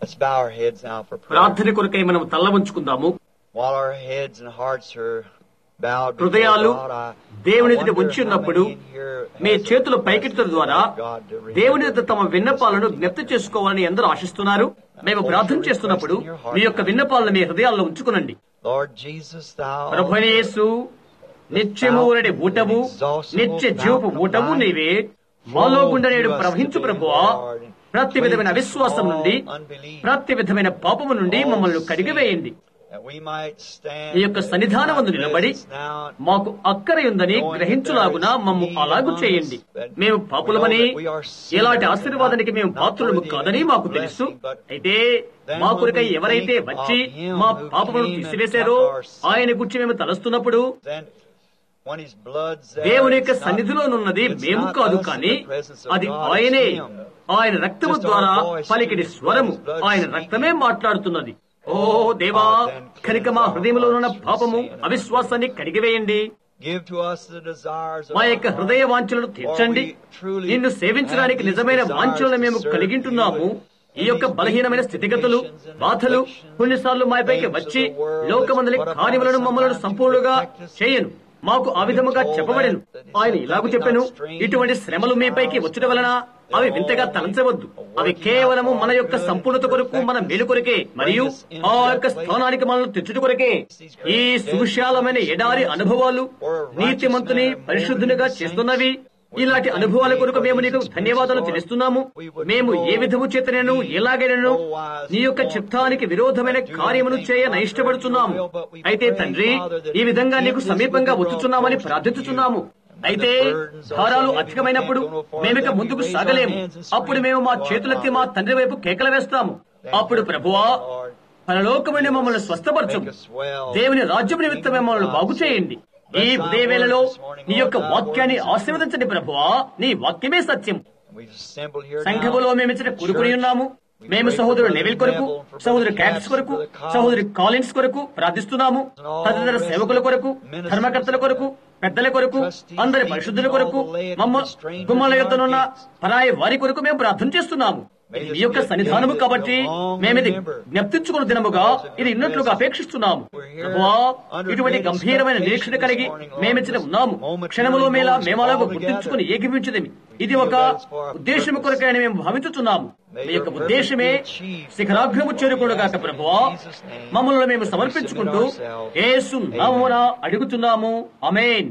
Let's bow our heads now for prayer. ప్రార్థన కొరకై మనం తల్ల ఉంచుకుందాము While our heads and hearts are bowed before హృదయాలు God, I, దేవుని I ఎదుట wonder ఉంచి how ఉన్నప్పుడు many in here me has చేతులు a పైకెత్తడం ద్వారా God to remember. దేవుని ఎదుట తమ విన్నపాలను జ్ఞప్తి చేసుకోవాలని ఎందరూ ఆశిస్తున్నారు మేము ప్రార్థన చేస్తున్నప్పుడు మీ యొక్క విన్నపాలను మీ హృదయాల్లో ఉంచుకునండి Lord Jesus, thou ప్రభుని యేసు నిత్యము ఊరడి ఊటము నిత్య జీవపు ఊటము నీవే మాలో గుండె నేడు ప్రవహించు ప్రభువా ప్రతి విధమైన అవిశ్వాసం నుండి ప్రతి విధమైన పాపము నుండి మమ్మల్ని కడిగివేయండి that we might stand ఈ యొక్క సన్నిధానమందు నిలబడి now మాకు అక్కర ఉందని గ్రహించులాగున మమ్ము అలాగు చేయండి మేము పాపులమని ఎలాంటి ఆశీర్వాదానికి మేము పాత్రులము కాదని మాకు తెలుసు అయితే మా కొరకై ఎవరైతే వచ్చి మా పాపములను తీసివేశారో ఆయన గురించి మేము తలస్తున్నప్పుడు then when his blood's there, దేవుని యొక్క it's not- సన్నిధిలోనున్నది it's మేము not కాదు us in కానీ the presence of అది God, it's ఆయనే him. ఆయన రక్తము ద్వారా పలికిడి స్వరము ఆయన రక్తమే మాట్లాడుతున్నది ఓ దేవా కనుక మా హృదయంలో ఉన్న పాపము అవిశ్వాసాన్ని కడిగివేయండి Give to us the desires of మా our యొక్క heart. హృదయ వాంఛలను తీర్చండి నిన్ను సేవించడానికి నిజమైన వాంఛలను మేము కలిగి ఉంటున్నాము ఈ యొక్క బలహీనమైన స్థితిగతులు బాధలు కొన్నిసార్లు మాపైకి వచ్చి లోకమందలి కార్యములను మమ్మలను సంపూర్ణంగా చేయను మాకు ఆ విధముగా చెప్పబడెను ఆయన ఇలాగూ చెప్పాను ఇటువంటి శ్రమలు మీపైకి వచ్చడం వలన అవి వింతగా తలంచవద్దు అవి కేవలము మన యొక్క సంపూర్ణత కొరకు మన మేలు కొరకే మరియు ఆ యొక్క స్థానానికి మనల్ని తెచ్చుట కొరకే ఈ సువిశాలమైన ఎడారి అనుభవాలు నీతిమంతుని పరిశుద్ధునిగా చేస్తున్నవి ఇలాంటి అనుభవాల కొరకు మేము నీకు ధన్యవాదాలు తెలుస్తున్నాము మేము ఏ విధము చేతనను ఎలాగైనను నీ యొక్క చిత్తానికి విరోధమైన కార్యమును చేయన ఇష్టపడుతున్నాము అయితే తండ్రి ఈ విధంగా నీకు సమీపంగా వచ్చుచున్నామని ప్రార్థించుచున్నాము అయితే భారాలు అధికమైనప్పుడు మేమిక ముందుకు సాగలేము అప్పుడు మేము మా చేతులెత్తి మా తండ్రి వైపు కేకలు వేస్తాము అప్పుడు ప్రభువా పరలోకమైన మమ్మల్ని స్వస్థపరచు దేవుని రాజ్యం నిమిత్తం మమ్మల్ని బాగు చేయండి ఈ ఉదయవేళలో నీ యొక్క వాక్యాన్ని ఆశీర్వదించండి ప్రభువా నీ వాక్యమే సత్యం We've assembled here now. సంఘములో మేము ఇచ్చిన కూడుకుని ఉన్నాము మేము సహోదరుడు నెవిల్ కొరకు సహోదరు క్యాట్స్ కొరకు సహోదరి కాలిన్స్ కొరకు ప్రార్థిస్తున్నాము తదితర సేవకుల కొరకు ధర్మకర్తల కొరకు పెద్దల కొరకు అందరి పరిశుద్ధుల కొరకు మమ్మ గుమ్మల యొద్దనున్న పరాయి వారి కొరకు మేము ప్రార్థన చేస్తున్నాము ఇది మీ యొక్క సన్నిధానము కాబట్టి మేమిది జ్ఞప్తించుకున్న దినముగా ఇది ఇన్నట్లుగా అపేక్షిస్తున్నాము ప్రభువా, ఇటువంటి గంభీరమైన నిరీక్షణ కలిగి మేమిచ్చిన ఉన్నాము క్షణములో మేలా మేమలాగా గుర్తించుకుని ఏకీపించదేమి ఇది ఒక ఉద్దేశము కొరకైన మేము భావించుతున్నాము మీ యొక్క ఉద్దేశమే శిఖరాగ్రము చేరుకోడుగాక ప్రభువా మమ్మల్ని మేము సమర్పించుకుంటూ ఏసు నామమున అడుగుతున్నాము అమేన్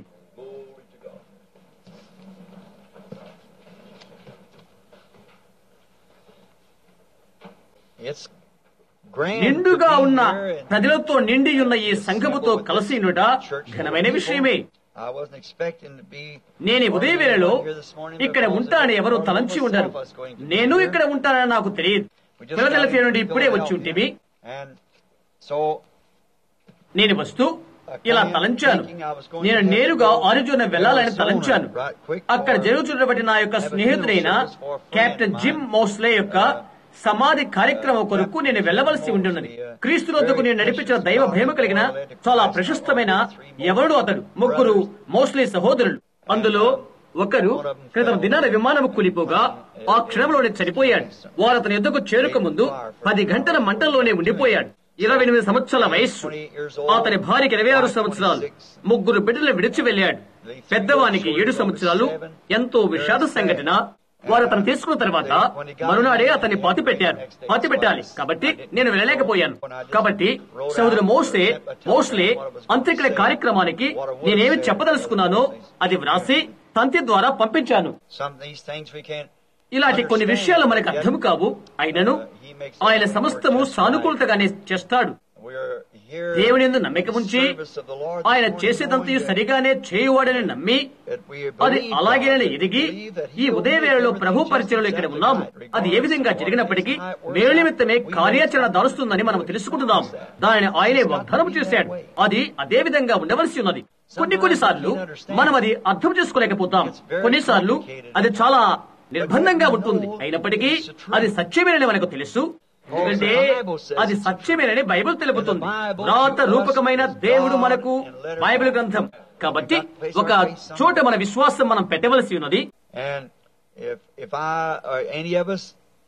It's grand నిండుగా to be ఉన్న here and- ప్రజలతో నిండి ఉన్న ఈ సంఘముతో కలిసి ఉండుట ఘనమైన విషయమే I wasn't expecting to be నేను ఈ ఉదయ వేళలో here this morning, ఇక్కడ because ఉంటానని I ఎవరు didn't తలంచి know ఉండరు myself I was going to be నేను here. ఇక్కడ ఉంటానని నాకు తెలియదు We just ఫిలదెల్ఫియా got నుండి into ఇప్పుడే వచ్చి ఉంటేవి Philadelphia. And so నేను వస్తూ ఇలా తలంచాను నేను నేరుగా ఆరిజోన వెళ్లాలని తలంచాను అక్కడ జరుగుతున్నటువంటి నా యొక్క స్నేహితుడైన కెప్టెన్ జిమ్ మోస్లే యొక్క సమాధి కార్యక్రమం కొరకు నేను వెళ్ళవలసి ఉంటున్నది క్రీస్తు వద్దకు నేను నడిపించిన దైవ భయము కలిగిన చాలా ప్రశస్తమైన ఎవడు అతడు ముగ్గురు మోస్లే సహోదరులు అందులో ఒకరు క్రితం దినాన విమానం కూలిపోగా ఆ క్షణంలోనే చనిపోయాడు వారు అతని ఎద్దకు చేరుక ముందు పది గంటల మంటల్లోనే ఉండిపోయాడు ఇరవై ఎనిమిది సంవత్సరాల వయస్సు అతని భార్యకి ఇరవై ఆరు సంవత్సరాలు ముగ్గురు బిడ్డలు విడిచి వెళ్ళాడు పెద్దవానికి ఏడు సంవత్సరాలు ఎంతో విషాద సంఘటన వారు అతను తీసుకున్న తర్వాత మరునాడే అతన్ని పాతి పెట్టారు పాతి పెట్టాలి కాబట్టి నేను వెళ్ళలేకపోయాను కాబట్టి సోదరు మోసే మోస్లే అంత్యక్రియ కార్యక్రమానికి నేనేమి చెప్పదలుచుకున్నానో అది వ్రాసి తంతి ద్వారా పంపించాను some of these things we can't ఇలాంటి కొన్ని విషయాలు మనకు అర్థం కావు అయినను ఆయన సమస్తము సానుకూలతగానే చేస్తాడు we're here దేవుని యందు నమ్మిక ఉంచి service of the Lord ఆయన this morning, చేసేదంతయు knowing that- సరిగానే చేయువాడని నమ్మి that we అది believe అలాగేనని God, ఎదిగి believe that ఈ He will ఉదయ make వేళలో everything ప్రభు just పరిచయలో ఇక్కడ exactly ఉన్నాము right, అది ఏ విధంగా regardless of జరిగినప్పటికీ what is మేలు tonight నిమిత్తమే works. కార్యాచరణ దారుస్తుందని మనం తెలుసుకుంటున్నాం దానిని ఆయనే వాగ్దానం చేశాడు అది అదే విధంగా ఉండవలసి ఉన్నది కొన్ని కొన్నిసార్లు మనం అది అర్థం చేసుకోలేకపోతాం కొన్నిసార్లు అది చాలా నిర్బంధంగా ఉంటుంది అయినప్పటికీ అది సత్యమేనని మనకు తెలుసు ఎందుకంటే అది సత్యమేనని బైబిల్ తెలుపుతుంది రాత రూపకమైన దేవుడు మనకు బైబిల్ గ్రంథం కాబట్టి ఒక చోట మన విశ్వాసం మనం పెట్టవలసి ఉన్నది And if if I or any of us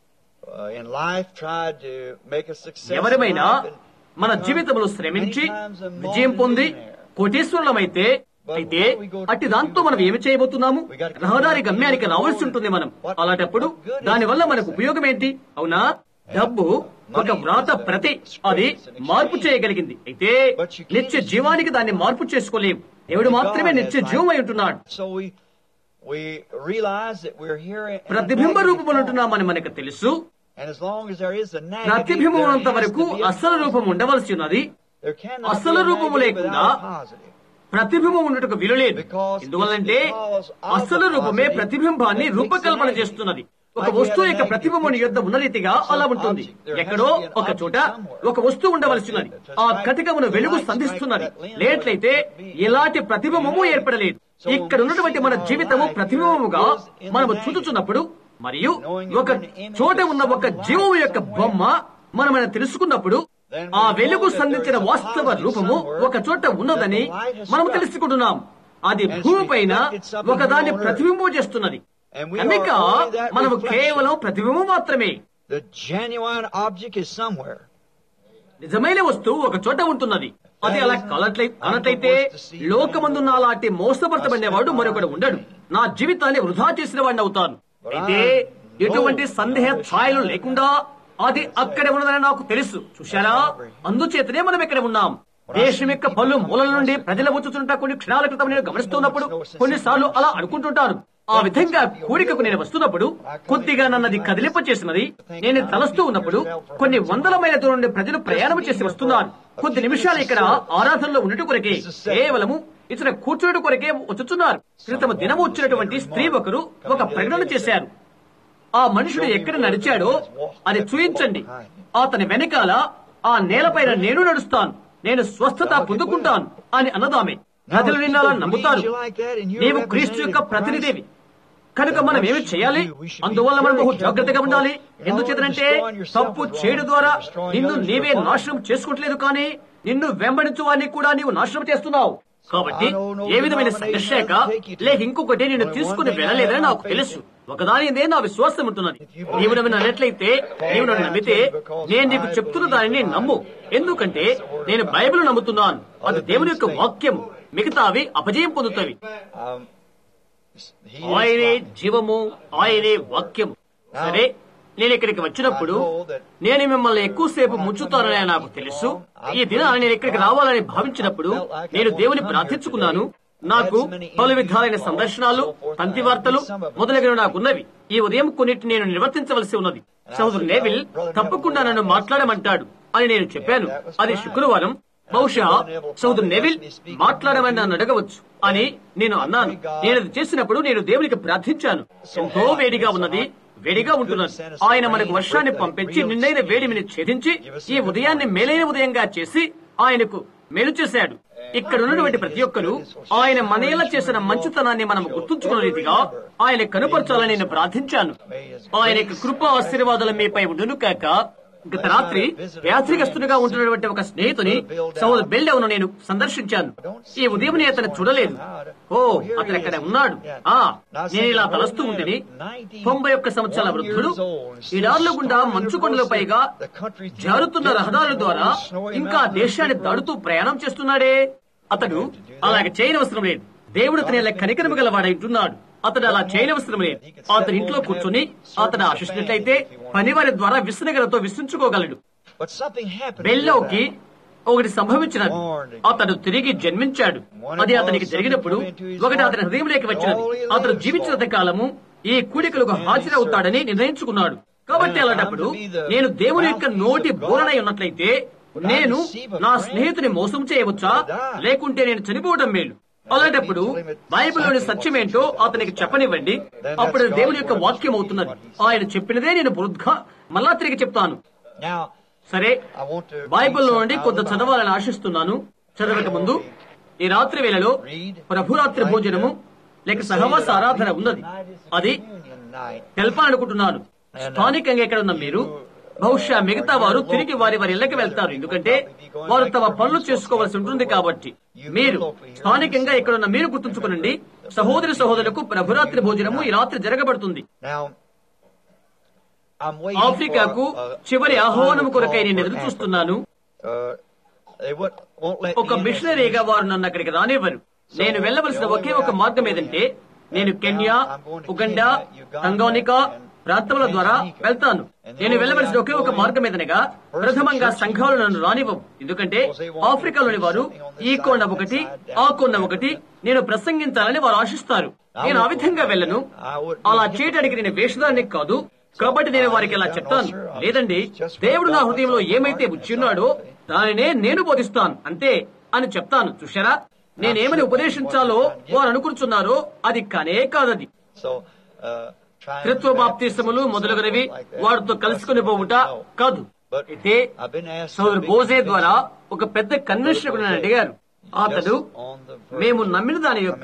uh, in life tried to make a success. in ఎవరమైనా life and మన become జీవితంలో శ్రమించి many times a విజయం పొంది multimillionaire. కోటీశ్వరులమైతే అయితే అట్టి దాంతో మనం ఏమి చేయబోతున్నాము రహదారి గమ్యానికి రావాల్సి ఉంటుంది మనం అలాంటప్పుడు దానివల్ల మనకు ఉపయోగం ఏంటి అవునా డబ్బు ఒక వ్రాత ప్రతి అది మార్పు చేయగలిగింది అయితే నిత్య జీవానికి దాన్ని మార్పు చేసుకోలేం దేవుడు మాత్రమే నిత్య జీవం అయి ఉంటున్నాడు So we we realize that we're here in a ప్రతిబింబ negative రూపంలో form. ఉంటున్నామని మనకు తెలుసు And as long as there is a negative, ప్రతిబింబం there ఉన్నంత has వరకు to be a అసలు రూపం positive. ఉండవలసి ఉన్నది There cannot అసలు be a రూపము negative లేకుండా without a positive. ప్రతిబింబం ఉండటకు విలులేదు ఎందువల్లంటే అసలు రూపమే ప్రతిబింబాన్ని రూపకల్పన చేస్తున్నది ఒక వస్తువు యొక్క ప్రతిబింబం యుద్ధ ఉన్న రీతిగా అలా ఉంటుంది ఎక్కడో ఒక చోట ఒక వస్తువు ఉండవలసి ఉన్నది ఆ కటికమును వెలుగు సంధిస్తున్నది లేట్లయితే ఎలాంటి ప్రతిబింబము ఏర్పడలేదు ఇక్కడ ఉన్నటువంటి మన జీవితము ప్రతిబింబముగా మనము చూచుచున్నప్పుడు మరియు ఒక చోట ఉన్న ఒక జీవము యొక్క బొమ్మ మనమైనా తెలుసుకున్నప్పుడు ఆ వెలుగు సంధించిన వాస్తవ రూపము ఒక చోట ఉన్నదని మనం తెలుసుకుంటున్నాం అది భూమిపైన ఒకదాన్ని ప్రతిబింబం చేస్తున్నది And we కనుక are only that మనము reflection. కేవలం ప్రతిబింబం మాత్రమే The genuine object is somewhere. నిజమైన వస్తువు ఒక చోట ఉంటున్నది అది అలా కానట్లయి కానట్లయితే లోకమందున్న అలాంటి మోసపరచబడినవాడు మరొకడు ఉండడు నా జీవితాన్ని వృధా చేసిన వాడిని అవుతాను అయితే ఎటువంటి సందేహ ఛాయలు లేకుండా అది అక్కడే ఉన్నదని నాకు తెలుసు చూశారా అందుచేతనే మనం ఇక్కడ ఉన్నాం దేశం యొక్క పలు మూలల నుండి ప్రజల వచ్చుతుంటా కొన్ని క్షణాల క్రితం నేను గమనిస్తున్నప్పుడు కొన్నిసార్లు అలా అనుకుంటుంటాను ఆ విధంగా కూడికకు నేను వస్తున్నప్పుడు కొద్దిగా నన్నది కదిలింప చేసినది నేను తలస్తూ ఉన్నప్పుడు కొన్ని వందల మైల దూరం నుండి ప్రజలు ప్రయాణం చేసి వస్తున్నారు కొద్ది నిమిషాలు ఇక్కడ ఆరాధనలో ఉండటం కొరకే కేవలము ఇతర కూర్చోడు కొరకే వచ్చుతున్నారు క్రితం దినము వచ్చినటువంటి స్త్రీ ఒకరు ఒక ప్రకటన చేశారు ఆ మనుషుడు ఎక్కడ నడిచాడో అది చూయించండి అతని వెనకాల ఆ నేలపైన నేను నడుస్తాను నేను స్వస్థత పొందుకుంటాను అని అన్నదామె ప్రజలు నిన్న నమ్ముతారు నీవు క్రీస్తు యొక్క ప్రతినిధివి కనుక మనం ఏమి చేయాలి అందువల్ల మనం బహు జాగ్రత్తగా ఉండాలి ఎందుచేతనంటే తప్పు చేయడం ద్వారా నిన్ను నీవే నాశనం చేసుకుంటలేదు కానీ నిన్ను వెంబడించు వారిని కూడా నీవు నాశనం చేస్తున్నావు కాబట్టి ఏ విధమైన సంఘర్షక లేక ఇంకొకటి నేను తీసుకుని వెళ్ళలేదని నాకు తెలుసు ఒకదాని ఇదే నా విశ్వాసం ఉంటున్నది నీవు నన్ను నన్నట్లయితే నీవు నన్ను నమ్మితే నేను నీకు చెప్తున్న దానిని నమ్ము ఎందుకంటే నేను బైబిల్ నమ్ముతున్నాను అది దేవుని యొక్క వాక్యం మిగతావి అపజయం పొందుతవి Um, he is ఆయనే life. జీవము ఆయనే వాక్యం సరే నేను ఇక్కడికి వచ్చినప్పుడు నేను మిమ్మల్ని ఎక్కువసేపు ముంచుతానని నాకు తెలుసు ఈ దినాన్ని నేను ఇక్కడికి రావాలని భావించినప్పుడు నేను దేవుని ప్రార్థించుకున్నాను నాకు పలు విధాలైన సందర్శనాలు తంతి వార్తలు మొదలగినవి నాకున్నవి ఈ ఉదయం కొన్నిటిని నేను నిర్వర్తించవలసి ఉన్నది సహోదరు నేవిల్ తప్పకుండా నన్ను మాట్లాడమంటాడు అని నేను చెప్పాను అది శుక్రవారం బహుశా సహోదరు నెవిల్ మాట్లాడమని నన్ను అడగవచ్చు అని నేను అన్నాను నేను అది చేసినప్పుడు నేను దేవునికి ప్రార్థించాను ఎంతో వేడిగా ఉన్నది వేడిగా ఉంటున్నది ఆయన మనకు వర్షాన్ని పంపించి నిన్నైన వేడిమిని ఛేదించి ఈ ఉదయాన్ని మేలైన ఉదయంగా చేసి ఆయనకు మేలు చేశాడు ఇక్కడ ఉన్నటువంటి ప్రతి ఒక్కరు ఆయన మనేలా చేసిన మంచితనాన్ని మనం గుర్తుంచుకున్న రీతిగా ఆయన కనుపరచాలని నేను ప్రార్థించాను ఆయన యొక్క కృప ఆశీర్వాదాలు మీపై ఉండును కాక గత రాత్రి యాత్రికస్తుడిగా ఉంటున్నటువంటి ఒక స్నేహితుని సౌద్ బెల్లెవను నేను సందర్శించాను ఈ ఉదయం నేను అతను చూడలేదు ఓ అతను అక్కడ ఉన్నాడు ఆ నేను ఇలా తలస్తూ ఉంటేని తొంభై ఒక్క సంవత్సరాల వృద్ధుడు ఈ దారుల గుండా మంచు కొండల పైగా జారుతున్న రహదారుల ద్వారా ఇంకా దేశాన్ని దాడుతూ ప్రయాణం చేస్తున్నాడే అతడు అలాగే చేయనవసరం లేదు దేవుడు అతని ఇలా కనికరము గలవాడై ఉంటున్నాడు అతడు అలా చేయనవసరం లేదు అతని ఇంట్లో కూర్చొని అతను ఆశిస్తున్నట్లయితే పనివారి ద్వారా విసనగలతో విసించుకోగలడు But something happened. బెల్లోకి ఒకటి సంభవించినది అతడు తిరిగి జన్మించాడు అది అతనికి జరిగినప్పుడు ఒకటి అతని హృదయంలోకి వచ్చినది అతడు జీవించినంత కాలము ఈ కూడికలకు హాజరవుతాడని నిర్ణయించుకున్నాడు కాబట్టి అలాంటప్పుడు నేను దేవుని యొక్క నోటి బోరణై ఉన్నట్లయితే నేను నా స్నేహితుని మోసం చేయవచ్చా లేకుంటే నేను చనిపోవడం మేలు అలాంటప్పుడు బైబిల్లోని సత్యమేంటో అతనికి చెప్పనివ్వండి అప్పుడు అది దేవుని యొక్క వాక్యం అవుతున్నది ఆయన చెప్పినదే నేను బుద్ధ మళ్ళా తిరిగి చెప్తాను Now, సరే I want to బైబిల్లో నుండి కొంత చదవాలని ఆశిస్తున్నాను చదవక ముందు ఈ రాత్రి వేళలో ప్రభురాత్రి భోజనము లేక సహవాస ఆరాధన ఉన్నది అది Union night. తెలపాలనుకుంటున్నాను స్థానికంగా ఎక్కడ ఉన్న మీరు బహుశా మిగతా వారు తిరిగి వారి వారి ఇళ్ళకి వెళ్తారు ఎందుకంటే వారు తమ పనులు చేసుకోవాల్సి ఉంటుంది కాబట్టి మీరు స్థానికంగా ఇక్కడ ఉన్న మీరు గుర్తుంచుకునండి సహోదరి సహోదరులకు ప్రభురాత్రి భోజనము ఈ రాత్రి జరగబడుతుంది Now, I'm waiting ఆఫ్రికాకు for a- చివరి a ఆహ్వానం final కొరకై call నేను for ఎదురు Africa. చూస్తున్నాను Uh, they would- won't let ఒక me in as a మిషనరీగా వారు నన్ను అక్కడికి రానివ్వరు నేను వెళ్ళవలసిన ఒకే ఒక మార్గం ఏదంటే నేను కెన్యా ఉగండా తంగోనికా ప్రాంతముల ద్వారా వెళ్తాను నేను వెళ్ళవలసిన ఒకే ఒక మార్గం ఏదనగా ప్రథమంగా సంఘాలు నన్ను రానివ్వవు ఎందుకంటే ఆఫ్రికాలోని వారు ఈ కొండ ఒకటి ఆ కొండ ఒకటి నేను ప్రసంగించాలని వారు ఆశిస్తారు నేను ఆ విధంగా వెళ్ళను అలా చేయడానికి నేను వేషధాన్ని కాదు కాబట్టి నేను వారికి ఇలా చెప్తాను లేదండి దేవుడు నా హృదయంలో ఏమైతే ఉన్నాడో దానినే నేను బోధిస్తాను అంతే అని చెప్తాను చూశారా నేనేమని ఉపదేశించాలో వారు అనుకుంటున్నారో అది కానే కాదది So, uh, trying త్రిత్వ to బాప్తిసములు baptize మొదలగునవి like that. వారితో కలుసుకుని పోవుట కాదు అయితే I've been asked సోదరు to be బోజే ద్వారా convinced ఒక పెద్ద కన్వెన్షన్ నన్ను అడిగారు అతడు on the verge మేము నమ్మిన దాని యొక్క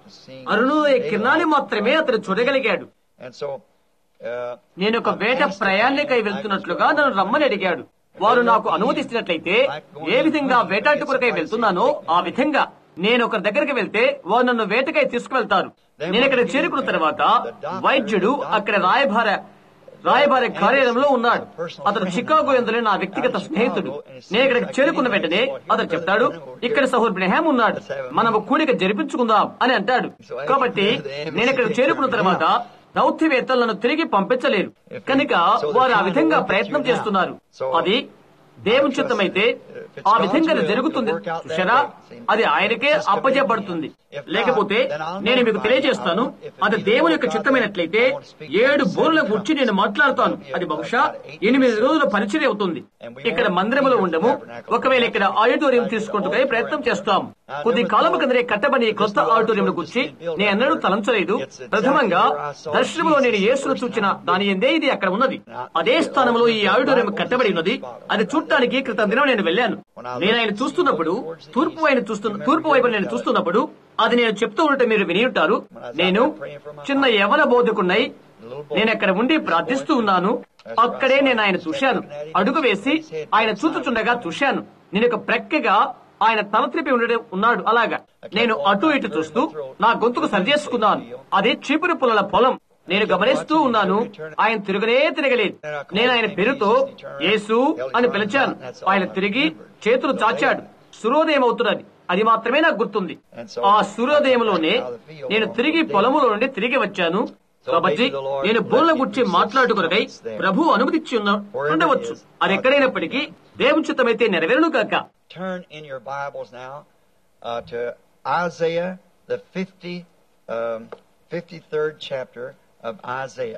అరుణోదయ కిరణాన్ని మాత్రమే అతడు చూడగలిగాడు And so, uh, నేను ఒక వేట ప్రయాణికై వెళ్తున్నట్లుగా నన్ను రమ్మని అడిగాడు వారు నాకు అనుమతిస్తున్నట్లయితే ఏ విధంగా వేటాటి కొరకై వెళ్తున్నానో ఆ విధంగా నేను ఒక దగ్గరికి వెళ్తే వారు నన్ను వేటకై తీసుకువెళ్తారు నేను ఇక్కడ చేరుకున్న తర్వాత వైద్యుడు అక్కడ రాయభార రాయబార కార్యాలయంలో ఉన్నాడు అతడు చికాగో ఎందులో నా వ్యక్తిగత స్నేహితుడు నేను ఇక్కడికి చేరుకున్న వెంటనే అతడు చెప్తాడు ఇక్కడ సహోర్ బ్రహాం ఉన్నాడు మనము కూడిక జరిపించుకుందాం అని అంటాడు కాబట్టి నేను ఇక్కడ చేరుకున్న తర్వాత దౌత్యవేత్తలను తిరిగి పంపించలేరు కనుక వారు ఆ విధంగా ప్రయత్నం చేస్తున్నారు అది దేవుని చిత్తమైతే ఆ విధంగా అది జరుగుతుంది చూసారా అది ఆయనకే అప్పజేయబడుతుంది లేకపోతే నేను మీకు తెలియజేస్తాను అది దేవుని యొక్క చిత్తమైనట్లయితే ఏడు బోర్ల గురించి నేను మాట్లాడుతాను అది బహుశా ఎనిమిది రోజుల పరిచయం అవుతుంది ఇక్కడ మందిరములో ఉండము ఒకవేళ ఇక్కడ ఆడిటోరియం తీసుకుంటూ ప్రయత్నం చేస్తాం కొద్ది కాలం కిందనే కట్టబడి ఈ కొత్త ఆడిటోరియం గురించి నేను ఎన్నడూ తలంచలేదు ప్రథమంగా దర్శనంలో నేను యేసును చూచిన దాని ఎందే ఇది అక్కడ ఉన్నది అదే స్థానంలో ఈ ఆడిటోరియం కట్టబడి ఉన్నది అది చూడటానికి క్రితం దినం నేను వెళ్ళాను నేను ఆయన చూస్తున్నప్పుడు తూర్పు వైపు చూస్తున్న తూర్పు వైపు నేను చూస్తున్నప్పుడు అది నేను చెప్తూ ఉంటే మీరు విని ఉంటారు నేను చిన్న యవన బోధకున్నై నేను అక్కడ ఉండి ప్రార్థిస్తూ ఉన్నాను అక్కడే నేను ఆయన చూశాను అడుగు వేసి ఆయన చూచుచుండగా చూశాను నేను ఒక ప్రక్కగా ఆయన తల త్రిపి ఉండడం ఉన్నాడు అలాగా నేను అటు ఇటు చూస్తూ నా గొంతుకు సరిచేసుకున్నాను అది చీపురు పుల్లల పొలం నేను గమనిస్తూ ఉన్నాను ఆయన తిరగనే తిరగలేదు నేను ఆయన పేరుతో యేసు అని పిలిచాను ఆయన తిరిగి చేతులు చాచాడు సూర్యోదయం అవుతున్నది అది మాత్రమే నాకు గుర్తుంది ఆ సూర్యోదయంలోనే నేను తిరిగి పొలములో నుండి తిరిగి వచ్చాను కాబట్టి నేను బోళ్ళ గురించి మాట్లాడుకునకై ప్రభు అనుమతిచ్చి ఉన్న ఉండవచ్చు అది ఎక్కడైనప్పటికీ దేవుని చిత్తమైతే నెరవేరును కాక turn in your Bibles now uh, to Isaiah, the 50, um, 53rd chapter of Isaiah.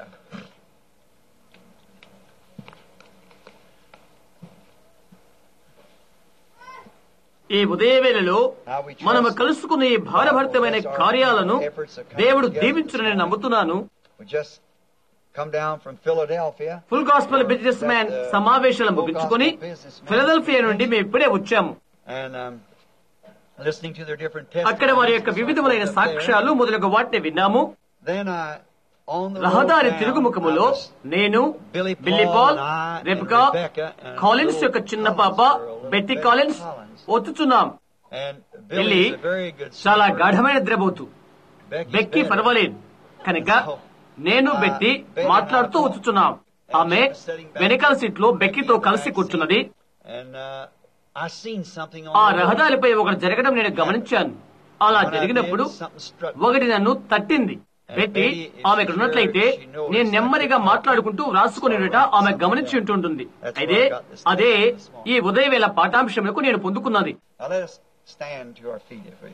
ఈ ఉదయవేళలో మనము కలుసుకున్న ఈ భారభరితమైన కార్యాలను దేవుడు దీవించునని నమ్ముతున్నాను We just come down from Philadelphia. Full gospel business man సమావేశాలు ముగించుకొని ఫిలదెల్ఫియా నుండి మేము ఇప్పుడే వచ్చాము and um, listening to their different అక్కడ వారి యొక్క testimonies. వివిధములైన సాక్ష్యాలు మొదలగు వాటిని విన్నాము Then I, on the road రహదారి down, తిరుగుముఖములో I was నేను Billy Billy Paul Paul and I and Rebecca Rebecca and Collins యొక్క little చిన్న పాప Collins girl, little Betty Betty Collins Collins. వచ్చుచున్నాం And Billy Billy is a very good చాలా sleeper. గాఢమైన నిద్రపోతూ Becky's బెక్కి better. పర్వాలేదు కనుక నేను బెట్టి మాట్లాడుతూ వచ్చుచున్నాం ఆమె వెనకాల సీట్ లో బెక్కితో కలిసి కూర్చున్నది And uh, I seen something on ఆ the road. రహదారిపై ఒకటి జరగడం నేను గమనించాను అలా When I జరిగినప్పుడు did, something struck me. ఒకటి నన్ను తట్టింది పెట్టి ఆమె ఇక్కడ ఉన్నట్లయితే నేను నెమ్మదిగా మాట్లాడుకుంటూ వ్రాసుకుని ఉండట ఆమె గమనించి ఉంటుంటుంది అయితే అదే ఈ ఉదయవేళ పాఠాంశములకు నేను పొందుకున్నది Now let us stand to our feet if we.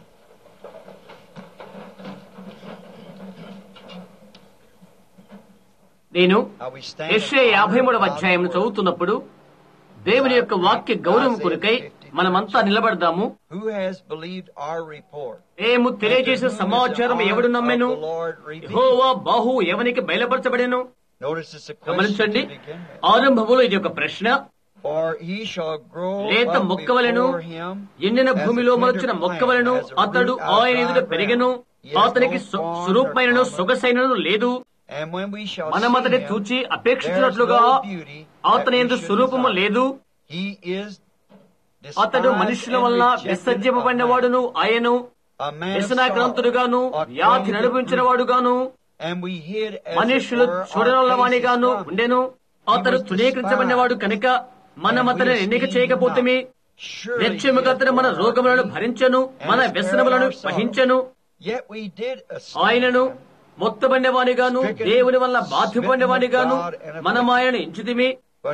నేను Now we stand in యెషయా యాభై మూడవ honor of అధ్యాయం God's word. చదువుతున్నప్పుడు దేవుని యొక్క వాక్య గౌరవం కొరకై మనమంతా నిలబడదాము Who has believed our report? మేము తెలియజేసిన సమాచారం ఎవడు నమ్మెను Of the Lord revealed. యెహోవా బాహు ఎవనికి బయలుపరచబడెను Notice it's a question గమనించండి to begin with. ఆరంభములో ఇది ఒక ప్రశ్న For he shall grow లేత up మొక్కవలెను before him ఎండిన as a భూమిలో tender మొలచిన plant, మొక్కవలను as a root అతడు out of ఆయన dry ఎదుట ground. పెరిగెను He has అతనికి no సు- form or స్వరూపమైనను promise. సొగసైనను లేదు And when we shall మనం see అతని him, చూచి there is అపేక్షించినట్లుగా no beauty అతని that ఎందు we should స్వరూపము desire. లేదు He is అతడు despised మనుషుల and వలన rejected of విసర్జింపబడిన men. వాడును ఆయను A man of వ్యసనాక్రాంతుడుగాను sorrow, వ్యాధి acquainted నడిపించిన with grief. వాడుగాను And we hid as it మనుష్యులు were our చూడనల్లవానిగాను faces from him. ఉండెను అతడు తృణీకరించబడినవాడు కనుక మనం అతని ఎన్నిక చేయకపోతే నిత్యముగా అతను మన రోగములను భరించను మన వ్యసనములను వహించను ఆయనను మొత్తబడినవానిగాను దేవుని వల్ల బాధ్యపడినవానిగాను మనం ఆయన ఎంచుతిమి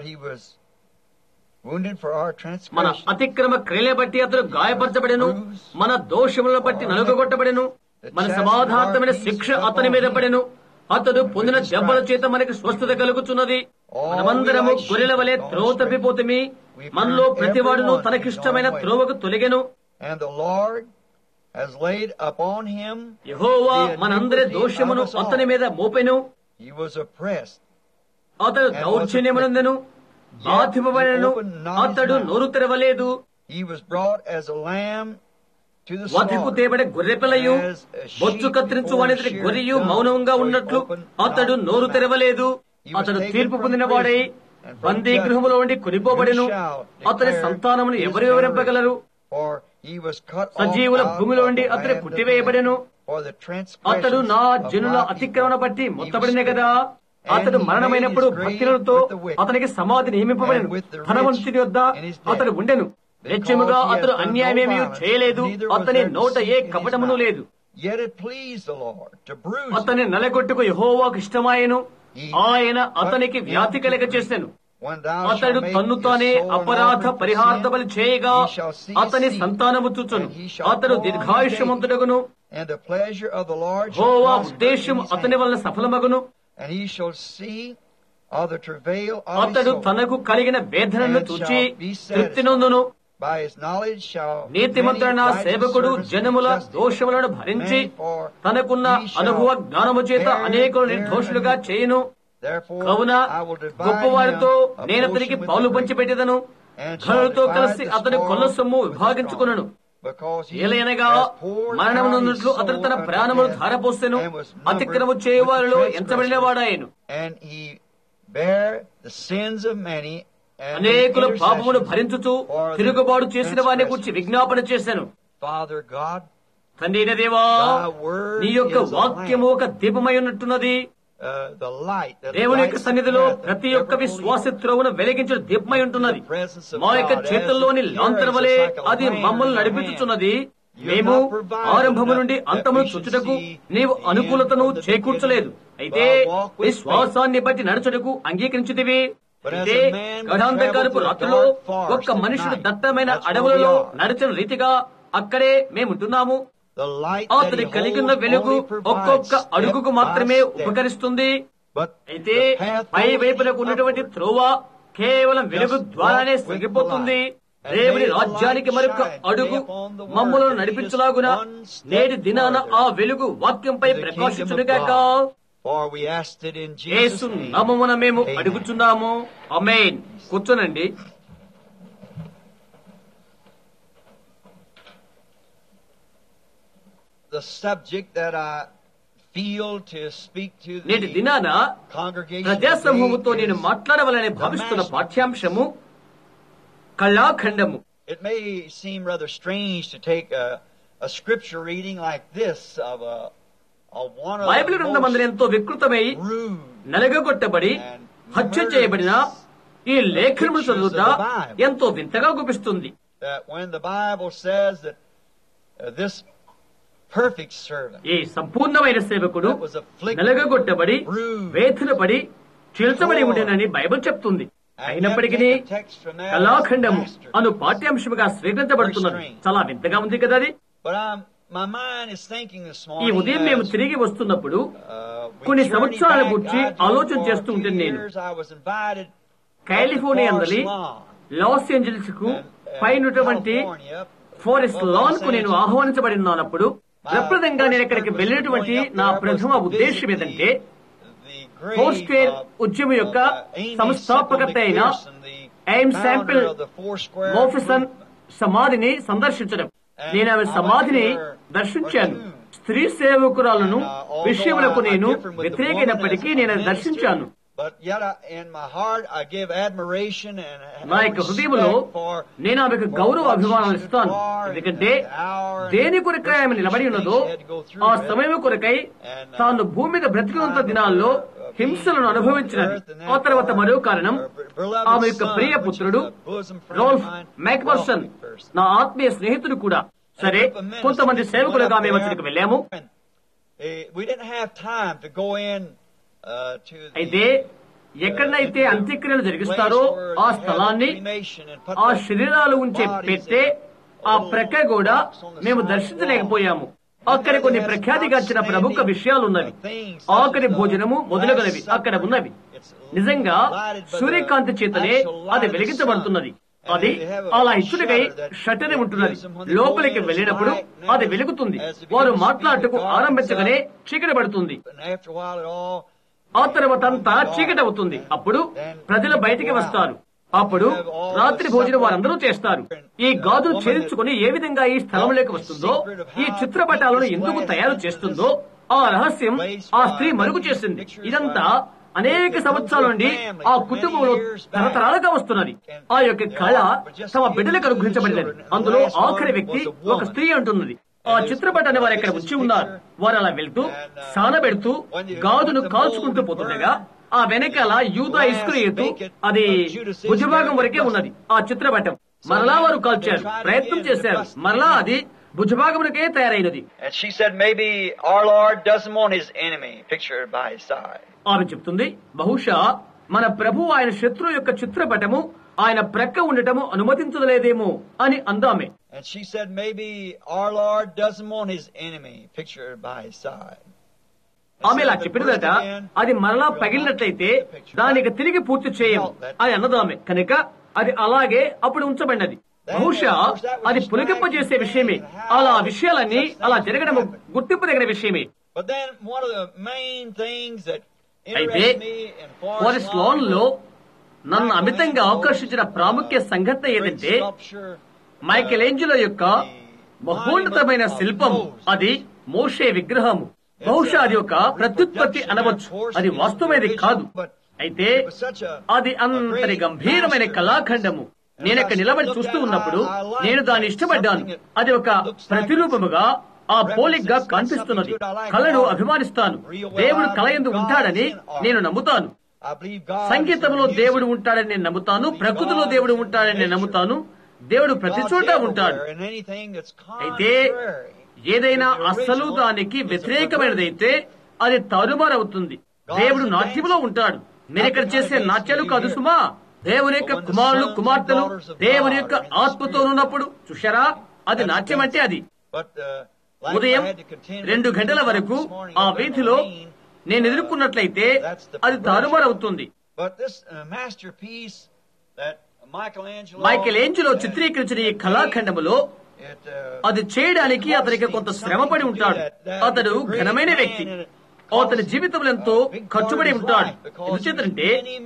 మన అతిక్రమ క్రియల బట్టి అతడు గాయపరచబడెను మన దోషములను బట్టి నలుగొట్టబడెను మన సమాధార్థమైన శిక్ష అతని మీద పడెను అతడు పొందిన దెబ్బల చేత మనకి స్వస్థత కలుగుతున్నది మనమందరము గొర్రెల వలె త్రోవ తప్పిపోతుమి మనలో ప్రతివాడును తనకిష్టమైన త్రోవకు తొలగెను యహోవా మనందరి దోషమును అతని మీద మోపెను అతడు దౌర్జన్యమునందెను బాధింపబడను అతడు నోరు తెరవలేదు వధకు తేబడే గొర్రెపిల్లయు బొచ్చు కత్తిరించు వాని గొర్రెయు మౌనంగా ఉన్నట్లు అతడు నోరు తెరవలేదు అతడు తీర్పు పొందినవాడై బందీ గృహములో ఉండి కొనిపోబడిను అతని సంతానమును ఎవరు వివరింపగలరు సజీవుల భూమిలో ఉండి అతని పుట్టివేయబడెను అతడు నా జనుల అతిక్రమణ బట్టి మొత్తబడినే కదా అతడు మరణమైనప్పుడు భక్తులతో అతనికి సమాధి నియమింపబడెను ధనవంతుని వద్ద అతడు ఉండెను నిత్యముగా అతడు అన్యాయమేమీ చేయలేదు అతని నోట ఏ కపటమును లేదు అతని నలగొట్టుకు యహోవాకు ఇష్టమాయను ఆయన అతనికి వ్యాధి కలగ చేశాను అతడు తన్ను తానే అపరాధ పరిహార్థ బలి చేయగా అతని సంతానము చూచును అతడు దీర్ఘాయుష్యమంతుడగును హోవా ఉద్దేశం అతని వలన సఫలమగును అతడు తనకు కలిగిన వేదనను చూచి తృప్తి నొందును నీతిమంతుడు నా సేవకుడు జనముల దోషములను భరించి తనకున్న అనుభవ జ్ఞానము చేత అనేకులు నిర్దోషులుగా చేయును కావున గొప్పవారితో నేను అతనికి పాలు పంచిపెట్టేదను ఘనులతో కలిసి అతని కొల్ల సొమ్ము విభాగించుకున్నాను ఏలైనగా మరణమునున్నట్లు అతడు తన ప్రాణమును ధారపోసెను అతిక్రము చేయవారిలో ఎంచబడిన వాడాయను అనేకుల పాపమును భరించుతూ తిరుగుబాటు చేసిన వారిని గురించి విజ్ఞాపన చేశాను తండ్రి దేవా నీ యొక్క వాక్యము ఒక దీపమై ఉన్నట్టున్నది దేవుని యొక్క సన్నిధిలో ప్రతి ఒక్క విశ్వాస త్రోవను వెలిగించిన దీపమై ఉంటున్నది మా యొక్క చేతుల్లోని లాంతర వలె అది మమ్మల్ని నడిపించుతున్నది మేము ఆరంభము నుండి అంతము చుట్టుటకు నీవు అనుకూలతను చేకూర్చలేదు అయితే విశ్వాసాన్ని బట్టి నడుచుటకు అంగీకరించుటివి అయితే గఢాంధకారపు రాత్రిలో ఒక్క మనుషుడు దట్టమైన అడవులలో నడిచిన రీతిగా అక్కడే మేముంటున్నాము అతని కలిగిన వెలుగు ఒక్కొక్క అడుగుకు మాత్రమే ఉపకరిస్తుంది అయితే పై వైపునకు ఉన్నటువంటి త్రోవ కేవలం వెలుగు ద్వారానే సాగిపోతుంది దేవుని రాజ్యానికి మరొక అడుగు మమ్మలను నడిపించలాగున నేటి దినాన ఆ వెలుగు వాక్యంపై ప్రకాశించునుగాక యేసు నామమున మేము అడుగుచున్నాము అమేన్ కూర్చోనండి the subject that I feel to speak to నేటి the దినాన congregation ప్రజాసమూహంతో today నేను is మాట్లాడవాలని భావిస్తున్న పాఠ్యాంశము కళాఖండము It may seem rather strange to take a, a scripture reading like this of a, of one of Bible the గ్రంథం అందరూ most ఎంతో వికృతమై rude నలగగొట్టబడి హత్య చేయబడిన ఈ లేఖనములు చదువుట ఎంతో వింతగా గుపిస్తుంది that when the Bible says that uh, this perfect servant ఈ సంపూర్ణమైన సేవకుడు నలగగొట్టబడి వేథనపడి చీల్చబడి ఉండేనని బైబిల్ చెప్తుంది అయినప్పటికీ కళాఖండము అను పాఠ్యాంశముగా స్వీకరించబడుతున్నది చాలా వింతగా ఉంది కదా అది But I'm, my mind is thinking this ఈ morning. ఉదయం మేము as, తిరిగి వస్తున్నప్పుడు uh, we కొన్ని journeyed సంవత్సరాల back, గురించి I drove ఆలోచన for a చేస్తూ few ఉంటే నేను years. I was invited California to అందలి Forest Lawn, లాస్ ఏంజల్స్ కు and, uh, పైనటువంటి California, Forest for Lawn Los కు నేను Angeles. ఆహ్వానించబడి ఉన్నప్పుడు ప్రప్రదంగా నేను ఇక్కడికి వెళ్ళినటువంటి నా ప్రథమ ఉద్దేశం ఏంటంటే the grave ఫోర్స్క్వేర్ of, ఉద్యమం యొక్క uh, Amy సంస్థాపకర్త Semple అయిన McPherson, the Aimee founder Semple of the Foursquare McPherson movement. సమాధిని సందర్శించడం నేను ఆమె సమాధిని దర్శించాను స్త్రీ సేవకురాలను విషయములకు నేను వ్యతిరేకైనప్పటికీ నేను అది దర్శించాను But yet, I, in my heart, I give admiration and నా యొక్క హృదయంలో respect for నేను ఆమెకు గౌరవ అభిమానాలు ఇస్తాను ఎందుకంటే దేని కొరకై ఆమె నిలబడి ఉన్నదో ఆ సమయం కొరకై తాను భూమి మీద బ్రతికినంత దినాల్లో హింసలను అనుభవించినది ఆ తర్వాత మరో కారణం ఆమె యొక్క ప్రియ పుత్రుడు రోల్ఫ్ మ్యాక్వర్సన్ నా ఆత్మీయ స్నేహితుడు కూడా సరే కొంతమంది సేవకులుగా మేము అక్కడికి వెళ్ళాము అయితే ఎక్కడైతే అంత్యక్రియలు జరిగిస్తారో ఆ స్థలాన్ని ఆ శరీరాలు ఉంచే పెట్టే ఆ ప్రక్క కూడా మేము దర్శించలేకపోయాము అక్కడ కొన్ని ప్రఖ్యాతిగాంచిన ప్రముఖ విషయాలున్నవి ఆఖరి భోజనము మొదలగునవి అక్కడ ఉన్నవి నిజంగా సూర్యకాంతి చేతనే అది వెలిగించబడుతున్నది అది అలా ఇచ్చుడికై షట్టరి ఉంటున్నది లోపలికి వెళ్ళినప్పుడు అది వెలుగుతుంది వారు మాట్లాడుటకు ఆరంభించగానే చీకటి పడుతుంది ఆ తర్వాత అంతా చీకటి అవుతుంది అప్పుడు ప్రజలు బయటికి వస్తారు అప్పుడు రాత్రి భోజనం వారందరూ చేస్తారు ఈ గాజును ఛేదించుకుని ఏ విధంగా ఈ స్థలంలోకి వస్తుందో ఈ చిత్రపటాలను ఎందుకు తయారు చేస్తుందో ఆ రహస్యం ఆ స్త్రీ మరుగు చేసింది ఇదంతా అనేక సంవత్సరాల నుండి ఆ కుటుంబంలో తరతరాలుగా వస్తున్నది ఆ యొక్క కళ తమ బిడ్డలకు అనుగ్రహించబడినది అందులో ఆఖరి వ్యక్తి ఒక స్త్రీ అంటున్నది ఆ చిత్రపటాన్ని వారు ఇక్కడ ఉంచి ఉన్నారు వారు అలా వెళ్తూ సానబెడుతూ గాజును కాల్చుకుంటూ పోతుండగా ఆ వెనకాల యూదా ఇస్క్రియతు అది భుజభాగం వరకే ఉన్నది ఆ చిత్రపటం మరలా వారు కాల్చారు ప్రయత్నం చేశారు మరలా అది భుజభాగమునకే తయారైనది And she said maybe our Lord doesn't want his enemy pictured by his side. ఆమె చెప్తుంది బహుశా మన ప్రభు ఆయన శత్రువు యొక్క చిత్రపటము ఆయన ప్రక్క ఉండటము అనుమతించలేదేమో అని అందామే And she said maybe our Lord doesn't want his enemy pictured by his side. ఆమె ఇలా చెప్పినదట అది మరలా పగిలినట్లయితే దానికి తిరిగి పూర్తి చేయం అని అన్నదామె కనుక అది అలాగే అప్పుడు ఉంచబడినది బహుశా అది పులకింపజేసే విషయమే అలా ఆ విషయాలన్నీ అలా జరగడం గుర్తింపదగిన విషయమే But then one of the main things that అయితే interested me in వారి Forest స్లోన్ Lawn లో నన్ను అమితంగా ఆకర్షించిన ప్రాముఖ్య సంఘటన ఏదంటే sculpture మైకెల్ ఏంజలో యొక్క మహోన్నతమైన శిల్పం అది మోషే విగ్రహము బహుశా అది ఒక ప్రత్యుత్పత్తి అనవచ్చు అది వాస్తవమైనది కాదు అయితే అది అంతటి గంభీరమైన కళాఖండము నేను అక్కడ నిలబడి చూస్తూ ఉన్నప్పుడు నేను దాన్ని ఇష్టపడ్డాను అది ఒక ప్రతిరూపముగా ఆ పోలిగ్గా కనిపిస్తున్నది కళను అభిమానిస్తాను దేవుడు కళ ఎందు ఉంటాడని నేను నమ్ముతాను I believe God సంగీతంలో దేవుడు ఉంటాడని నేను నమ్ముతాను ప్రకృతిలో దేవుడు ఉంటాడని నేను నమ్ముతాను దేవుడు ప్రతి చోట ఉంటాడు and anything that's అయితే contrary ఏదైనా అస్సలు దానికి వ్యతిరేకమైనదైతే అది తారుమారవుతుంది దేవుడు నాట్యంలో ఉంటాడు మీరు ఇక్కడ చేసే నాట్యాలు కాదు సుమా దేవుని యొక్క కుమారులు కుమార్తెలు దేవుని యొక్క ఆత్మతో ఉన్నప్పుడు చూశారా అది నాట్యం అంటే అది But, uh, like ఉదయం I had to contend రెండు with గంటల this వరకు morning ఆ up in వీధిలో Maine, నేను ఎదుర్కొన్నట్లయితే అది తారుమారవుతుంది But this uh, masterpiece that Michelangelo Michelangelo చిత్రీకరించిన ఈ కళాఖండములో it, uh, అది చేయడానికి అతనికి కొంత శ్రమపడి ఉంటాడు అతడు ఘనమైన వ్యక్తి అతని జీవితంలో ఎంతో ఖర్చుపడి ఉంటాడు ఎందుచేతంటే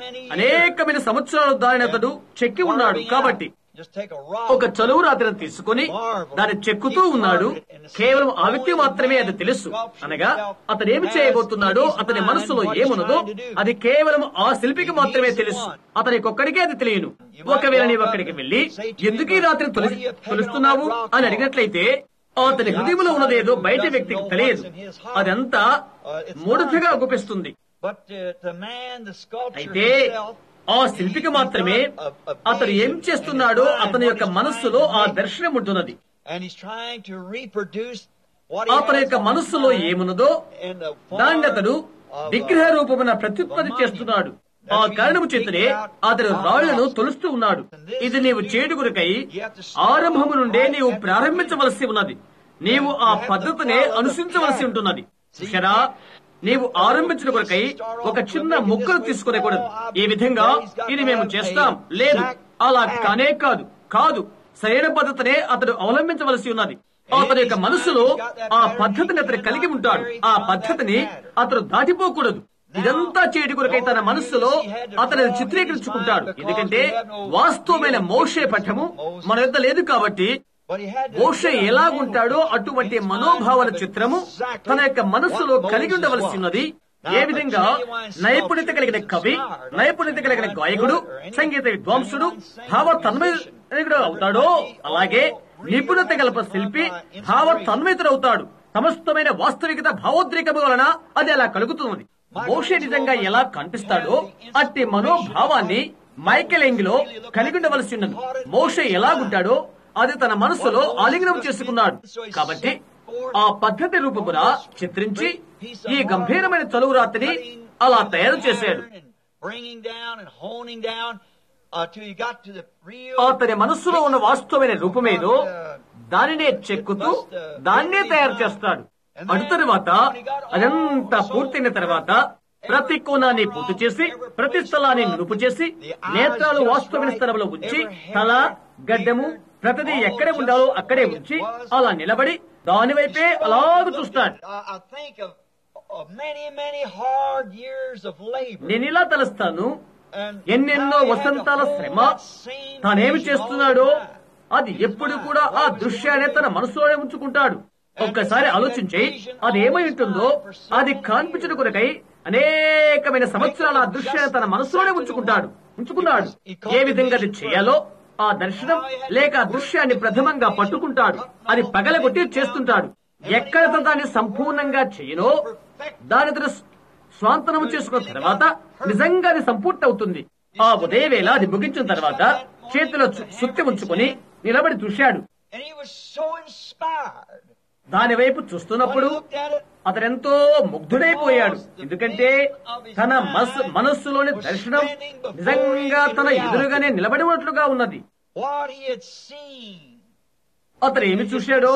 అనేకమైన సంవత్సరాలు దానిని అతడు చెక్కి ఉన్నాడు కాబట్టి just take a rock ఒక చలువు రాత్రిని తీసుకుని దాన్ని చెక్కుతూ ఉన్నాడు కేవలం ఆ వ్యక్తి మాత్రమే అది తెలుసు అనగా అతను ఏమి చేయబోతున్నాడో అతని మనసులో ఏమున్నదో అది కేవలం ఆ శిల్పికి మాత్రమే తెలుసు అతనికి ఒక్కడికే అది తెలియను ఒకవేళ నీవు అక్కడికి వెళ్లి ఎందుకు ఈ రాత్రి తొలి తొలుస్తున్నావు అని అడిగినట్లయితే అతని హృదయంలో ఉన్నదేదో బయట వ్యక్తికి తెలియదు అదంతా మూఢతగా గుపిస్తుంది But uh, the man, the sculpture అయితే himself, ఆ శిల్పికి మాత్రమే అతను ఏం చేస్తున్నాడో అతని యొక్క మనస్సులో ఆ దర్శనం ఉంటున్నది and he's trying to reproduce what అతని he యొక్క has మనస్సులో on his mind ఏమున్నదో in the దాన్ని అతడు form of, విగ్రహ uh, రూపమున ప్రత్యుత్పత్తి చేస్తున్నాడు ఆ కారణము చేతనే అతడు రాళ్లను తొలుస్తూ ఉన్నాడు ఇది నీవు చేడుగురకై ఆరంభము నుండే నీవు ప్రారంభించవలసి ఉన్నది నీవు ఆ పద్ధతినే అనుసరించవలసి ఉంటున్నది చూశారా నీవు ఆరంభించిన కొరకై ఒక చిన్న ముక్కలు తీసుకునేకూడదు ఈ విధంగా ఇది మేము చేస్తాం లేదు అలా కానే కాదు కాదు సరైన పద్ధతినే అతడు అవలంబించవలసి ఉన్నది అతని యొక్క మనసులో ఆ పద్ధతిని అతను కలిగి ఉంటాడు ఆ పద్ధతిని అతను దాటిపోకూడదు ఇదంతా చేయటి కొరకై తన మనస్సులో అతను చిత్రీకరించుకుంటాడు ఎందుకంటే వాస్తవమైన మోషే పఠము మన యొద్ద లేదు కాబట్టి but he had to మోషే ఎలాగుంటాడో అటువంటి మనోభావాల చిత్రము తన యొక్క మనస్సులో కలిగి ఉండవలసి ఉన్నది ఏ విధంగా నైపుణ్యత కలిగిన కవి నైపుణ్యత కలిగిన గాయకుడు సంగీత విద్వాంసుడు భావ తన్మయుడు అవుతాడో అలాగే నిపుణత గలప శిల్పి భావ తన్మయుతుడు అవుతాడు సమస్తమైన వాస్తవికత భావోద్రేకము వలన అది అలా కలుగుతున్నది మోషే నిజంగా ఎలా కనిపిస్తాడో అట్టి మనోభావాన్ని మైకెల్ ఎంగిలో కలిగి ఉండవలసి ఉన్నది మోషే ఎలాగుంటాడో అది తన మనసులో ఆలింగనం చేసుకున్నాడు కాబట్టి ఆ పద్ధతి రూపమున చిత్రించి ఈ గంభీరమైన చలువు రాత్రిని అలా తయారు చేశాడు Bringing down and honing down uh, till you got to the real. అతని మనస్సులో ఉన్న వాస్తవమైన రూపమేదో దానినే చెక్కుతూ దాన్నే తయారు చేస్తాడు అటు తరువాత అదంతా పూర్తయిన తర్వాత ప్రతి కోణాన్ని పూర్తి చేసి ప్రతి స్థలాన్ని నునుపు చేసి నేత్రాలు వాస్తవమైన స్థలంలో ఉంచి తల గడ్డము ప్రతిదీ ఎక్కడ ఉండాలో అక్కడే ఉంచి అలా నిలబడి దాని వైపే అలాగ చూస్తాడు I, I think of, of many, many hard years of labor. నేను ఇలా తలుస్తాను And ఎన్నెన్నో how he had to వసంతాల hold శ్రమ that same తానేమి vision చేస్తున్నాడో all the time. అది ఎప్పుడు కూడా ఆ దృశ్యాన్ని తన మనసులోనే ఉంచుకుంటాడు ఒక్కసారి ఆలోచించి అది ఏమై ఉంటుందో అది కాన్పించడం కొరకై అనేకమైన సంవత్సరాల ఆ దృశ్యాన్ని తన మనసులోనే ఉంచుకుంటాడు ఉంచుకున్నాడు ఏ విధంగా అది చేయాలో ఆ దర్శనం లేక ఆ దృశ్యాన్ని ప్రథమంగా పట్టుకుంటాడు అది పగలగొట్టి చేస్తుంటాడు ఎక్కడ తను దాన్ని సంపూర్ణంగా చేయనో దాని తన స్వాంతనము చేసుకున్న తర్వాత నిజంగా అది సంపూర్తి అవుతుంది ఆ ఉదయవేళ అది ముగించిన తర్వాత చేతిలో సు- సుత్తి ఉంచుకొని నిలబడి చూశాడు And he was so inspired. దాని వైపు When చూస్తున్నప్పుడు he looked at it, అతనెంతో ముగ్ధుడైపోయాడు ఎందుకంటే తన మనస్సు మనస్సులోని దర్శనం నిజంగా తన ఎదురుగానే నిలబడి ఉన్నట్లుగా ఉన్నది what he had seen. అతను ఏమి చూశాడో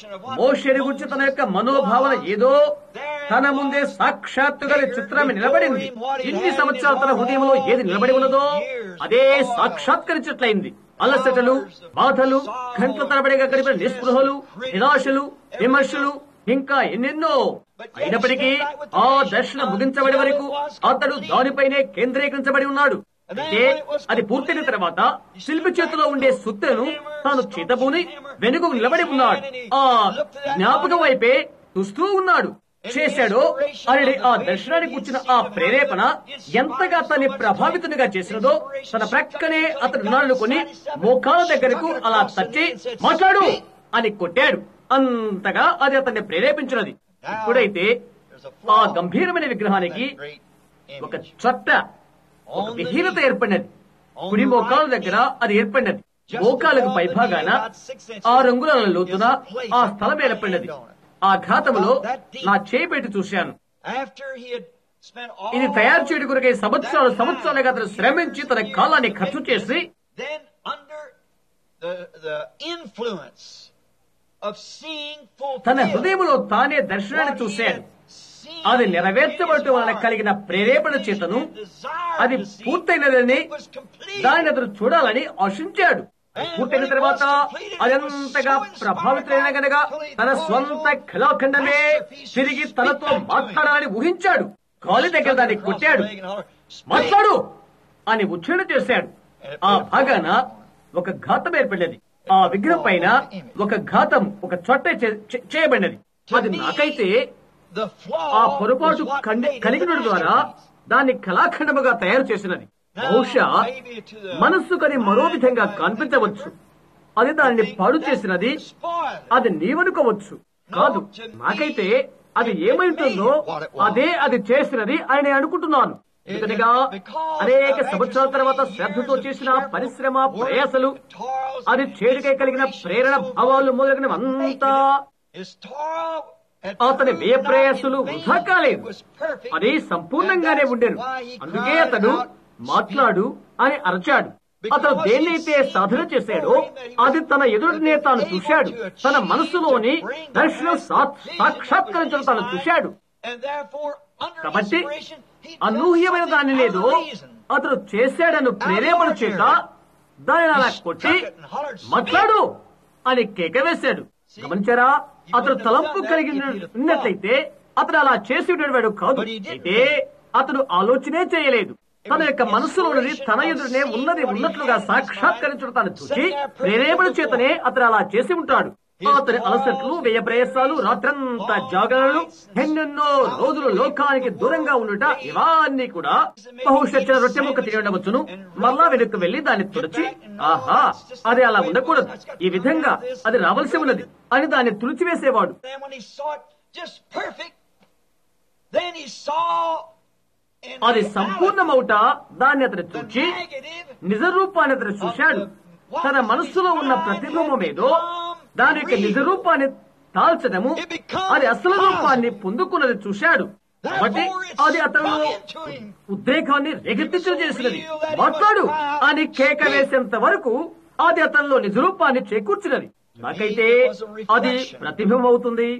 మోషేని గురించి తన యొక్క మనోభావన ఏదో తన ముందే సాక్షాత్తుగా చిత్రమే నిలబడింది ఇన్ని సంవత్సరాల తన హృదయంలో ఏది నిలబడి ఉన్నదో అదే సాక్షాత్కరించట్లయింది అలసటలు బాధలు గంటల తరబడిగా గడిపిన నిస్పృహలు నిరాశలు విమర్శలు ఇంకా ఎన్నెన్నో అయినప్పటికీ ఆ దర్శనం ముగించబడి వరకు అతడు దానిపైనే కేంద్రీకరించబడి ఉన్నాడు అయితే అది పూర్తయిన తర్వాత శిల్పి చేతిలో ఉండే సుత్తెను తాను చేతబూని వెనుక నిలబడి ఉన్నాడు ఆ జ్ఞాపకం వైపే చూస్తూ ఉన్నాడు చేశాడో అని ఆ దర్శనానికి వచ్చిన ఆ ప్రేరేపణ ఎంతగా తన్ని ప్రభావితునిగా చేసినదో తన ప్రక్కనే అతడు నాలుకొని మోకాల దగ్గరకు అలా తచ్చి మాట్లాడు అని కొట్టాడు అంతగా అది అతన్ని ప్రేరేపించినది ఇప్పుడైతే ఆ గంభీరమైన విగ్రహానికి ఒక చట్ట ఒక విహీనత ఏర్పడినది కుడి మోకాల దగ్గర అది ఏర్పడినది మోకాలకు పైభాగాన ఆ రంగుల లోతున ఆ స్థలం ఏర్పడినది ఆ ఘాతములో నా చేయి పెట్టి చూశాను After he had spent all ఇది తయారు చేయడం కొరకై సంవత్సరాలు సంవత్సరాలుగా అతను శ్రమించి తన కాలాన్ని ఖర్చు చేసి then under the the influence of seeing తన fulfilled హృదయములో తానే దర్శనాన్ని what he చూశాడు had seen అది in నెరవేర్చబడటం వలన his కలిగిన life. ప్రేరేపణ His చేతను desire అది to see పూర్తయినదని it was complete. దాన్ని అతను చూడాలని ఆశించాడు అది పూర్తయిన తర్వాత అదంతగా ప్రభావితమైన గనక తన స్వంత కళాఖండమే తిరిగి తనతో మాట్లాడాలని ఊహించాడు కాలి దగ్గర దాన్ని కొట్టాడు మాట్లాడు అని ఉచ్చారణ చేశాడు ఆ భాగాన ఒక ఘాతం ఏర్పడినది ఆ విగ్రహం పైన ఒక ఘాతం ఒక చొట్ట చే- చే- చేయబడినది అది నాకైతే The flaw ఆ పొరపాటు was what కండి- made it కలిగిన the ద్వారా masterpiece. దాన్ని కళాఖండముగా తయారు చేసినది బహుశా మనస్సుకది మరో విధంగా కనిపించవచ్చు అది దానిని పాడు చేసినది Spoil it. అది నీవనుకోవచ్చు కాదు నాకైతే అది ఏమైంటుందో అదే అది చేసినది ఆయన అనుకుంటున్నాను ఎందుకనగా అనేక సంవత్సరాల తర్వాత శ్రద్ధతో చేసిన పరిశ్రమ ప్రయాసలు అది చేడుకై కలిగిన ప్రేరణ భావాలు మొదలగిన అంతా His toil had అతని వ్యయ proved ప్రయాసలు not in vain. వృధా కాలేదు It was perfect. అది సంపూర్ణంగానే ఉండేను అందుకే అతడు మాట్లాడు అని అరచాడు అతను దేన్నైతే సాధన చేశాడో అది తన ఎదుటినే తాను చూశాడు తన మనసులోని దర్శనం సా- సాక్షాత్కరించడం తాను చూశాడు And therefore, under కాబట్టి inspiration, he does అనూహ్యమైన something దాని out of లేదు reason. అతను చేశాడను ప్రేరేపణ చేత దానిని అలా కొట్టి మాట్లాడు అని కేక వేశాడు గమనించారా అతను తలంపు కలిగి ఉన్నట్లయితే అతను అలా చేసి ఉండేవాడు కాదు అయితే అతను ఆలోచనే చేయలేదు తన యొక్క మనసులోని తన ఎదురునే ఉన్నది ఉన్నట్లుగా సాక్షాత్కరించడం తాను చూసి ప్రేరేపణ చేతనే అతను అలా చేసి ఉంటాడు అతని అలసట్లు వ్యయ ప్రయాసాలు రాత్రంతా జాగరణలు ఎన్నెన్నో రోజులు లోకానికి దూరంగా ఉండుట ఇవన్నీ కూడా బహుశా రొట్టె ముక్క తిని ఉండవచ్చును మళ్ళా వెనక్కి వెళ్లి దాన్ని తుడిచి ఆహా అది అలా ఉండకూడదు ఈ విధంగా అది రావలసి ఉన్నది అని దాన్ని తుడిచివేసేవాడు Then when he saw it just perfect, then he saw అది సంపూర్ణమవుట దాన్ని అతను చూచి నిజ రూపాన్ని అతను చూశాడు తన మనస్సులో ఉన్న ప్రతిబింబం ఏదో దాని యొక్క నిజ రూపాన్ని తాల్చడము అది అసలు రూపాన్ని పొందుకున్నది చూశాడు కాబట్టి అది అతను ఉద్రేకాన్ని రేకెత్తించు చేసినది మాట్లాడు అని కేక వేసేంత వరకు అది అతనిలో నిజ రూపాన్ని చేకూర్చినది నాకైతే అది ప్రతిబింబం అవుతుంది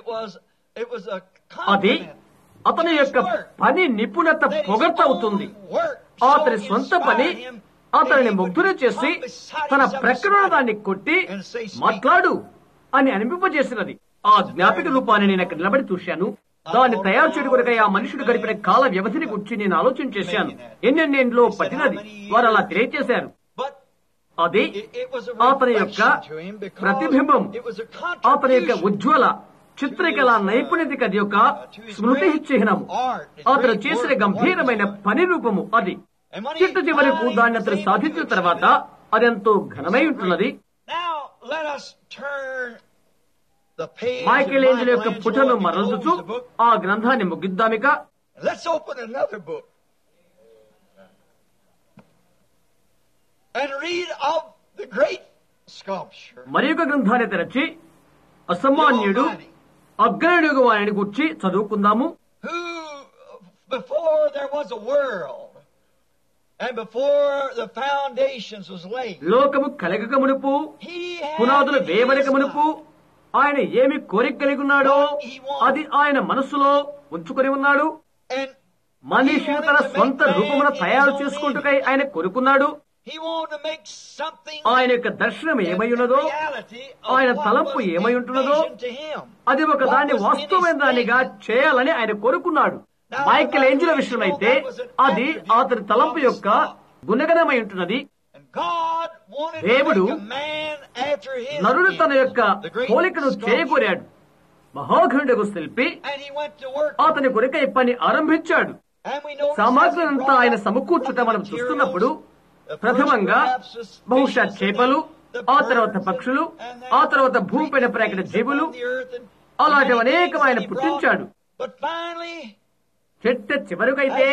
అది అతని యొక్క పని నిపుణత పొగడ్త అవుతుంది అతని సొంత పని అతనిని ముగ్ధులు చేసి తన ప్రకటన దాన్ని కొట్టి మాట్లాడు అని అనిపింపజేసినది ఆ జ్ఞాపిక రూపాన్ని నేను అక్కడ నిలబడి చూశాను దాన్ని తయారు చేయడం కొరకై ఆ మనుషుడు గడిపిన కాల వ్యవధిని గురించి నేను ఆలోచన చేశాను ఎన్నెన్నెంట్లో పట్టినది వారు అలా తెలియచేశారు అది అతని యొక్క ప్రతిబింబం అతని యొక్క ఉజ్వల చిత్రకళ నైపుణ్యతకి అది యొక్క స్మృతి చిహ్నము అతను చేసిన గంభీరమైన పని రూపము అది చిట్ట చివరకు దాన్ని అతను సాధించిన తర్వాత అదెంతో ఘనమై ఉంటున్నది మైకేల్ ఏంజల్ యొక్క పుటను మరల్చుచు ఆ గ్రంథాన్ని ముగిద్దామిక Let's open another book and read of the great sculpture. మరి ఒక గ్రంథాన్ని తెరచి అసమాన్యుడు అగ్రయుడు వారిని గుర్చి చదువుకుందాము Who, before there was a world, and before the foundations was laid, లోకము కలగక మునుపు he had పునాదులు in వేయబడక his మునుపు mind ఆయన ఏమి కోరిక కలిగి ఉన్నాడో అది ఆయన మనసులో ఉంచుకొని ఉన్నాడు and మనిషిని తన సొంత రూపమున తయారు చేసుకుంటుకై ఆయన కోరుకున్నాడు he wanted to make something ఆయన యొక్క దర్శనం ఏమై ఉన్నదో reality ఆయన of what తలంపు was ఏమై in ఉంటున్నదో vision to him. అది ఒక దాన్ని వాస్తవమైన దానిగా చేయాలని ఆయన కోరుకున్నాడు మైకెల్ ఏంజల విషయం అయితే అది అతని తలంపు యొక్క గుణగణమై ఉంటున్నది And God wanted దేవుడు to make a man after his నరుడు తన image, యొక్క the great పోలికను sculpture. చేయగోరాడు మహాఘనుడకు శిల్పి And he went to work. అతని కొరకై పని ఆరంభించాడు And we know సామాగ్రినంతా ఆయన సమకూర్చుట మనం చూస్తున్నప్పుడు ప్రథమంగా బహుశా చేపలు ఆ తర్వాత పక్షులు ఆ తర్వాత భూమిపైన ప్రాకిన జీవులు అలాంటి అనేకమైన పుట్టించాడు But finally, చెట్ట చివరికైతే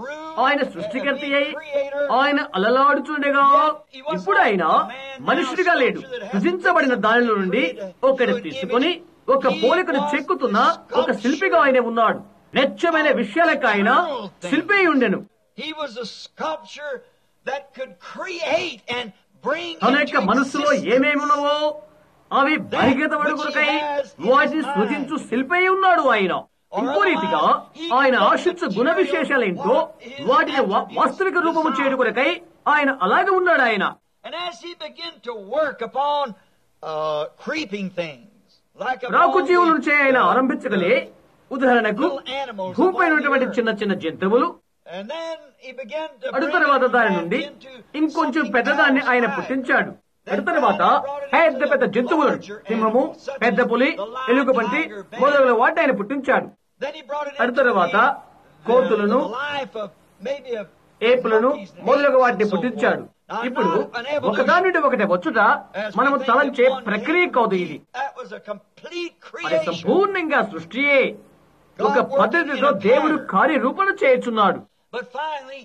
ఆయన సృష్టికర్త అయి ఆయన అలలాడుచుండగా ఇప్పుడు ఆయన మనుషుడిగా లేడు సృజించబడిన దానిలో నుండి ఒకటి తీసుకుని ఒక పోలికను చెక్కుతున్న ఒక శిల్పిగా ఆయన ఉన్నాడు నెచ్చమైన విషయాలకు ఆయన శిల్పి అయి ఉండెను he was a sculpture that could create and bring తన యొక్క into మనస్సులో existence ఏమేమి ఉన్నవో అవి బహిగతబడి కొరకై వాటిని సృజించు శిల్పి అయి ఉన్నాడు ఆయన ఇంకో రీతిగా ఆయన ఆశించు గుణ విశేషాలేంటో వాటిని వా- వాస్తవిక రూపము చేయడం కొరకై ఆయన అలాగే ఉన్నాడు ఆయన And as he began to work upon uh, creeping things, like upon రాకు జీవుల the, నుంచి ఆయన uh, ఆరంభించగలే ఉదాహరణకు భూమిపైన ఉన్నటువంటి చిన్న చిన్న జంతువులు And then he began to అటు bring తర్వాత it దాని back నుండి into ఇంకొంచెం something పెద్దదాన్ని ఆయన else. పుట్టించాడు అటు తర్వాత పెద్ద పెద్ద జంతువులు సింహము పెద్ద పులి ఎలుగుబంటి మొదలైన వాటిని ఆయన పుట్టించాడు Then he brought it అటు into తర్వాత the, కోతులను the life of maybe of ఏపులను monkeys and మొదలగు apes వాటిని and so పుట్టించాడు forth. Now, ఇప్పుడు not an evolution. ఒకదాని నుండి ఒకటి వచ్చుట As we మనము think తలంచే that one ప్రక్రియ came కాదు from ఇది Eve, That was a complete అది creation. సంపూర్ణంగా సృష్టియే ఒక పద్ధతిలో దేవుడు కార్యరూపణ చేయుచున్నాడు But finally,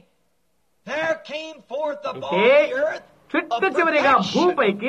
there came forth upon అయితే the earth చిట్ట a చివరిగా perfection. భూమిపైకి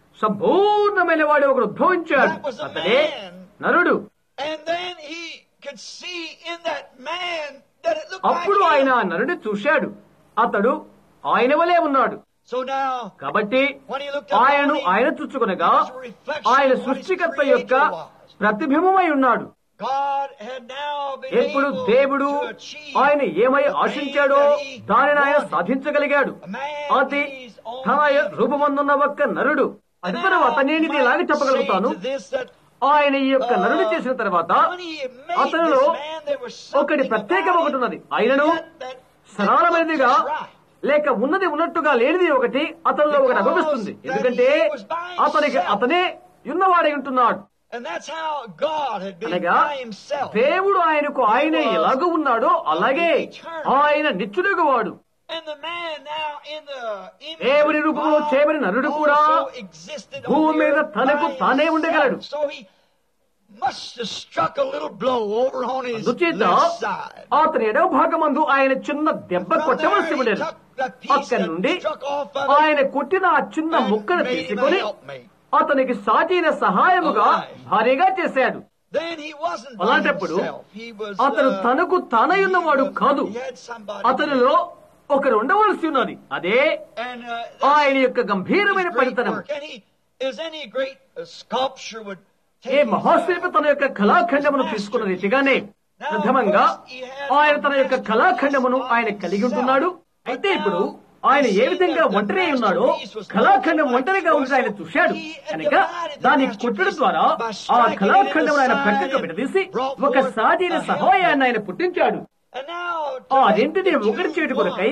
సంపూర్ణమైన వాడు ఒకడు ఉద్భవించాడు That was a అతడే man. నరుడు And then he could see in that man that it looked అప్పుడు like ఆయన him. ఆ నరుడిని చూశాడు అతడు ఆయన వలే ఉన్నాడు So now, కాబట్టి when he looked upon ఆయనను him, ఆయన చూచుకునగా he was a reflection ఆయన of what his సృష్టికర్త creator యొక్క was. ప్రతిబింబమై ఉన్నాడు God had now been ఎప్పుడు able దేవుడు to achieve ఆయన ఏమై the thing ఆశించాడో that he దానిని ఆయన wanted. సాధించగలిగాడు A man అది is on తన his- రూపమందున్న ఒక్క నరుడు And అది then తర్వాత I నేను ఇది might ఇలాగే చెప్పగలుగుతాను say to this that, ఆయన ఈ యొక్క uh, నరుడు చేసిన తర్వాత when he made అతనిలో this man, there was something ఒకటి ప్రత్యేకం about ఒకటి him ఉన్నది ఆయనను that- that didn't సరళమైనదిగా look just right. లేక ఉన్నది ఉన్నట్టుగా లేనిది ఒకటి అతనిలో ఒకటి అభిపిస్తుంది ఎందుకంటే అతనికి అతనే ఉన్నవాడై ఉంటున్నాడు And that's how God had been అనగా by himself. దేవుడు ఆయనకు ఆయనే ఎలాగ ఉన్నాడో అలాగే ఆయన నిత్యుడుగు వాడు And the man now in the image దేవుని of రూపంలో God చేయబడిన నరుడు కూడా also existed on భూమి the మీద earth తనకు by తానే himself. ఉండగలడు. So he must have struck a little blow over on his అందుచేత left side. అతని ఎడవ భాగమందు ఆయన చిన్న దెబ్బ From there, కొట్టవలసి he ఉండేది took the piece అక్కడి that నుండి struck off of it ఆయన కొట్టిన ఆ చిన్న and ముక్కను made him a తీసుకొని helpmate. అతనికి సాటిన సహాయముగా Alive. భారీగా చేశాడు Then he wasn't by అలాంటప్పుడు himself. He was, అతను uh, తనకు తానై ఉన్నవాడు he was- కాదు he had somebody అతనిలో ఒకరు ఉండవలసి ఉన్నది అదే And, uh, that's ఆయన యొక్క గంభీరమైన his great పనితనం work. And he, is any great uh, sculpture would A take his, మహాశిల్పి uh, తన యొక్క కళాఖండమును తీసుకున్న రీతిగానే ప్రథమంగా ఆయన తన యొక్క కళాఖండమును ఆయన కలిగి ఉంటున్నాడు అయితే ఇప్పుడు ఆయన ఏ విధంగా ఒంటరి అయి ఉన్నాడో కళాఖండం ఒంటరిగా ఉంటే ఆయన చూశాడు కనుక దాన్ని కుట్టడం ద్వారా ఆ కళాఖండం ఆయన ప్రక్కకు విడదీసి ఒక సాధీన సహాయాన్ని ఆయన పుట్టించాడు And now, ఆ రెంటిని ఒకటి చేయడం కొరకై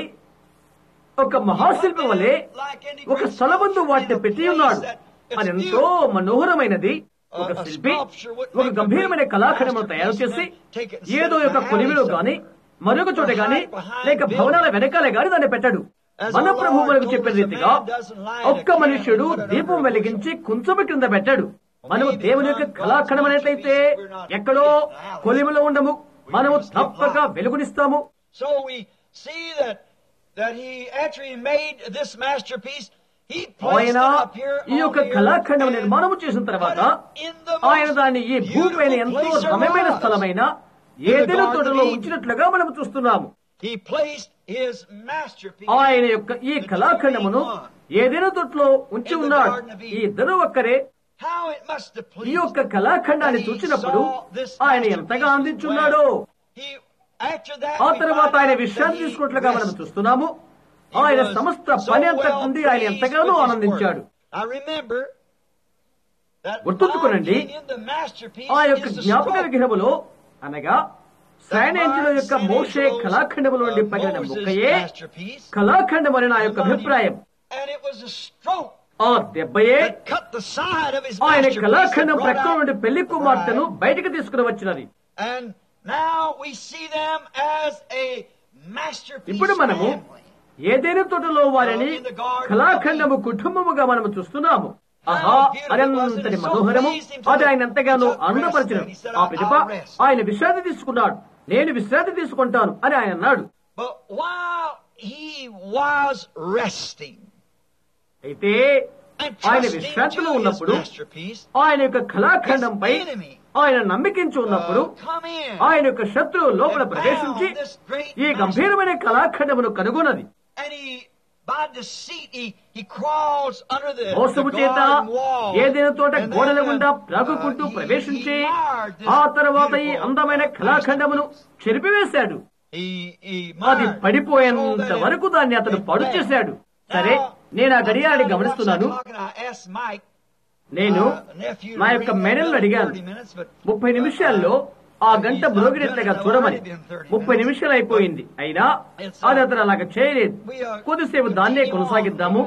ఒక మహాశిల్పి వలె ఒక స్థలబంధు వాటిని పెట్టి ఉన్నాడు అది ఎంతో మనోహరమైనది ఒక శిల్పి ఒక గంభీరమైన కళాఖండమును తయారు చేసి ఏదో ఒక కొలిమిలో గాని మరొక చోట గాని లేక భవనాల వెనకాలే గాని దాన్ని పెట్టాడు మన ప్రభు మనకు చెప్పిన రీతిగా ఒక్క మనుష్యుడు దీపం వెలిగించి కుంచము కింద పెట్టాడు మనము దేవుని యొక్క కళాఖండం అనేట్లయితే ఎక్కడో కొలిమిలో ఉండము మనము తప్పక వెలుగునిస్తాము So we see that that he after he made this masterpiece, he placed ఆయన it up here ఈ on యొక్క the earth కళాఖండం and నిర్మాణము చేసిన తర్వాత put it in the ఆయన most దాన్ని ఈ భూమిపైన beautiful ఎంతో place there రమ్యమైన was. స్థలమైన ఏదైనా తోటలో ఉంచినట్లుగా మనం చూస్తున్నాము He placed his masterpiece. ఆయన యొక్క ఈ కళాఖండమును ఏదైనా తోటలో ఉంచి ఉన్నాడు ఈ ఇద్దరు ఒక్కరే How it must have ఈ pleased యొక్క కళాఖండాన్ని that he చూసినప్పుడు saw this ఆయన masterpiece ఎంతగా as అందించున్నాడో well. He, after that, ఆ we తర్వాత find ఆయన out that విశ్రాంతి he తీసుకున్నట్లుగా మనం rested. చూస్తున్నాము He ఆయన was సమస్త so పని అంతటి well నుండి ఆయన pleased ఎంతగానో with his ఆనందించాడు work. I remember that గుర్తుంచుకోనండి, my opinion, the masterpiece ఆ యొక్క is the జ్ఞాపక stroke. విగ్రహములో అనగా సైనేంజుల యొక్క మోషే కళాఖండము నుండి Uh, పడిన Moses' ముక్కయే masterpiece. కళాఖండం అని నా యొక్క అభిప్రాయం And it was a stroke ఆ దెబ్బయే that cut the side of his ఆయన masterpiece కళాఖండం and brought ప్రక్కన out నుండి పెళ్లి the కుమార్తెను bride. బయటకు తీసుకుని వచ్చినది And now we see them as a masterpiece ఇప్పుడు మనము family. ఏదైనా తోటలో వారిని కళాఖండము కుటుంబముగా మనము చూస్తున్నాము ఆహా అనంతటి మనోహరము అది ఆయన ఎంతగానో ఆనందపరచను ఆ పిదప ఆయన విశ్రాంతి తీసుకున్నాడు నేను విశ్రాంతి తీసుకుంటాను అని ఆయన అన్నాడు But while he was resting అయితే and ఆయన trusting విశ్రాంతిలో to his ఉన్నప్పుడు masterpiece, ఆయన యొక్క కళాఖండంపై ఆయన నమ్మికించి ఉన్నప్పుడు uh, come in ఆయన యొక్క శత్రువు లోపల ప్రవేశించి ఈ గంభీరమైన కళాఖండమును కనుగొన్నది and he by deceit he, he crawls under the, the మోసము చేత garden wall. ఏదైనా తోట And then, గోడల uh, గుండా uh, ప్రాగుకుంటూ he- ప్రవేశించి he marred this ఆ తర్వాత ఈ beautiful అందమైన కళాఖండమును చెరిపివేశాడు He, he అది marred పడిపోయేంత so that వరకు దాన్ని అతను it పడు fell. చేశాడు సరే నేను ఆ గడియారాన్ని గమనిస్తున్నాను నేను నా యొక్క మెడల్ని అడిగాను ముప్పై నిమిషాల్లో ఆ గంట మ్రోగినట్లుగా చూడమని ముప్పై నిమిషాలు అయిపోయింది అయినా అది అతను అలాగ చేయలేదు కొద్దిసేపు దాన్నే కొనసాగిద్దాము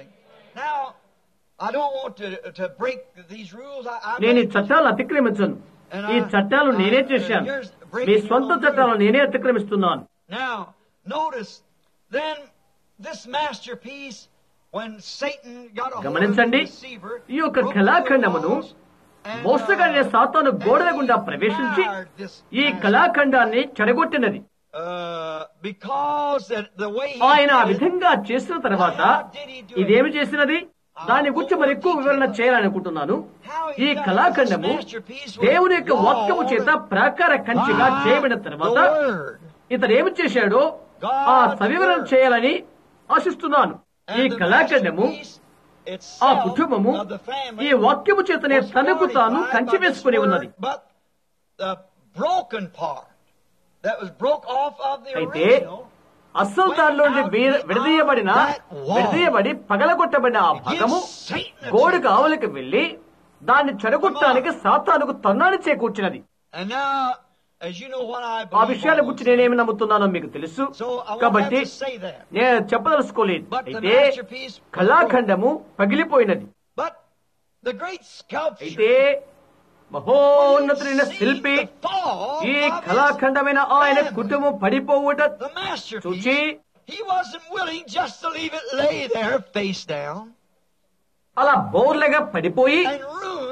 నేను ఈ చట్టాలు అతిక్రమించను ఈ చట్టాలు నేనే చేశాను మీ సొంత చట్టాలు నేనే అతిక్రమిస్తున్నాను Now, notice, then this masterpiece, when Satan got a hold of the గమనించండి deceiver, ఈ యొక్క broke కళాఖండమును the walls and, మోసగాడైన uh, సాతాను గోడల and గుండా he ప్రవేశించి marred this ఈ masterpiece. కళాఖండాన్ని చెడగొట్టినది Uh, because that the way he ఆయన ఆ did it, విధంగా చేసిన తర్వాత ఇదేమి చేసినది దాని గురించి మరి ఎక్కువ వివరణ చేయాలనుకుంటున్నాను ఈ కళాఖండము దేవుని యొక్క వాక్యము చేత ప్రాకార కంచిగా by చేయబడిన the తర్వాత word. ఇతను ఏమి చేశాడో ఆ సవివరణ చేయాలని ఆశిస్తున్నాను ఈ కళాఖండము ఆ కుటుంబము ఈ వాక్యము చేతనే తనకు తాను కంచి వేసుకుని ఉన్నది But the broken part that was broke off of the అయితే original అస్సలు దానిలో నుండి వీర- విడదీయబడిన విడదీయబడి పగలగొట్టబడిన ఆ భాగము gives Satan a గోడకు chance. ఆవలికి వెళ్లి దాన్ని చెడగొట్టడానికి సాతానుకు తన్నాన్ని చేకూర్చినది And now, as you know what I ఆ believe విషయాల on గురించి those నేనేమి నమ్ముతున్నానో మీకు తెలుసు So I won't కాబట్టి have to say that. నేను చెప్పదలుచుకోలేదు But the అయితే masterpiece was కళాఖండము పగిలిపోయినది But the great sculpture అయితే మహోన్నతుడైన శిల్పి ఈ కళాఖండమైన ఆయన కుటుంబం పడిపోవుట the masterpiece, చూచి he wasn't willing just to leave it lay there face down అలా బోర్లగా పడిపోయి and ruin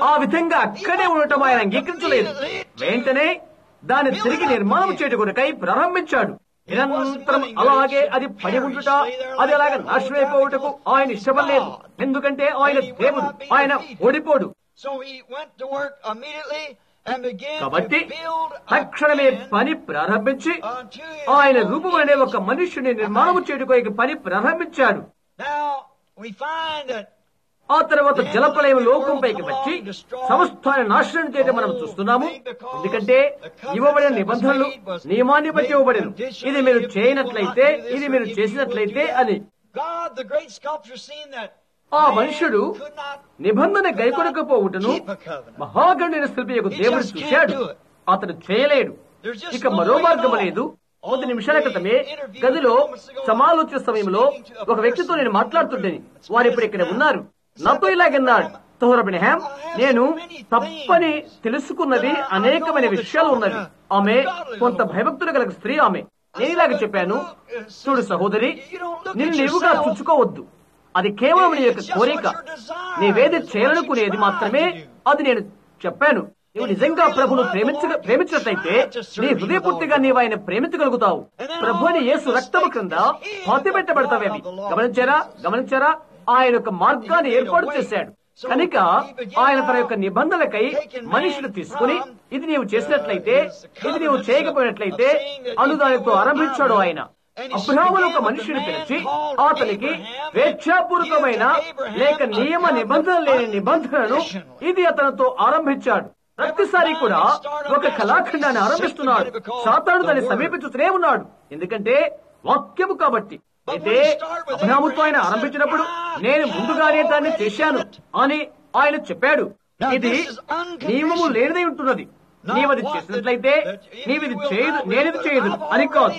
ఆ విధంగా అక్కడే ఉండటం ఆయన అంగీకరించలేదు వెంటనే దాన్ని తిరిగి నిర్మాణం చేయట కొరకై ప్రారంభించాడు నిరంతరం అలాగే అది పడి ఉండుట అది అలాగే నాశనమైపోవటకు ఆయన ఇష్టపడలేదు ఎందుకంటే ఆయన దేవుడు ఆయన ఓడిపోడు So he went to work immediately and began కాబట్టి to build తక్షణమే again పని ప్రారంభించి unto his ఆయన own రూపం అనే ఒక మనుష్యుని నిర్మాణం చేయడానికి పని ప్రారంభించాడు Now we find that ఆ తర్వాత జలప్రలయం లోకంపైకి వచ్చి సమస్తాన్ని నాశనం చేయడం మనం చూస్తున్నాము ఎందుకంటే ఇవ్వబడిన నిబంధనలు నియమాన్ని బట్టి ఇవ్వబడిన ఇది మీరు చేయనట్లయితే ఇది మీరు చేసినట్లయితే అని God, the great sculptor, seen that ఆ మనుషుడు man could not నిబంధన గైకొనకపోవుటను keep a covenant. మహాగణుని శిల్పి యొక్క దేవుడు చూశాడు అతను చేయలేడు ఇక మరో మార్గం లేదు కొద్ది నిమిషాల క్రితమే గదిలో సమాలోచన సమయంలో ఒక వ్యక్తితో నేను మాట్లాడుతుంటేని వారు ఇప్పుడు ఇక్కడ ఉన్నారు నాతో ఇలాగన్నాడు తోరబినహాం నేను తప్పని తెలుసుకున్నది అనేకమైన విషయాలు ఉన్నవి ఆమె కొంత భయభక్తులు కలిగిన స్త్రీ ఆమె నేను ఇలాగ చెప్పాను చూడు సహోదరి నిన్ను నీవుగా చుచ్చుకోవద్దు అది కేవలం నీ యొక్క కోరిక నీవేది చేయాలనుకునేది మాత్రమే అది నేను చెప్పాను నీవు నిజంగా ప్రభును ప్రేమించ ప్రేమించినట్లయితే నీ హృదయపూర్తిగా నీవు ఆయన ప్రేమించగలుగుతావు ప్రభు అని యేసు రక్తము క్రింద పాతి పెట్టబడతావేమి గమనించారా గమనించారా ఆయన యొక్క మార్గాన్ని ఏర్పాటు చేశాడు కనుక ఆయన తన యొక్క నిబంధనలకై మనుషులు తీసుకుని ఇది నీవు చేసినట్లయితే ఇది నీవు చేయకపోయినట్లయితే అను దానితో ఆరంభించాడు ఆయన అబ్రహామును ఒక మనిషిని పిలిచి అతనికి స్వేచ్ఛాపూర్వకమైన లేక నియమ నిబంధన లేని నిబంధనను ఇది అతనితో ఆరంభించాడు ప్రతిసారి కూడా ఒక కళాఖండాన్ని ఆరంభిస్తున్నాడు సాతాను దాన్ని సమీపించుతూనే ఉన్నాడు ఎందుకంటే వాక్యము కాబట్టి అయితే అబ్రహాముతో ఆయన ఆరంభించినప్పుడు నేను ముందుగానే దాన్ని చేశాను అని ఆయన చెప్పాడు ఇది నియమము లేనిదై ఉంటున్నది నీవది చేసినట్లయితే నీవిది చేయదు నేనిది చేయదు అని కాదు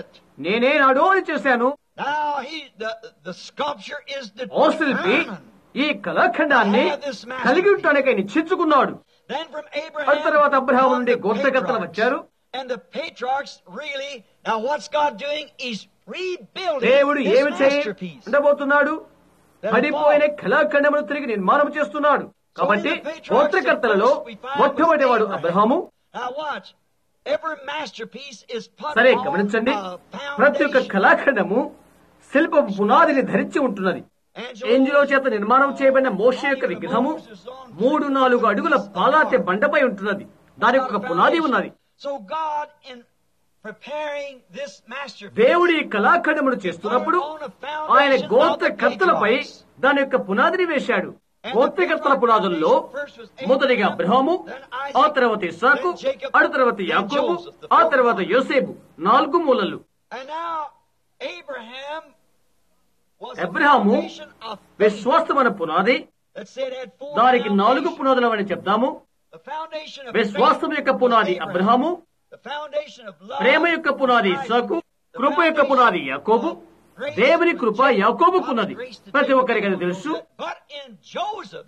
నేనే నాడు అని చేశాను Now he, the, the sculpture is ఓ శిల్పి determined. ఈ కళాఖండాన్ని కలిగి ఉండటానికై నిశ్చయించుకున్నాడు Then from ఆ Abraham, తర్వాత అబ్రహాము నుండి on the గోత్రకర్తలు patriarchs. వచ్చారు And the patriarchs really, now what's God doing? He's rebuilding దేవుడు this ఏమి చేయ masterpiece. ఉండబోతున్నాడు పడిపోయిన కళాఖండమును తిరిగి నిర్మాణం చేస్తున్నాడు కాబట్టి గోత్రకర్తలలో మొట్టమొదటి వాడు Abraham Now watch. Every masterpiece is put సరే on గమనించండి a ప్రతి ఒక్క foundation. కళాఖండము శిల్ప పునాదిని ధరించి ఉంటున్నది ఏంజిలో చేత నిర్మాణం చేయబడిన మోషే యొక్క విగ్రహము మూడు నాలుగు అడుగుల పాలాతే బండపై ఉంటున్నది దానికి ఒక పునాది ఉన్నది So God in preparing this masterpiece దేవుడి ఈ కళాఖండమును చేస్తున్నప్పుడు ఆయన గోత్ర కర్తలపై దాని యొక్క పునాదిని వేశాడు గోత్రకర్తల పునాదుల్లో మొదటిగా అబ్రహాము ఆ తర్వాత ఇస్సాకు ఆ తర్వాత యాకోబు ఆ తర్వాత యోసేపు నాలుగు మూలలు And now Abraham was a Abraham foundation of faith విశ్వాసమైన పునాది that said had four దానికి నాలుగు foundations. పునాదులు అని చెప్తాము The foundation of విశ్వాసం faith యొక్క was పునాది Abraham. Abraham The foundation of love ప్రేమ యొక్క పునాది was ఇస్సాకు Isaac. The కృప యొక్క పునాది యాకోబు grace దేవుని was Krupa Jacob. యాకోబుకున్నది God's grace to ప్రతి Jacob ఒక్కరికి అది was తెలుసు Joseph. But in Joseph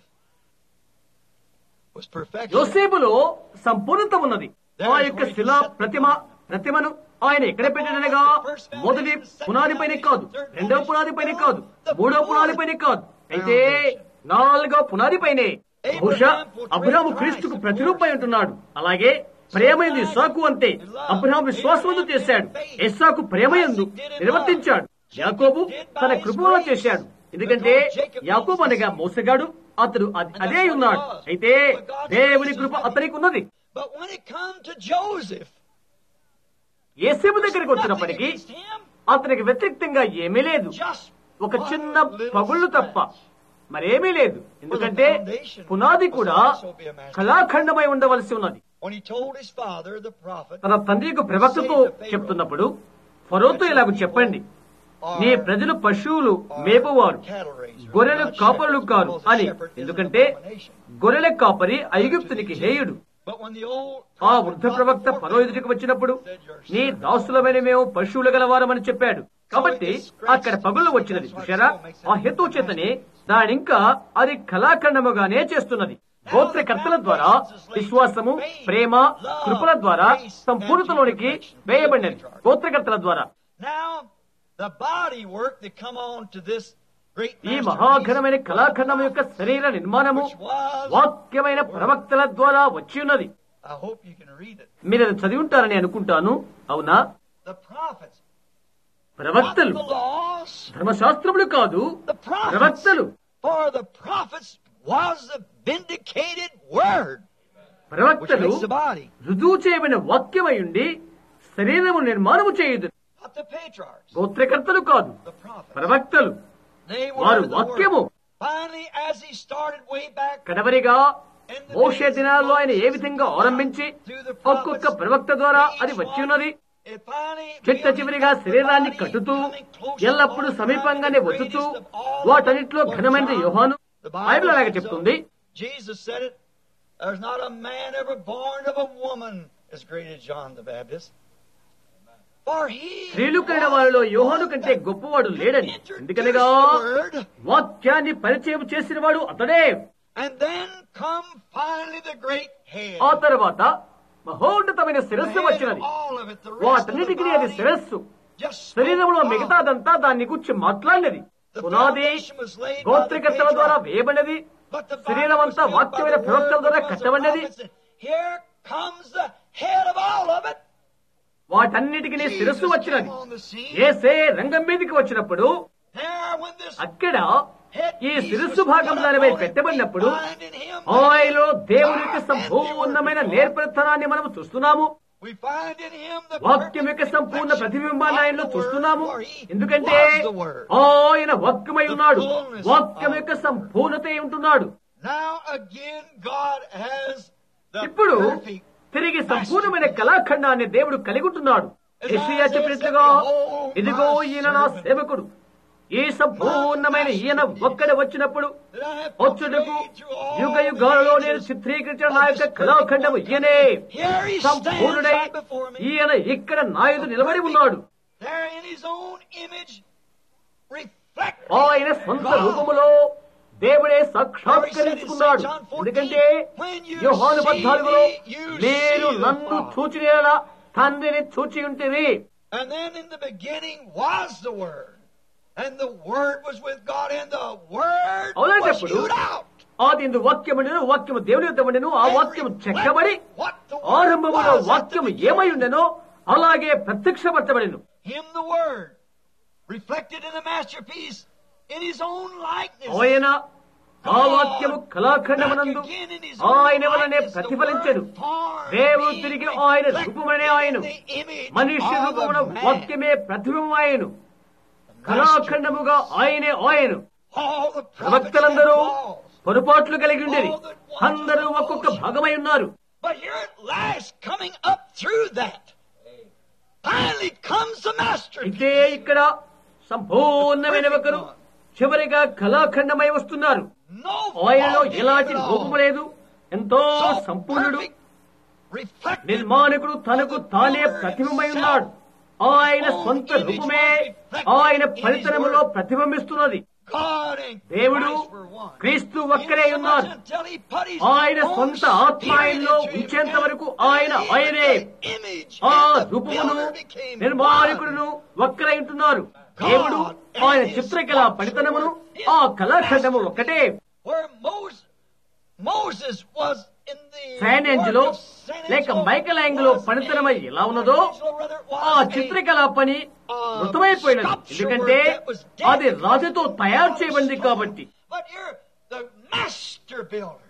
was perfection. యోసేపులో సంపూర్ణత ఉన్నది ఆ యొక్క శిలా ప్రతిమ ప్రతిమను ఆయన ఎక్కడ పెట్టాడనగా మొదటి పునాది పైన కాదు రెండవ పునాది పైన కాదు మూడవ పునాది పైన కాదు అయితే నాలుగవ పునాది పైనే బహుశా అబ్రహాము క్రీస్తుకు ప్రతిరూపై ఉంటున్నాడు అలాగే ప్రేమయందు ఇస్సాకు అంతే అబ్రహాం విశ్వాసంతో చేశాడు ఇస్సాకు ప్రేమయందు నిర్వర్తించాడు యాకోబు తన కృపలో చేశాడు ఎందుకంటే యాకోబు అనగా మోసగాడు అతడు అద్- అదే ఉన్నాడు అయితే దేవుని కృప అతనికి ఉన్నది But when it come to Joseph, ఏసేపు దగ్గరికి వచ్చినప్పటికీ nothing against him, అతనికి వ్యతిరేక్తంగా ఏమీ లేదు just ఒక చిన్న పగుళ్ళు తప్ప మరేమీ లేదు ఎందుకంటే పునాది కూడా కళాఖండమై ఉండవలసి ఉన్నది when he told his father, the prophet, తన తండ్రి యొక్క ప్రవక్తతో చెప్తున్నప్పుడు ఫరోతో ఇలాగ చెప్పండి నీ ప్రజలు పశువులు మేపువారు గొర్రెల కాపరులు కారు అని ఎందుకంటే గొర్రెల కాపరి ఐగుప్తునికి హేయుడు But when the old ఆ వృద్ధ ప్రవక్త పరో ఎదుటికి వచ్చినప్పుడు నీ దాసులమైన మేము పశువులు గలవారమని చెప్పాడు కాబట్టి అక్కడ పగులు వచ్చినది చూశారా ఆ హేతు చేతనే దానింకా అది కళాఖండముగానే చేస్తున్నది గోత్రకర్తల ద్వారా విశ్వాసము ప్రేమ కృపల ద్వారా సంపూర్ణతలోనికి వేయబడినది గోత్రకర్తల ద్వారా Now, the body work that come on to this great ఈ masterpiece, మహాఘనమైన కళాఖండం యొక్క శరీర నిర్మాణము which was వాక్యమైన ప్రవక్తల ద్వారా వచ్చి ఉన్నది I hope you can read it. మీరు అది చదివి ఉంటారని అనుకుంటాను అవునా The prophets. Not ప్రవక్తలు the laws. ధర్మశాస్త్రములు కాదు The prophets. ప్రవక్తలు For the prophets was the vindicated word, which ప్రవక్తలు makes the body. రుజువు చేయబడిన వాక్యమై ఉండి శరీరము నిర్మాణము చేయుదు Not the patriarchs. గోత్రకర్తలు కాదు The prophets. ప్రవక్తలు They వారు were the వాక్యము word. Finally, as he started way back కడవరిగా in the Moshe days of దినాల్లో ఆయన ఏ Moses, విధంగా ఆరంభించి through the ఒక్కొక్క prophets, ప్రవక్త ద్వారా each అది వచ్చి ఉన్నది one, it finally చిట్ట building చివరిగా up the శరీరాన్ని body, కట్టుతూ coming closer ఎల్లప్పుడూ all the time, సమీపంగానే the వచ్చుతూ greatest of all వాటన్నిటిలో was ఘనమైన John. యోహాను The Bible బైబిల్ అలాగే said so. చెప్తుంది Jesus said it. There's not a man ever born of a woman as great as John the Baptist. For he స్త్రీలు కలిగిన వారిలో యోహాను కంటే గొప్పవాడు లేడని introduced ఎందుకనగా the word, వాక్యాన్ని పరిచయం చేసిన వాడు అతడే and then come finally the great head. ఆ తర్వాత మహోన్నతమైన The శిరస్సు head వచ్చినది of all of it, the rest of the వాటన్నిటికీ అది body, శిరస్సు just spoke శరీరంలో God. మిగతాదంతా దాన్ని గురించి మాట్లాడినది పునాది గోత్రకర్తల ద్వారా వేయబడినది But the శరీరం అంతా Bible was వాక్యమైన built by the ప్రవక్తల ద్వారా word of the కట్టబడినది prophets. Here comes the head of all of it. వాటన్నిటికీ Jesus శిరస్సు వచ్చినది came on the scene. ఏసే రంగం మీదకి వచ్చినప్పుడు There, when this అక్కడ head ఈ piece శిరస్సు was భాగం put దానిపై upon him, పెట్టబడినప్పుడు we find in him ఆయనలో that దేవుని యొక్క God had the సంపూర్ణమైన word నేర్పరితనాన్ని మనం చూస్తున్నాము We find in him the వాక్యం యొక్క perfect సంపూర్ణ reflection ప్రతిబింబాన్ని of ఆయనలో the చూస్తున్నాము word, for he ఎందుకంటే was the word. ఆయన వాక్యమై ఉన్నాడు The fullness వాక్యం of- యొక్క సంపూర్ణత అయి ఉంటున్నాడు Now again, God has the ఇప్పుడు perfect. తిరిగి సంపూర్ణమైన కళాఖండాన్ని దేవుడు కలిగి ఉంటున్నాడు యెషయా చెప్పినట్లుగా ఇదిగో ఈయన నా సేవకుడు ఈ సంపూర్ణమైన ఈయన ఒక్కడ వచ్చినప్పుడు that I have వచ్చుటకు portrayed through all యుగ యుగాలలో the నేను ages. చిత్రీకరించిన నా యొక్క కళాఖండము ఈయనే Here he stands సంపూర్ణుడై right before me. ఈయన ఇక్కడ నాయుడు నిలబడి ఉన్నాడు There in his own image, reflecting ఆయన సొంత God. రూపములో దేవుడే సాక్షాత్కరించుకున్నాడు ఎందుకంటే యోహాను పద్నాలుగులో మీరు నన్ను చూచినేలా తండ్రిని చూచి ఉంటిరి And then in the beginning was the Word. And the Word was with God, and the Word అవునా was చెప్పుడు? hewed out. ఆది ఇందు వాక్యము ఉండెను, వాక్యము దేవుని యొక్క ఉండెను ఆ and వాక్యము reflected చెక్కబడి what the Word ఆరంభములో was at the వాక్యము beginning. ఏమై ఉండెనో అలాగే ప్రత్యక్షపరచబడిను Him the Word, reflected in a masterpiece in his own likeness. ఆయన ఆ వాక్యము కళాఖండమునందు ఆయన వలనే ప్రతిఫలించడు దేవుడు తిరిగి ఆయన రూపమనే ఆయన మనుష్య రూపమున వాక్యమే ప్రతిబింబాయను కళాఖండముగా ఆయనే ఆయను ప్రవక్తలందరూ పొరపాట్లు కలిగి ఉండేది అందరూ ఒక్కొక్క భాగమై ఉన్నారు But here at last, coming up through that, finally comes the master. అయితే ఇక్కడ సంపూర్ణమైన ఒకరు చివరిగా కళాఖండమై వస్తున్నారు No ఆయనలో fault in ఎలాంటి him at all. లోపము లేదు ఎంతో So సంపూర్ణుడు perfect, reflected నిర్మాణకుడు తనకు తానే ప్రతిబింబై ఉన్నాడు ఆయన సొంత రూపమే ఆయన ఫలితనములో ప్రతిబింబిస్తున్నది God and దేవుడు Christ were one. క్రీస్తు ఒక్కరే ఉన్నారు Until he put his ఆయన own సొంత ఆత్మ spirit ఆయనలో into him, ఉంచేంత వరకు and ఆయన the ఆయనే image ఆ and the రూపమును builder became నిర్మాణకుడును ఒక్కరై ఉంటున్నారు దేవుడు ఆయన చిత్రకళ పడితనమును ఆ కళాఖండము ఒక్కటే Where Moses, Moses was in the సైనేంజ్లో work of San లేక Angelo మైకల్ యాంగిలో was పనితనమై a- ఎలా ఉన్నదో Michelangelo rather was ఆ a- చిత్రకళ పని మృతమైపోయినది ఎందుకంటే అది రాజుతో తయారు చేయబడింది కాబట్టి But you're the master builder.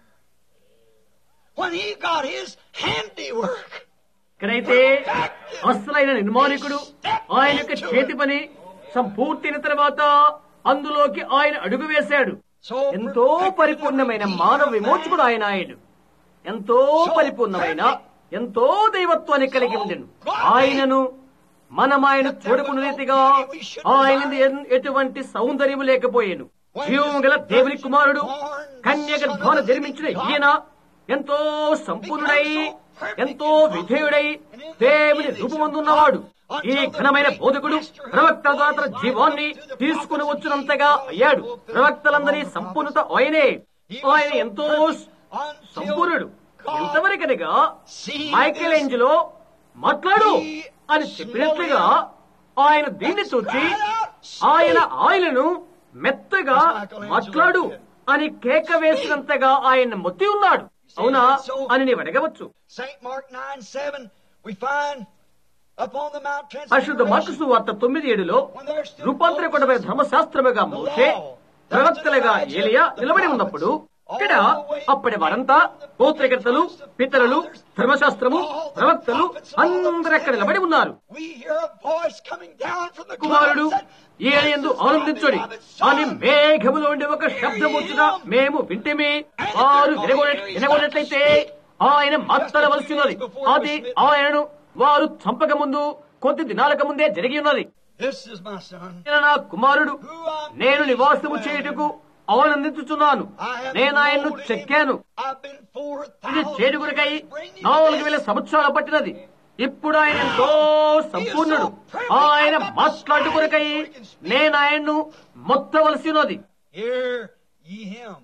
When he got his handiwork, ఇక్కడైతే అసలైన నిర్మాణికుడు ఆయన యొక్క చేతి పని సంపూర్తయిన తర్వాత అందులోకి ఆయన అడుగు వేశాడు so ఎంతో perfected పరిపూర్ణమైన the మానవ redeemer విమోచకుడు man, ఆయన ఆయన ఎంతో పరిపూర్ణమైన ఎంతో దైవత్వాన్ని కలిగి ఉండెను ఆయనను మనం ఆయన చూడకున్న రీతిగా ఆయన ఎటువంటి సౌందర్యం లేకపోయాను జీవము గల దేవుని కుమారుడు కన్య గర్భాన జన్మించిన ఈయన ఎంతో సంపూర్ణుడై ఎంతో విధేయుడై దేవుని రూపమందున్నవాడు ఈ ఘనమైన బోధకుడు ప్రవక్త ద్వారా తన జీవాన్ని తీసుకుని వచ్చినంతగా అయ్యాడు ప్రవక్తలందరి సంపూర్ణత ఆయనే ఆయన ఎంతో సంపూర్ణుడు ఎంతవరకనగా మైకేల్ ఏంజలో మాట్లాడు అని చెప్పినట్లుగా ఆయన దీన్ని చూచి ఆయన ఆయనను మెత్తగా మాట్లాడు అని కేక వేసినంతగా ఆయన మొత్తి ఉన్నాడు అవునా అని నీవు అడగవచ్చు St. Mark 9 7, we find upon the Mount పరిశుద్ధ మార్కు Transfiguration, సువార్త తొమ్మిది ఏడులో రూపాంతర కొడబడిన ధర్మశాస్త్రముగా మోషే ప్రవక్తలుగా ఏలియా నిలబడి ఉన్నప్పుడు ఇక్కడ అప్పటి వారంతా గోత్రకర్తలు పితరులు ధర్మశాస్త్రము ప్రవక్తలు అందరూ అక్కడ నిలబడి ఉన్నారు we hear a voice coming down from the కుమారుడు clouds that, ఏలియందు ఆనందించుడి అని మేఘములో ఉండి ఒక శబ్దం వచ్చిన మేము వింటేమే వారు వినగొన- వినగొన్నట్లయితే ఆయన మాట్లాడవలసి ఉన్నది అది ఆయనను వారు చంపక ముందు కొద్ది దినాలకు ముందే జరిగి ఉన్నది This is my son. ఈయన నా కుమారుడు నేను నివాసము చేయుటకు ఆనందించుచున్నాను నేను ఆయన్ను చెక్కాను I've been four ఇది thousand చేడుగురికై years bringing నాలుగు వేల this. సంవత్సరాలు పట్టినది ఇప్పుడు ఆయన ఎంతో సంపూర్ణుడు ఆయన మాట్లాడు కొరకై నేను ఆయన్ను మొత్తవలసి ఉన్నది Hear ye him.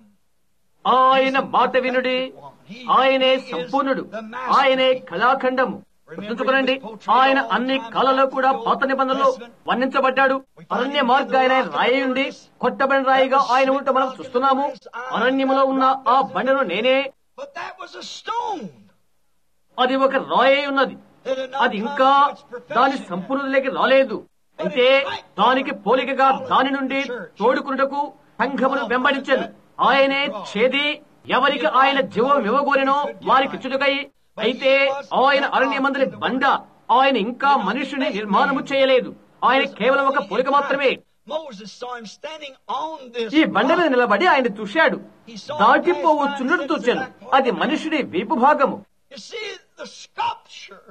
ఆయన మాట వినుడి ఆయనే సంపూర్ణుడు ఆయనే కళాఖండము గుర్తుంచుకోనండి ఆయన అన్ని కళలో కూడా పాత నిబంధనలో వర్ణించబడ్డాడు అరణ్య మార్గాయన రాయి ఉండి కొట్టబడిన రాయిగా ఆయన ఉంట మనం చూస్తున్నాము అరణ్యములో ఉన్న ఆ బండను నేనే But that was a stone. అది ఒక రాయి ఉన్నది It had not అది come ఇంకా to its perfection దాని yet. సంపూర్ణతలోకి రాలేదు అయితే దానికి పోలికగా దాని నుండి తోడుకున్నటకు సంఘమును వెంబడించాను ఆయనే చేది ఎవరికి ఆయన జీవం ఇవ్వగోరెనో వారికి ఇచ్చుటకై అయితే ఆయన అరణ్యమందరి బండ ఆయన ఇంకా మనుషుని నిర్మాణము చేయలేదు ఆయన కేవలం ఒక పోలిక మాత్రమే Moses saw him standing on this ఈ బండ మీద rock. నిలబడి ఆయన చూశాడు దాటిపోవచ్చున్నట్టు చూచాను అది మనుషుడి వీపు భాగము You see, the sculpture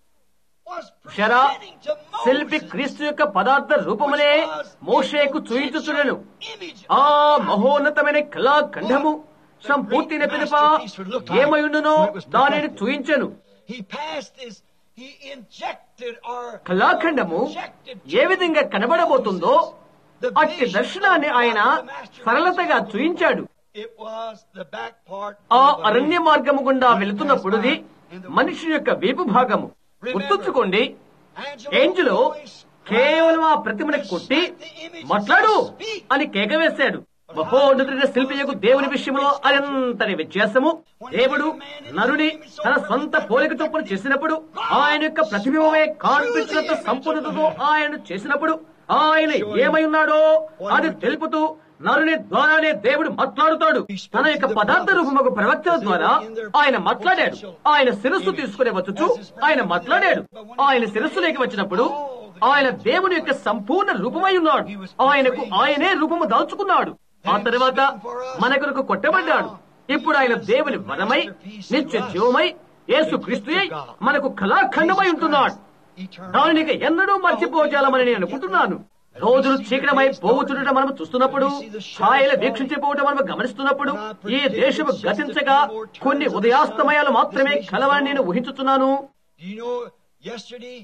was శరా presenting to శిల్పి Moses, క్రీస్తు యొక్క పదార్థ రూపమునే మోషేకు చూయించుచుడెను image ఆ మహోన్నతమైన కళాఖండము సంపూర్తిన పిదప ఏమయుండునో దానిని చూయించెను He passed his, he injected or కళాఖండము injected ఏ విధంగా కనబడబోతుందో the అట్టి vision దర్శనాన్ని of ఆయన God, the master సరళతగా race. చూయించాడు It was the back part ఆ of the అరణ్య vision. మార్గము గుండా వెళుతున్నప్పుడుది మనిషి యొక్క వీపు భాగము గుర్తుంచుకోండి ఏంజలో కేవలం ఆ ప్రతిమని కొట్టి మాట్లాడు అని కేక వేశాడు మహోన్నతుడైన శిల్పి యొక్క దేవుని విషయంలో అదంతటి వ్యత్యాసము దేవుడు నరుని తన సొంత పోలిక చొప్పున చేసినప్పుడు ఆయన యొక్క ప్రతిబింబమే కాన్పించినంత సంపూర్ణతతో ఆయన చేసినప్పుడు ఆయన ఏమై ఉన్నాడో అది తెలుపుతూ నరుని ద్వారానే దేవుడు మాట్లాడుతాడు తన యొక్క పదార్థ రూపముకు ప్రవక్తల ద్వారా ఆయన మాట్లాడాడు ఆయన శిరస్సు తీసుకునే వచ్చుచు ఆయన మాట్లాడాడు ఆయన శిరస్సులోకి వచ్చినప్పుడు ఆయన దేవుని యొక్క సంపూర్ణ రూపమై ఉన్నాడు ఆయనకు ఆయనే రూపము దాల్చుకున్నాడు ఆ తర్వాత మన కొరకు కొట్టబడ్డాడు ఇప్పుడు ఆయన దేవుని వరమై నిత్య జీవమై యేసు క్రీస్తుయై మనకు కళాఖండమై ఉంటున్నాడు దానిని ఇక ఎన్నడూ మర్చిపోజాలమని నేను అనుకుంటున్నాను రోజులు చీకటమై పోవుచుండటం మనం చూస్తున్నప్పుడు ఛాయలు వీక్షించిపోవటం మనం గమనిస్తున్నప్పుడు ఈ దేశము గతించగా కొన్ని ఉదయాస్తమయాలు మాత్రమే కలవని నేను ఊహించుతున్నాను Do you know yesterday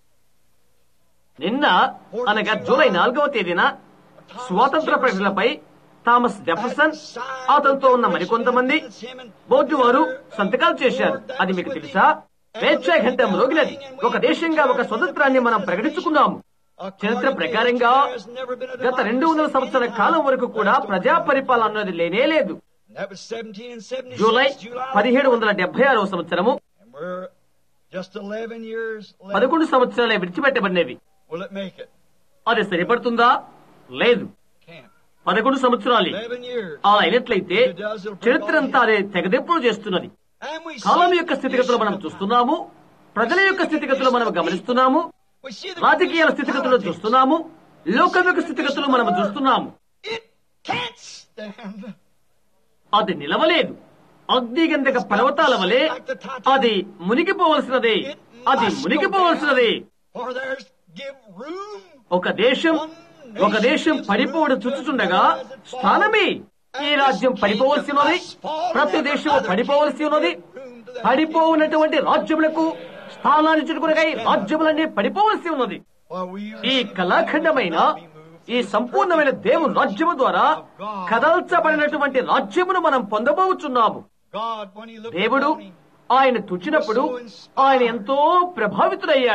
నిన్న అనగా జూలై నాలుగవ తేదీన స్వాతంత్ర ప్రజలపై థామస్ జెఫర్సన్ అతనితో ఉన్న మరికొంతమంది బోర్డు వారు సంతకాలు చేశారు అది మీకు తెలుసా స్వేచ్ఛా ఘంటం రోగినది ఒక దేశంగా ఒక స్వతంత్రాన్ని మనం ప్రకటించుకున్నాము చరిత్ర ప్రకారంగా గత రెండు వందల సంవత్సరాల కాలం వరకు కూడా ప్రజా పరిపాలన అన్నది లేనే లేదు That was 1776. July July. పదిహేడు వందల డెబ్బై ఆరవ సంవత్సరము And we're just 11 years left. పదకొండు సంవత్సరాలే విడిచిపెట్టబడినవి Will it make it? అది సరిపడుతుందా లేదు Can't. పదకొండు సంవత్సరాలు 11 years. అలా అయినట్లయితే చరిత్ర అంతా అదే తెగదెప్పులు చేస్తున్నది And we కాలం see యొక్క the స్థితిగతులు మనం condition of చూస్తున్నాము ప్రజల యొక్క స్థితిగతులు మనం గమనిస్తున్నాము We see the రాజకీయాల condition of స్థితిగతులు politics. చూస్తున్నాము లోకం యొక్క స్థితిగతులు మనం చూస్తున్నాము It can't stand. అది నిలవలేదు అగ్నిగంధక పర్వతాల వలె అది మునిగిపోవలసినదే అది మునిగిపోవలసినదే For there's give room. ఒక దేశం ఒక దేశం పడిపోవడం చూచుచుండగా స్థానమే ఈ రాజ్యం పడిపోవలసి ఉన్నది ప్రతి దేశము పడిపోవలసి ఉన్నది పడిపోవునటువంటి రాజ్యములకు స్థానాన్ని చుట్టుకునగా రాజ్యములన్నీ పడిపోవలసి ఉన్నది While we are ఈ కళాఖండమైన ఈ సంపూర్ణమైన దేవుని రాజ్యము ద్వారా కదల్చబడినటువంటి రాజ్యమును మనం పొందబోచున్నాము God, when He looked దేవుడు upon him, ఆయన తుచ్చినప్పుడు ఆయన ఎంతో ప్రభావితుడయ్యాడు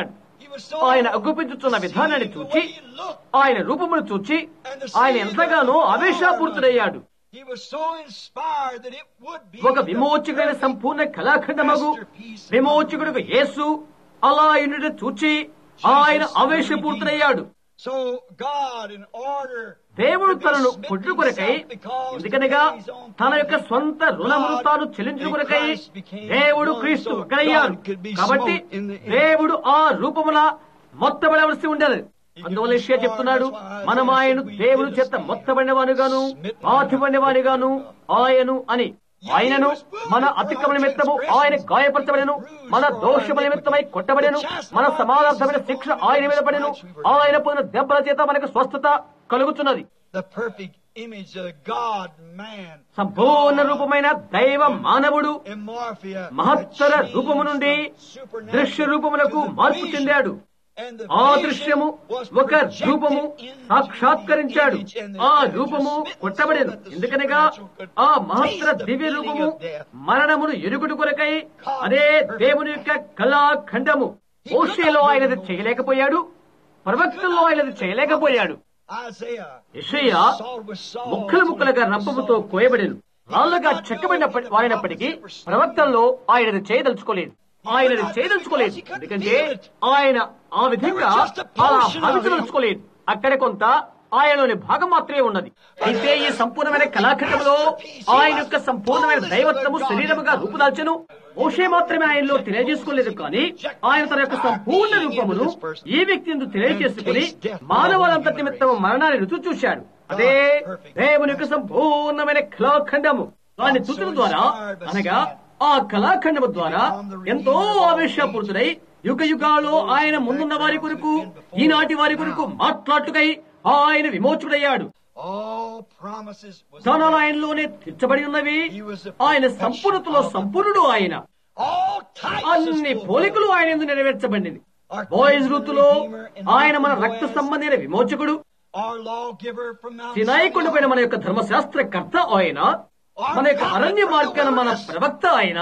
He was so ఆయన అగ్గుపించుతున్న విధానాన్ని seeing the చూచి way he looked, ఆయన రూపమును చూచి ఆయన ఎంతగానో ఆవేశాపూరితుడయ్యాడు He was so inspired that it would be ఒక విమోచకుడైన సంపూర్ణ కళాఖండమగు విమోచకుడుకు యేసు అలా ఇండుట చూచి ఆయన ఆవేశపూరితుడయ్యాడు So God, in order దేవుడు to be తనను smitten పుట్టు కొరకై himself because ఎందుకనగా to pay his own తన యొక్క penalty, స్వంత రుణమును తాను చెల్లించు కొరకై దేవుడు క్రీస్తు ఒక్కడయ్యాడు కాబట్టి దేవుడు ఆ రూపమున మొత్తబడవలసి ఉండదు అందువల్ల ఇషియా చెప్తున్నాడు మనం ఆయన దేవుడు చేత మొత్తబడిన వానుగాను బాధిపడిన వానిగాను ఆయను అని ఆయనను మన అతిక్రమ నిమిత్తము ఆయన గాయపరచబడెను మన దోషముల నిమిత్తమై కొట్టబడెను మన సమానార్థమైన శిక్ష ఆయన మీద పడెను ఆయన పొందిన దెబ్బల చేత మనకు స్వస్థత కలుగుతున్నది the perfect image of God man. సంపూర్ణ రూపమైన దైవ మానవుడు In Morphia, మహత్తర had changed రూపము నుండి from supernatural దృశ్య రూపములకు to the మార్పు vision. చెందాడు And the ఆ vision దృశ్యము was ఒక projected రూపము into సాక్షాత్కరించాడు the image and the ఆ image was రూపము smitten కొట్టబడేను so that the ఎందుకనగా supernatural could ఆ మహత్తర taste the దివ్య feeling రూపము of death. మరణమును ఎరుగుడు కొరకై అదే దేవుని యొక్క కళాఖండము ఓషేలో ఆయనది చేయలేకపోయాడు ప్రవక్తల్లో ఆయనది చేయలేకపోయాడు Isaiah, యెషయా Saul was Saul, ముక్కలు ముక్కలుగా రంపముతో కోయబడేను రాళ్ళుగా చెక్కబడిన వాడినప్పటికీ ప్రవక్తల్లో ఆయనది చేయదలుచుకోలేదు ఆయనది చేయదలుచుకోలేదు ఎందుకంటే ఆయన ఆ విధంగా అలా భావించదలుచుకోలేదు అక్కడ కొంత ఆయనలోని భాగం మాత్రమే ఉన్నది అయితే ఈ సంపూర్ణమైన కళాఖండంలో ఆయన యొక్క సంపూర్ణమైన దైవత్వము శరీరముగా రూపుదాల్చెను మోషే మాత్రమే ఆయనలో తెలియజేసుకోలేదు కానీ ఆయన తన యొక్క సంపూర్ణ రూపమును ఈ వ్యక్తి ఎందు తెలియజేసుకుని మానవాళంతటి నిమిత్తం మరణాన్ని రుచి చూశాడు అదే దేవుని యొక్క సంపూర్ణమైన కళాఖండము దాని తుతుల ద్వారా అనగా ఆ కళాఖండము ద్వారా ఎంతో ఆవేశపూరితుడై యుగ యుగాలో ఆయన ముందున్న వారి కొరకు ఈనాటి వారి కొరకు మాట్లాడుకై ఆయన విమోచుడయ్యాడు all promises was ధనాలు ఆయనలోనే తీర్చబడి ఉన్నవి ఆయన సంపూర్ణతలో సంపూర్ణుడు ఆయన all types of అన్ని full పోలికలు ఆయన ఎందు నెరవేర్చబడింది బాయ్స్ ఋతులో ఆయన మన రక్త సంబంధమైన విమోచకుడు our lawgiver from Mount Sinai Sinai. కొండపైన మన యొక్క ధర్మశాస్త్రకర్త ఆయన మన యొక్క అరణ్య మార్గాన మన ప్రవక్త ఆయన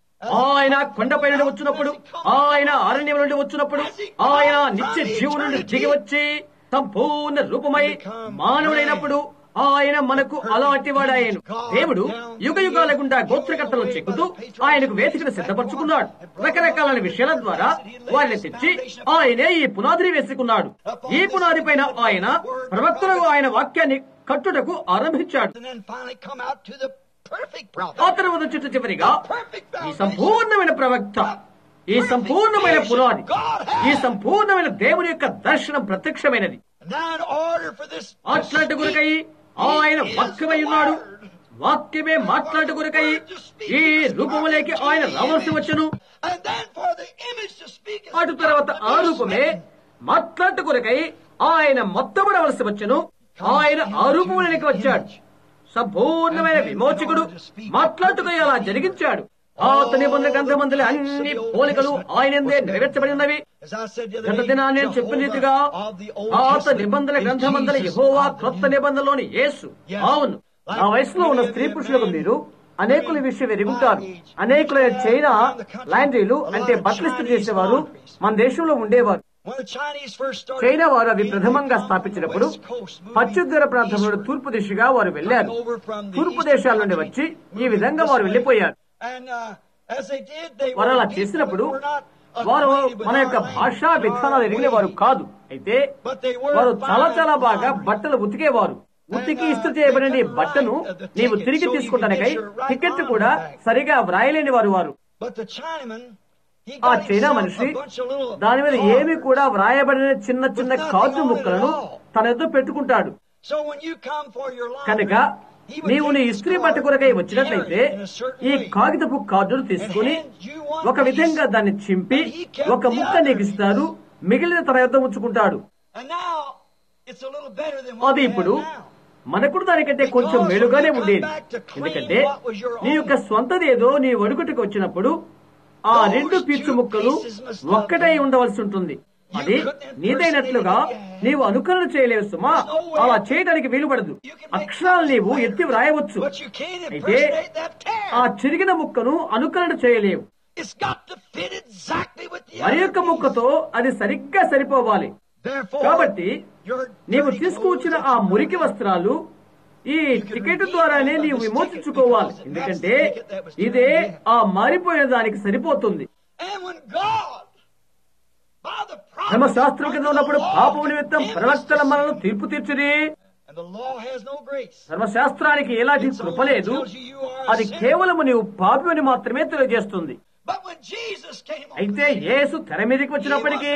ఆయన కొండపై నుండి వచ్చినప్పుడు ఆయన అరణ్యం నుండి వచ్చినప్పుడు ఆయన నిత్య జీవు నుండి దిగి వచ్చి సంపూర్ణ రూపమై మానవుడైనప్పుడు ఆయన మనకు అలాంటి వాడాయను దేవుడు యుగ యుగాల గుండా గోత్రకర్తలను చెక్కుతూ ఆయనకు వేదికను సిద్ధపరచుకున్నాడు రకరకాల విషయాల ద్వారా వారిని తెచ్చి ఆయనే ఈ పునాదిని వేసుకున్నాడు ఈ పునాది పైన ఆయన ప్రవక్తలకు ఆయన వాక్యాన్ని కట్టుటకు ఆరంభించాడు and then finally come out to the perfect ఆ prophet. తర్వాత చుట్టూ చివరిగా Perfect ఈ foundation. సంపూర్ణమైన ప్రవక్త ఈ సంపూర్ణమైన పునాది ఈ సంపూర్ణమైన దేవుని యొక్క దర్శనం ప్రత్యక్షమైనది Now in order for this మాట్లాడు కొరకై ఆయన వాక్యమై ఉన్నాడు వాక్యమే మాట్లాడు కొరకై ఈ రూపములేకి ఆయన రావాల్సి వచ్చను and then for the image to speak as అటు తర్వాత ఆ రూపమే మాట్లాడు కొరకై ఆయన మొత్తబడవలసి వచ్చను ఆయన ఆ రూపంలోనికి వచ్చాడు సంపూర్ణమైన విమోచకుడు మాట్లాడుటకై అలా జరిగించాడు పాత నిబంధన గ్రంథమందుల అన్ని పోలికలు ఆయనందే నెరవేర్చబడి ఉన్నవి As I said the గత other day, దినాన్ని నేను చెప్పిన రీతిగా Jehovah of the Old పాత Testament నిబంధన is గ్రంథమందల Jesus Jehovah of the క్రొత్త New. నిబంధనలోని యేసు అవును ఆ వయసులో ఉన్న స్త్రీ పురుషులకు మీరు అనేకుల విషయం ఎరుగుతారు అనేకులైన చైనా లాండ్రీలు అంటే బట్టలు ఇస్త్రీ చేసేవారు మన దేశంలో ఉండేవారు When the Chinese first started China వారు అవి being ప్రథమంగా from the స్థాపించినప్పుడు West Coast, moving పశ్చిమ ప్రాంతం నుండి eastward. తూర్పు దిశగా వారు వెళ్లారు తూర్పు దేశాల నుండి వచ్చి ఈ విధంగా వారు వెళ్లిపోయారు And, uh, as they did, they వారు were అలా people చేసినప్పుడు who were not వారు acquainted with మన our యొక్క language, భాషా our విధానాలు ఎరిగిన వారు way. కాదు అయితే But they were వారు చాలా fine చాలా బాగా laundry. బట్టలు ఉతికేవారు ఉతికి ఇస్త్రీ చేయబడిన ఈ బట్టను నీవు తిరిగి తీసుకుంటానికై టికెట్ కూడా సరిగా వ్రాయలేని వారు వారు But the Chinaman, he ఆ got చైనా himself మనిషి a bunch of little దాని మీద cards. ఏమి కూడా వ్రాయబడిన చిన్న చిన్న కార్డు ముక్కలను తన ఎద్దు పెట్టుకుంటాడు So when you come for your laundry, కనుక he would నీవు నీ take this ఇస్త్రీ card బట్ట కొరకై and వచ్చినట్లయితే carry it in a certain ఈ way. కాగితపు కార్డును తీసుకుని ఒక విధంగా దాన్ని చింపి ఒక ముక్క నీకు ఇస్తారు మిగిలిన తన యొద్ద ఉంచుకుంటాడు And now it's a little better than అది what we ఇప్పుడు have now. మనకుడు దానికంటే కొంచెం మెరుగానే ఉండేది ఎందుకంటే నీ యొక్క స్వంతది ఏదో నీ వడుకుటికి వచ్చినప్పుడు ఆ రెండు పీచు ముక్కలు ఒక్కటై ఉండవలసి ఉంటుంది అది నీదైనట్లుగా నీవు అనుకరణ చేయలేవు సుమా అలా చేయడానికి వీలుపడదు అక్షరాలు నీవు ఎత్తి వ్రాయవచ్చు But you can't అయితే impersonate that tear. ఆ చిరిగిన ముక్కను అనుకరణ చేయలేవు It's got to fit exactly with the మరి other యొక్క ముక్కతో అది సరిగ్గా సరిపోవాలి Therefore, కాబట్టి your నీవు dirty తీసుకువచ్చిన clothes ఆ that you మురికి wear, వస్త్రాలు ఈ టికెట్ ద్వారానే నీవు విమోచించుకోవాలి ఎందుకంటే ఇదే ఆ మారిపోయిన దానికి సరిపోతుంది And when God, by the ధర్మశాస్త్రం కింద ఉన్నప్పుడు పాపం promise, నిమిత్తం ప్రవక్తల మనల్ని తీర్పు తీర్చుది and the law has no grace. ధర్మశాస్త్రానికి ఎలాంటి కృప లేదు అది కేవలం నీవు పాపి అని మాత్రమే తెలియజేస్తుంది But when Jesus came on అయితే the scene, యేసు తెర మీదకి వచ్చినప్పటికీ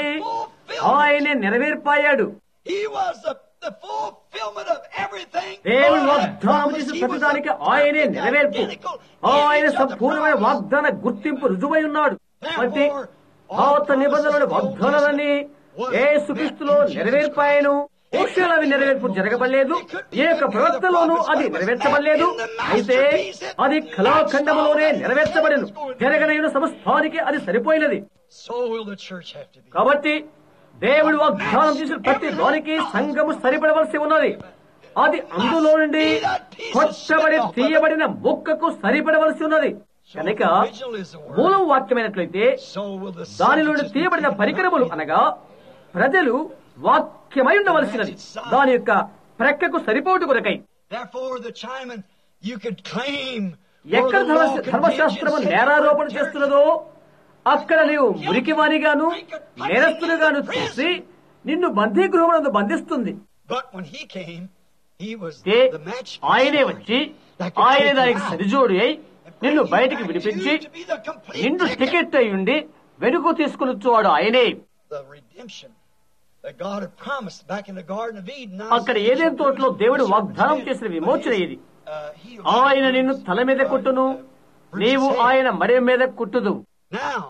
ఆయనే నెరవేర్పాయాడు he was the, the fulfillment of everything. దేవుని God had వాగ్దానం promised. చేసిన He was ప్రతిదానికి the ఆయనే perfect, నెరవేర్పు identical ఆయన image of the సంపూర్ణమైన promise. వాగ్దాన గుర్తింపు రుజువై ఉన్నాడు కాబట్టి పాత నిబంధనల వాగ్దానాలన్నీ యేసుక్రీస్తులో నెరవేర్పాయను మోషేలో అవి నెరవేర్పు జరగబడలేదు ఏ యొక్క ప్రవక్తలోనూ అది నెరవేర్చబడలేదు అయితే అది కళాఖండములోనే నెరవేర్చబడను జరగనైన సమస్తానికి అది సరిపోయినది So will the church have to be. కాబట్టి దేవుడు వాగ్దానం చేసిన ప్రతి దానికి సంఘము సరిపడవలసి ఉన్నది అది అందులో నుండి కొట్టబడి తీయబడిన ముక్కకు సరిపడవలసి ఉన్నది కనుక Original is the word. మూలం వాక్యమైనట్లయితే So will the దాని నుండి subjects be తీయబడిన taken పరికరములు from అనగా ప్రజలు వాక్యమై ఉండవలసినది దాని యొక్క ప్రక్కకు సరిపోటు కొరకై Therefore, the chiming you could claim ఎక్కడ where the ధర్మ- law ధర్మశాస్త్రము contingents నేరారోపణ had చేస్తున్నదో అక్కడ నీవు మురికివానిగాను నేరస్తులుగాను చూసి నిన్ను బందీగృహమునందు బంధిస్తుంది But when he came, he was A the match. ఆయనే వచ్చి ఆయనే దానికి సరిజోడి అయి నిన్ను బయటికి విడిపించి నిన్ను టికెట్ అయి ఉండి వెనుక తీసుకునిచ్చువాడు ఆయనే The redemption that God had promised back in the Garden of Eden. Now, అక్కడ ఏదేం తోటలో దేవుడు వాగ్దానం చేసిన విమోచన ఇది uh, he ఆయన నిన్ను తల మీద కొట్టును నీవు ఆయన మరే మీద కుట్టుదు Now,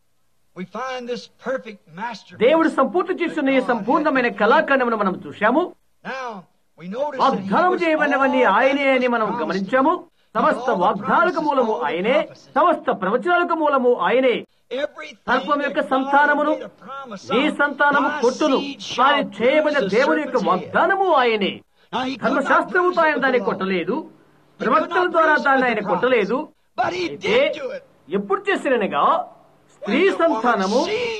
we find this perfect master. దేవుడు సంపూర్తి చేస్తున్న ఈ సంపూర్ణమైన కళాఖండమును మనం చూశాము Now, we notice that he వాగ్దానం was చేయబడినవన్నీ all ఆయనే అని మనం promised. గమనించాము సమస్త వాగ్దానాలకు మూలము ఆయనే సమస్త ప్రవచనాలకు మూలము ఆయనే Everything సర్పం యొక్క that God సంతానమును made a promise నీ of, సంతానము thy కొట్టును seed shall వారి చేయబడిన bruise the దేవుని యొక్క serpent's head. వాగ్దానము ఆయనే Now, he could not ధర్మశాస్త్రముతో bruise ఆయన it దాన్ని with the law. కొట్టలేదు He could ప్రవక్తల not ద్వారా bruise it దాన్ని with ఆయన the కొట్టలేదు promise. But he అయితే did do it. ఎప్పుడు చేసినగా స్త్రీ సంతానము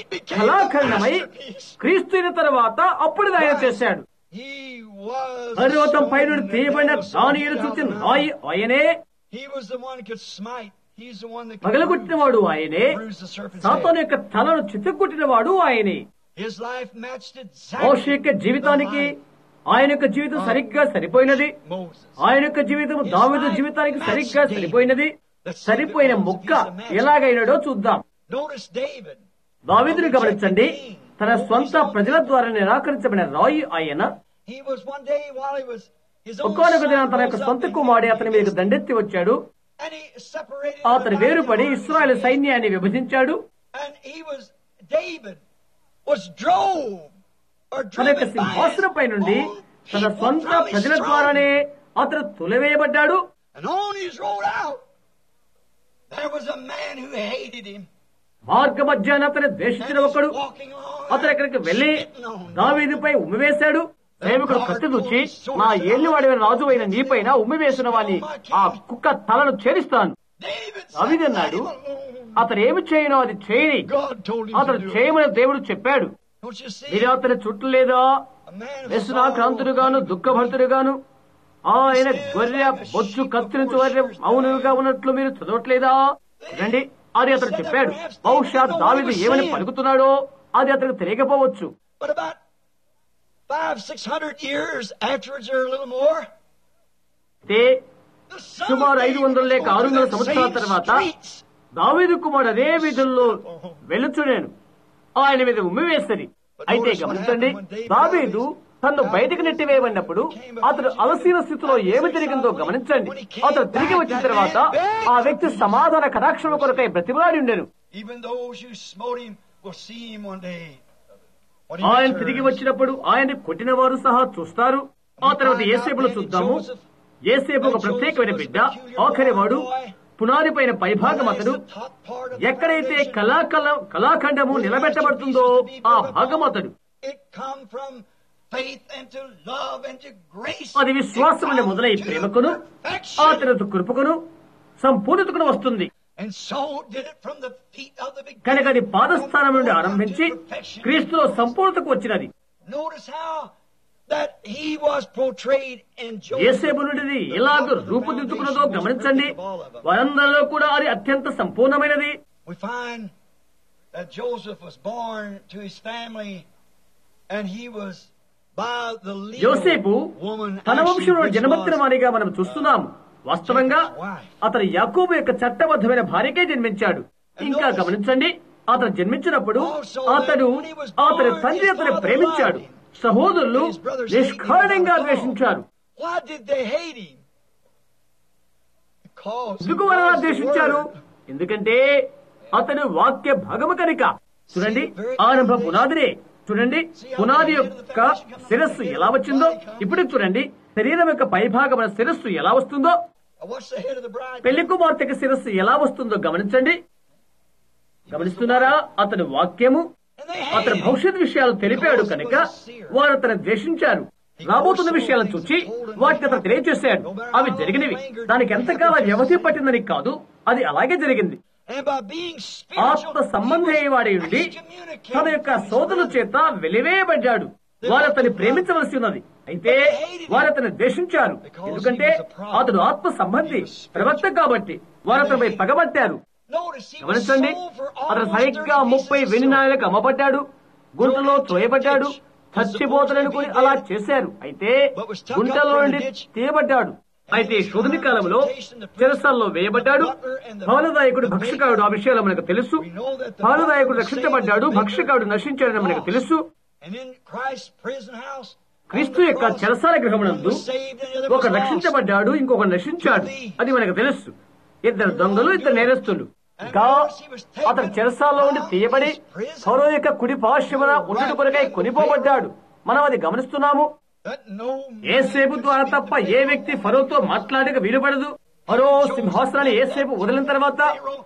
కళాఖండమై క్రీస్తు అయిన తర్వాత అప్పుడు ఆయన చేశాడు He was పర్వతం the పైన stone that తీయబడిన never దానియులు smote చూచిన out. రాయి ఆయనే He was the one who could smite. He's the one that could పగలగొట్టినవాడు ఆయనే bruise the serpent's సాతాను head. యొక్క తలను చిత్తగొట్టినవాడు ఆయనే His life matched మోష exactly యొక్క జీవితానికి the life ఆయన యొక్క జీవితం సరిగ్గా సరిపోయినది of Moses. ఆయన యొక్క జీవితం దావిదు జీవితానికి సరిగ్గా సరిపోయినది సరిపోయిన ముక్క ఎలాగైనాడో చూద్దాం Notice David. దావిదుని గమనించండి తన స్వంత ప్రజల ద్వారా నిరాకరించబడిన రాయి ఆయన He was one day while he was his own ఒక్కొక్క దిన son తన యొక్క rose up సొంత and కుమారుడు he- అతని మీదకి దండెత్తి వచ్చాడు and he separated అతను the వేరుపడి mighty ఇస్రాయల్ armies. సైన్యాన్ని విభజించాడు And he was David was drove or తన యొక్క driven by his సింహాసనంపై నుండి own తన people సొంత from his ప్రజల throne. ద్వారానే అతను తొలివేయబడ్డాడు And on his road out, there was a man who hated him. మార్గ మధ్యాహ్న అతను And ద్వేషించిన he's ఒకడు walking along అతను ఎక్కడికి వెళ్లి spitting on him. దావీదుపై ఉమ్మివేశాడు సేవకుడు కత్తి దూచి నా ఏళ్ళివాడిన రాజు అయిన నీపైన ఉమ్మివేసిన వాని ఆ కుక్క తలను చేరిస్తాను David said, దావీదు అన్నాడు "Leave him alone." అతను ఏమి చేయనో అది చేయని God told him అతను to do it. చేయమని దేవుడు చెప్పాడు Don't you see? మీరు అతని చుట్టూ లేదా A man of వ్యసనాక్రాంతుడుగాను sorrow, దుఃఖభర్తుడుగాను ఆయన గొర్రె బొచ్చు కత్తిరించి వారి మౌనుగా ఉన్నట్లు మీరు చదవట్లేదా రండి అది అతను చెప్పాడు బహుశా దావిదు ఏమని పలుకుతున్నాడో అది అతనికి తెలియకపోవచ్చు But about five, six hundred years afterwards, or a little more, అయితే the son సుమారు of ఐదు David వందల లేక was ఆరు going వందల through సంవత్సరాల that same తర్వాత streets. దావీదు కుమారుడు అదే వీధుల్లో వెళ్ళొచ్చు నేను ఆయన మీద ఉమ్మివేస్తుంది అయితే గమనించండి దావీదు తను బయటకు నెట్టివేయబడినప్పుడు అతడు అలసీన స్థితిలో ఏమి జరిగిందో గమనించండి అతడు తిరిగి వచ్చిన తర్వాత ఆ వ్యక్తి సమాధాన కటాక్షణ కొరకై బ్రతిమలాడి ఉండెను Even those who smote him will see him one day. When he ఆయన returns. తిరిగి వచ్చినప్పుడు ఆయన కొట్టిన వారు సహా చూస్తారు ఆ తర్వాత ఏసేపులు చూద్దాము ఏసేపు ఒక ప్రత్యేకమైన బిడ్డ ఆఖరి వాడు పునాది పైన పైభాగం అతడు ఎక్కడైతే కళాకళ కళాఖండము నిలబెట్టబడుతుందో ఆ భాగం అతడు It come from faith and to love and to grace. అది విశ్వాసమున మొదలై ప్రేమకును ఆ తర్వాత కృపకును సంపూర్ణతకును వస్తుంది And so did it from the feet of the కనుక అది beginning. పాదస్థానం నుండి ఆరంభించి క్రీస్తులో సంపూర్ణతకు వచ్చినది Notice how that he was portrayed in Joseph. ఏసేపు నుండి ఎలాగ రూపుదిద్దుకున్నదో గమనించండి వారందరిలో కూడా అది అత్యంత సంపూర్ణమైనది We find that Joseph was born to his family and he was by the legal యోసేపు woman తన actually వంశంలో which జన్మత్తిన was వారిగా మనం చూస్తున్నాము వాస్తవంగా అతను యాకోబు యొక్క చట్టబద్ధమైన భార్యకే జన్మించాడు ఇంకా గమనించండి అతను జన్మించినప్పుడు అతడు అతని తండ్రి అతని ప్రేమించాడు సహోదరులు నిష్కారణంగా ద్వేషించారు Why did they hate him? Because he ఎందుకు వారు అలా was the ద్వేషించారు Word. ఎందుకంటే అతను వాక్య భాగము కనుక చూడండి ఆరంభ పునాదినే చూడండి పునాది యొక్క శిరస్సు ఎలా వచ్చిందో ఇప్పుడు చూడండి శరీరం యొక్క పైభాగమైన శిరస్సు ఎలా వస్తుందో What's the head of the bride? పెళ్లి కుమార్తెకి శిరస్సు ఎలా వస్తుందో గమనించండి గమనిస్తున్నారా అతని వాక్యము And they అతని hated him. భవిష్యత్ విషయాలు తెలిపాడు కనుక వారు అతను ద్వేషించారు రాబోతున్న విషయాలను చూచి వాటిని అతను తెలియజేశాడు అవి జరిగినవి దానికి ఎంతకాలం వ్యవధి పట్టిందని కాదు అది అలాగే జరిగింది And by being ఆత్మ spiritual, సంబంధయ్యేవాడి ఉండి తన యొక్క సోదరుల చేత వెలివేయబడ్డాడు వారు అతన్ని ప్రేమించవలసి ఉన్నది అయితే వారు అతన్ని ద్వేషించారు ఎందుకంటే అతడు ఆత్మ సంబంధి ప్రవక్త కాబట్టి వారు అతనిపై పగబట్టారు Notice he was గమనించండి sold for అతను almost సరిగ్గా 30 ముప్పై pieces of వెండి silver. నాణాలకు అమ్మబడ్డాడు గుంటలో త్రోయబడ్డాడు చచ్చిపోతాడనుకుని అలా చేశారు అయితే గుంటలో నుండి తీయబడ్డాడు అయితే శోధని కాలంలో చెరసాల్లో వేయబడ్డాడు పాలదాయకుడు భక్షకాడు ఆ విషయాలు మనకు తెలుసు పాలదాయకుడు రక్షించబడ్డాడు భక్షకాడు నశించాడని మనకు తెలుసు And in Christ's prison house, క్రీస్తు యొక్క చెరసాల గృహమునందు was saved and the other ఒక was lost. రక్షించబడ్డాడు ఇంకొక నశించాడు అది మనకు తెలుసు ఇద్దరు దొంగలు ఇద్దరు నేరస్తులు ఇంకా అతను చెరసాల్లో ఉండి తీయబడి ఫరో యొక్క కుడి పార్శ్వమున ఉండుట కొరకై కొనిపోబడ్డాడు మనం అది గమనిస్తున్నాము That no ఏసేపు ద్వారా తప్ప ఏ వ్యక్తి ఫరోతో మాట్లాడక వీలుపడదు ఫరో సింహాసనాన్ని ఏసేపు వదిలిన తర్వాత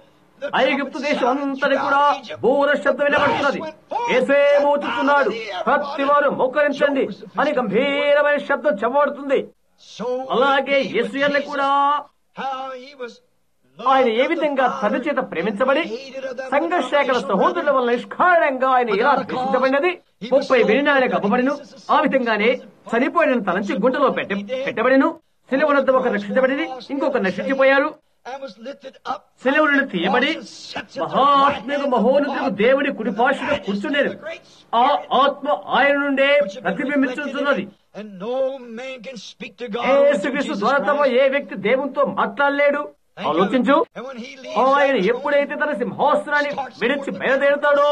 ఐగుప్తు దేశం అంతటి కూడా బూర శబ్దం వినబడుతున్నది ఏసేపు వచ్చుతున్నాడు ప్రతి వారు మోకరించండి అని గంభీరమైన శబ్దం చెప్పబడుతుంది so అలాగే యేసుయల్ని కూడా how he was ఆయన ఏ విధంగా తండ్రి చేత ప్రేమించబడి సంఘర్షేకల సహోదరుల వల్ల నిష్కారణంగా ఆయన ఎలా ద్వేషించబడినది ముప్పై వెలినాయనకు అప్పబడిను ఆ విధంగానే చనిపోయిన తలంచి గుంటలో పెట్ట పెట్టబడిను శిలువనంత ఒక రక్షించబడి ఇంకొక నశించిపోయారు and was lifted up శిలువ నుండి తీయబడి మహాత్మకు మహోన్నతులకు దేవుడి కుడిపాశుగా కూర్చుండేది ఆ ఆత్మ ఆయన నుండే ప్రతిబింబించుతున్నది and no man can speak to God యేసుక్రీస్తు ద్వారా తప్ప ఏ వ్యక్తి దేవునితో మాట్లాడలేడు ఆలోచించు and when he leaves ఆయన that ఎప్పుడైతే తన సింహాసనాన్ని విడిచి బయలుదేరుతాడో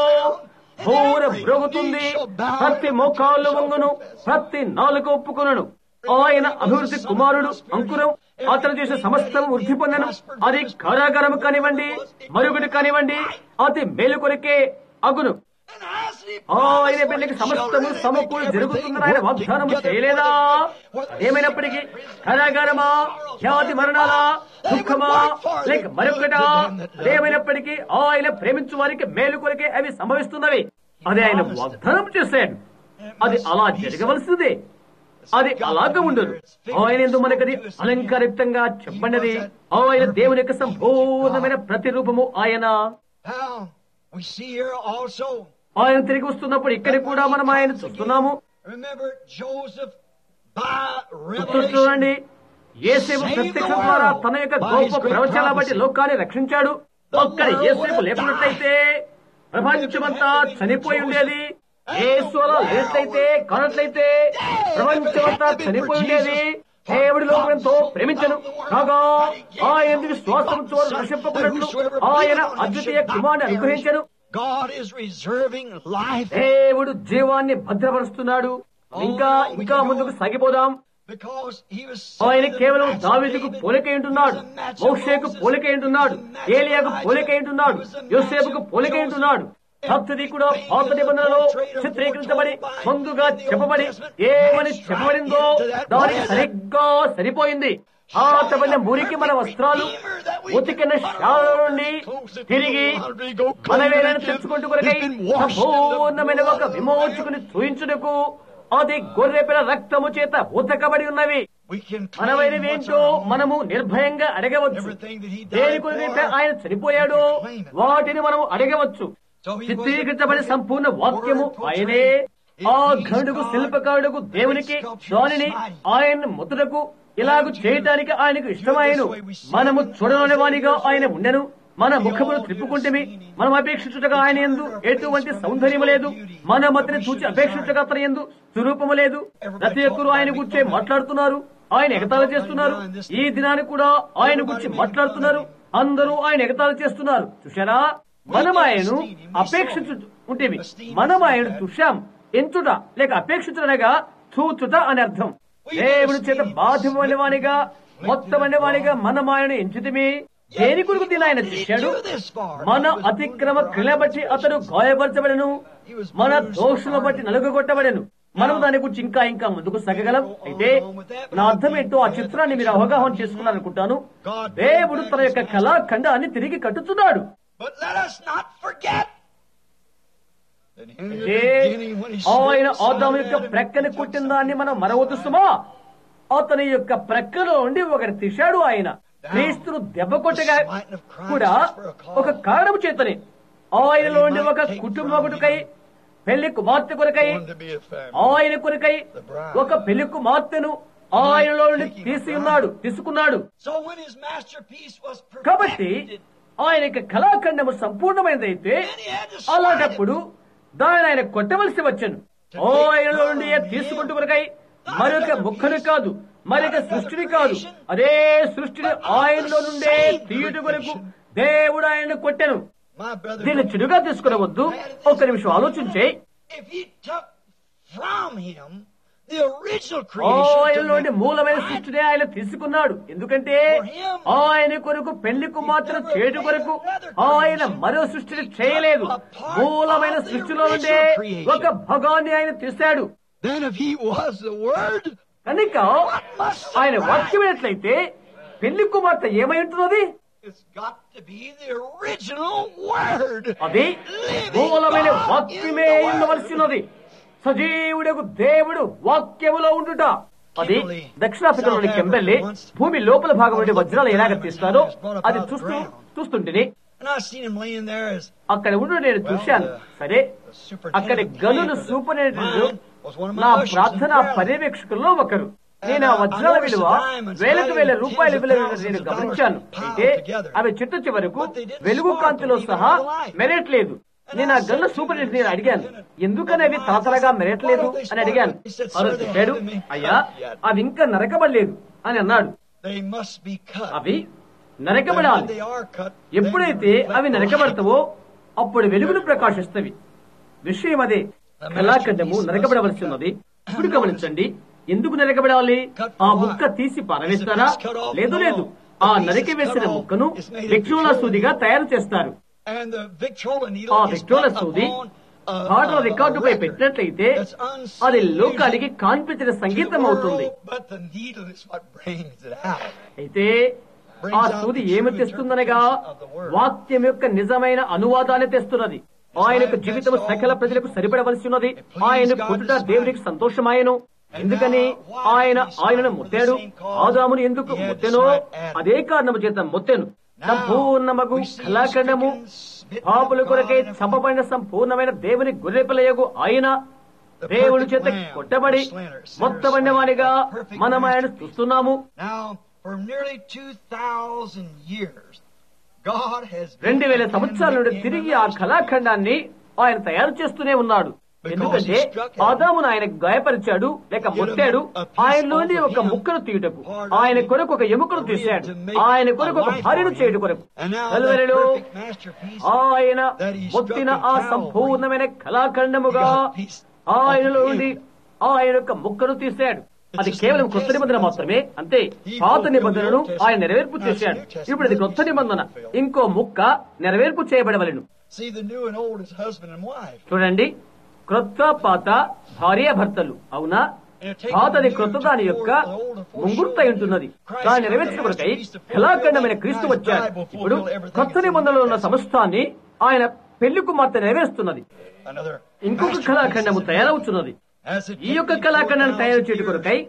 ఘోర మ్రోగుతుంది ప్రతి మోకాళ్ళు వంగును ప్రతి నాలుగు ఒప్పుకొనను ఆయన అభివృద్ధి కుమారుడు అంకురం అతను చేసే సమస్తం వృద్ధి పొందను అది కారాగారం కానివ్వండి మరుగుడు కానివ్వండి అతి మేలు కొరికే అగును and as he ఆయన బిడ్డకి సమస్తము సమకూడి జరుగుతుందని ఆయన వాగ్దానం చేయలేదా ఏమైనప్పటికీ కరాగారమా వ్యాధి మరణాలా దుఃఖమా లేక మరొకటా ఏమైనప్పటికీ ఆయన ప్రేమించు వారికి మేలు కొరికే అవి సంభవిస్తున్నవి అది ఆయన వాగ్దానం చేశాడు అది అలా జరగవలసిందే అది అలాగ ఉండదు ఆయన ఎందు మనకది అలంకారితంగా చెప్పండిది ఆయన దేవుని యొక్క సంపూర్ణమైన ప్రతిరూపము ఆయన Now, we see here also, ఆయన తిరిగి వస్తున్నప్పుడు ఇక్కడ కూడా మనం ఆయన చూస్తున్నాము remember Joseph by గుర్తు revelation. చూడండి ఏసేపు ప్రత్యక్షం ద్వారా తన యొక్క గొప్ప ప్రవచనాల బట్టి లోకాన్ని రక్షించాడు ఒక్కడ ఏసేపు లేకున్నట్లయితే ప్రపంచమంతా చనిపోయి ఉండేది ఏసు అలా లేనట్లయితే కానట్లయితే ప్రపంచమంతా చనిపోయి ఉండేది దేవుడి లోకం ఎంతో ప్రేమించను కాగా ఆయన విశ్వాసం చోరు నశింపకున్నట్లు ఆయన అద్వితీయ కుమారుని అనుగ్రహించను God is reserving life దేవుడు జీవాన్ని భద్రపరుస్తున్నాడు ఇంకా ఇంకా ముందుకు సాగిపోదాం because he was ఆయన కేవలం దావీదుకు పోలికై ఉంటున్నాడు మోషేకు పోలికై ఉంటున్నాడు ఏలియాకు పోలికై ఉంటున్నాడు యోసేపుకు పోలికై ఉంటున్నాడు భక్తుడి కూడా పాత నిబంధనలో చిత్రీకరించబడి ముందుగా చెప్పబడి ఏమని చెప్పబడిందో దానికి సరిగ్గా సరిపోయింది పాతబడిన మురికి మన వస్త్రాలు ఉతికిన శాల నుండి తిరిగి మన వేలను తెచ్చుకుంటూ కొరకై సంపూర్ణమైన ఒక విమోచకుని చూయించుటకు అది గొర్రెపిల రక్తము చేత ఉతకబడి ఉన్నవి We can claim మనమైనవేంటో what's our own. మనము నిర్భయంగా అడగవచ్చు Everything that he దేని died కొరకైతే for, ఆయన చనిపోయాడో we claim it. వాటిని మనం అడగవచ్చు So he was చిత్రీకరించబడిన the సంపూర్ణ వాక్యము word portrayed. ఆయనే If ఆ he's ఘనుడుకు God, శిల్పకారుడుకు then దేవునికి it's sculpture దానిని is mighty. ఆయన ముద్రకు ఇలాగు చేయటానికి ఆయనకు ఇష్టమాయను మనము చూడని వానిగా ఆయన ఉండెను మన ముఖమును త్రిప్పుకుంటేమి మనం అపేక్షించుటగా ఆయన ఎందు ఎటువంటి సౌందర్యము లేదు మన మతిని చూచి అపేక్షించగా అతని ఎందు స్వరూపము లేదు ప్రతి ఒక్కరు ఆయన గురించే మాట్లాడుతున్నారు ఆయన ఎగతాళి చేస్తున్నారు ఈ దినాన్ని కూడా ఆయన గురించి మాట్లాడుతున్నారు అందరూ ఆయన ఎగతాళి చేస్తున్నారు చూశారా మనం ఆయనను అపేక్షించు ఉంటేవి మనం ఆయన చూశాం ఎంచుట లేక అపేక్షించుటనగా చూచుట అని అర్థం దేవుడి చేత బాధ్యమైన వానిగా మొత్తమైన వానిగా మనం ఆయన ఎంచుతమే దేని కొరకు దీని ఆయన చేశాడు మన అతిక్రమ క్రియ బట్టి అతడు గాయపరచబడను మన దోషుల బట్టి నలుగొట్టబడను మనం దాని గురించి ఇంకా ఇంకా ముందుకు సగగలం అయితే నా అర్థం ఏంటో ఆ చిత్రాన్ని మీరు అవగాహన చేసుకున్నారనుకుంటాను దేవుడు తన యొక్క కళాఖండాన్ని తిరిగి కట్టుతున్నాడు But let us not forget that in the A beginning when he ఆయన split the ఆదాము side యొక్క of Adam, ప్రక్కని he కొట్టిన took దాన్ని మనం మరవద్దు సుమా అతని యొక్క ప్రక్కలో ఉండి ఒకటి తీశాడు ఆయన క్రీస్తును దెబ్బ కొట్టగా కూడా ఒక కారణం చేతనే ఆయనలో ఉండి ఒక కుటుంబకుడికై పెళ్లి కుమార్తె కొరకై wanted to be a family. ఆయన కొరకై ఒక పెళ్లి కుమార్తెను ఆయనలో నుండి తీసి ఉన్నాడు తీసుకున్నాడు So when his masterpiece was కాబట్టి perfected, ఆయన యొక్క కళాఖండము సంపూర్ణమైనదైతే then he had to slide అలాంటప్పుడు దానిని ఆయన కొట్టవలసి వచ్చను ఆయనలో నుండి తీసుకుంటూ కొరకై మరొక ముక్కను కాదు మరొక సృష్టిని కాదు అదే సృష్టిని ఆయనలో నుండే తీయుట కొరకు దేవుడు ఆయనను కొట్టెను My brother, దీన్ని చెడుగా తీసుకునవద్దు ఒక్క నిమిషం ఆలోచించే if he took from him the original creation, ఆయనలో to నుండి make మూలమైన man, సృష్టిని ఆయన తీసుకున్నాడు ఎందుకంటే ఆయన కొరకు పెళ్లి కుమార్తెను చేయట కొరకు ఆయన మరో సృష్టిని చేయలేదు మూలమైన సృష్టిలో నుండే ఒక భగాన్ని ఆయన తీశాడు then if he was the Word, కనుక ఆయన వాక్యమైనట్లయితే పెళ్లి కుమార్తె ఏమై ఉంటున్నది it's got to be the original Word. అది మూలమైన వాక్యమే ఉండవలసి ఉన్నది సజీవుడకు దేవుడు వాక్యములో ఉండుట అది దక్షిణాఫ్రికాలోని కెంబెల్లి భూమి లోపల భాగం నుండి వజ్రాలు ఎలాగ తీస్తారో అది చూస్తూ చూస్తుంటేనే And I seen him laying there as అక్కడ ఉండి నేను చూశాను సరే అక్కడి గనులు సూపరింటెండెంట్ నా ప్రార్థన పర్యవేక్షకుల్లో ఒకరు నేను ఆ వజ్రాల విలువ వేలకు వేల రూపాయల విలువ నేను గమనించాను అయితే అవి చిట్ట చివరకు వెలుగు కాంతిలో సహా మెరట్లేదు నేను ఆ గల్ల సూపరింటెండెంట్ నేను అడిగాను ఎందుకని అవి తలతలగా మెరట్లేదు అని అడిగాను వారు చెప్పాడు అయ్యా అవి ఇంకా నరకబడలేదు అని అన్నాడు they must be cut. అవి And when నరకబడాలి they are cut, ఎప్పుడైతే అవి నరకబడతావో అప్పుడు వెలుగులు ప్రకాశిస్తవి విషయం అదే కళాఖండము నరకబడవలసి ఉన్నది ఇప్పుడు గమనించండి ఎందుకు నరకబడాలి ఆ ముక్క తీసి పారవేస్తారా లేదు లేదు ఆ నరికి వేసిన ముక్కను విక్షోళ సూదిగా తయారు చేస్తారు And the Victrola ఆ needle is విక్టోల put సూది upon a- పాటల a- a రికార్డుపై record పెట్టినట్లయితే that's unseen అది music లోకానికి కాన్పించిన to the సంగీతం అవుతుంది world, But the needle is what brings it out. అయితే ఆ సూది ఏమి తెస్తుందనగా వాక్యం యొక్క నిజమైన అనువాదాన్ని తెస్తున్నది ఆయన యొక్క జీవితం సకల ప్రజలకు సరిపడవలసి ఉన్నది ఆయన పుట్టుట దేవునికి సంతోషమాయను ఎందుకని ఆయన ఆయనను ముట్టాడు ఆదామును ఎందుకు ముట్టెనో అదే కారణము చేత ముట్టెను సంపూర్ణమగు కళాఖండము పాపుల కొరకై చంపబడిన సంపూర్ణమైన దేవుని గొర్రెపిల్లయగు ఆయన దేవుని చేత కొట్టబడి మొత్తబడిన వాడిగా మనం ఆయన చూస్తున్నాము Now, for nearly 2,000 years, God has రెండు వేల సంవత్సరాల నుండి తిరిగి ఆ కళాఖండాన్ని ఆయన తయారు చేస్తూనే ఉన్నాడు ఎందుకంటే ఆదామును ఆయన గాయపరిచాడు లేక ముట్టాడు ఆయనలోని ఒక ముక్కను తీయుటకు ఆయన కొరకు ఒక ఎముకను తీశాడు ఆయన కొరకు ఒక భార్యను చేయుట కొరకు And now that కలువరిలో perfect masterpiece ఆయన మొత్తిన ఆ సంపూర్ణమైన కళాఖండముగా ఆయనలో నుండి ఆయన యొక్క ముక్కను తీశాడు అది కేవలం కొత్త నిబంధన మాత్రమే అంతే పాత నిబంధనను ఆయన నెరవేర్పు చేశాడు ఇప్పుడు ఇది కొత్త నిబంధన ఇంకో ముక్క నెరవేర్పు చేయబడవలను See, the new and old is husband and wife. చూడండి క్రొత్త పాత భార్య భర్తలు అవునా పాతది క్రొత్త దాని యొక్క ముంగుర్త ఉంటున్నది దాని నెరవేర్చిన కొరకై కళాఖండమైన క్రీస్తు వచ్చాడు ఇప్పుడు కొత్త నిబంధనలో ఉన్న సమస్తాన్ని ఆయన పెళ్లి కుమార్తె నెరవేరుస్తున్నది Another ఇంకొక కళాఖండము తయారవుతున్నది as it ఈ యొక్క కళాఖండాన్ని తయారు చేయడం కొరకై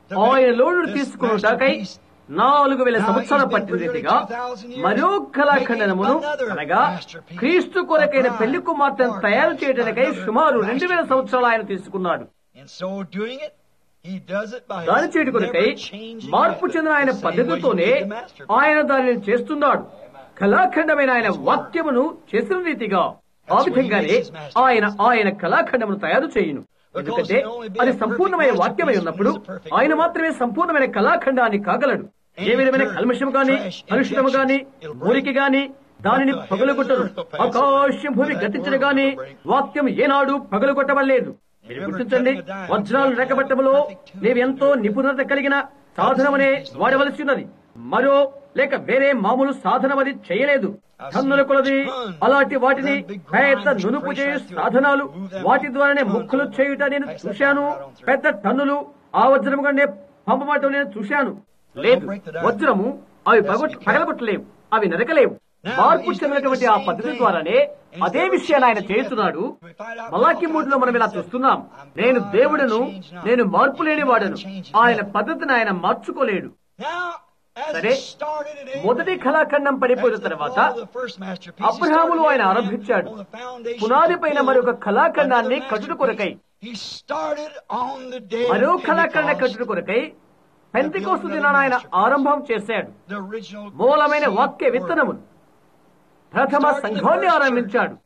ఆయన లోడు తీసుకున్నటాకై నాలుగు వేల సంవత్సరాలు పట్టిన రీతిగా మరో కళాఖండనమును అనగా క్రీస్తు కొరకైన పెళ్లి కుమార్తెను తయారు చేయడానికై సుమారు రెండు వేల సంవత్సరాలు ఆయన తీసుకున్నాడు And so doing it, he does it by దాని చేయటి కొరకై never changing మార్పు method. చెందిన ఆయన The same way he పద్ధతితోనే did the masterpiece. ఆయన దానిని చేస్తున్నాడు కళాఖండమైన ఆయన వాక్యమును చేసిన రీతిగా ఆ విధంగానే ఆయన ఆయన కళాఖండమును తయారు చేయును ఎందుకంటే అది సంపూర్ణమైన వాక్యమై ఉన్నప్పుడు ఆయన మాత్రమే సంపూర్ణమైన కళాఖండాన్ని కాగలడు ఏ విధమైన కల్మషము గాని కలుషితము గాని మురికి గాని దానిని పగలగొట్టరు ఆకాశం భూమి గతించిన గాని వాక్యం ఏనాడు పగలగొట్టబడలేదు మీరు గుర్తించండి వజ్రాలు రెక్కబట్టములో నీవెంతో నిపుణత కలిగిన సాధనమనే వాడవలసి ఉన్నది మరో లేక వేరే మామూలు సాధనం అది చేయలేదు టన్నుల కొలది అలాంటి వాటిని పెద్ద నునుపు చేయు సాధనాలు వాటి ద్వారానే ముక్కులు చేయుట నేను చూశాను పెద్ద టన్నులు ఆ వజ్రం కంటే పంపమాటం నేను చూశాను లేదు వజ్రము అవి పగొట్ పగలగొట్టలేవు అవి నరకలేవు మార్పు చెందినటువంటి ఆ పద్ధతి ద్వారానే అదే విషయాన్ని ఆయన చేస్తున్నాడు మలాకి మూడులో మనం ఇలా చూస్తున్నాం నేను దేవుడును నేను మార్పు లేని వాడను ఆయన పద్ధతిని ఆయన మార్చుకోలేడు Now, as సరే he started it in, మొదటి కళాఖండం పడిపోయిన తర్వాత అబ్రహాములు ఆయన ఆరంభించాడు పునాది పైన మరొక కళాఖండాన్ని కట్టుడు కొరకై మరో కళాఖండ కట్టుడు కొరకై పెంతికోస్తు దినాన ఆయన ఆరంభం చేశాడు మూలమైన వాక్య విత్తనమును ప్రథమ సంఘాన్ని ఆరంభించాడు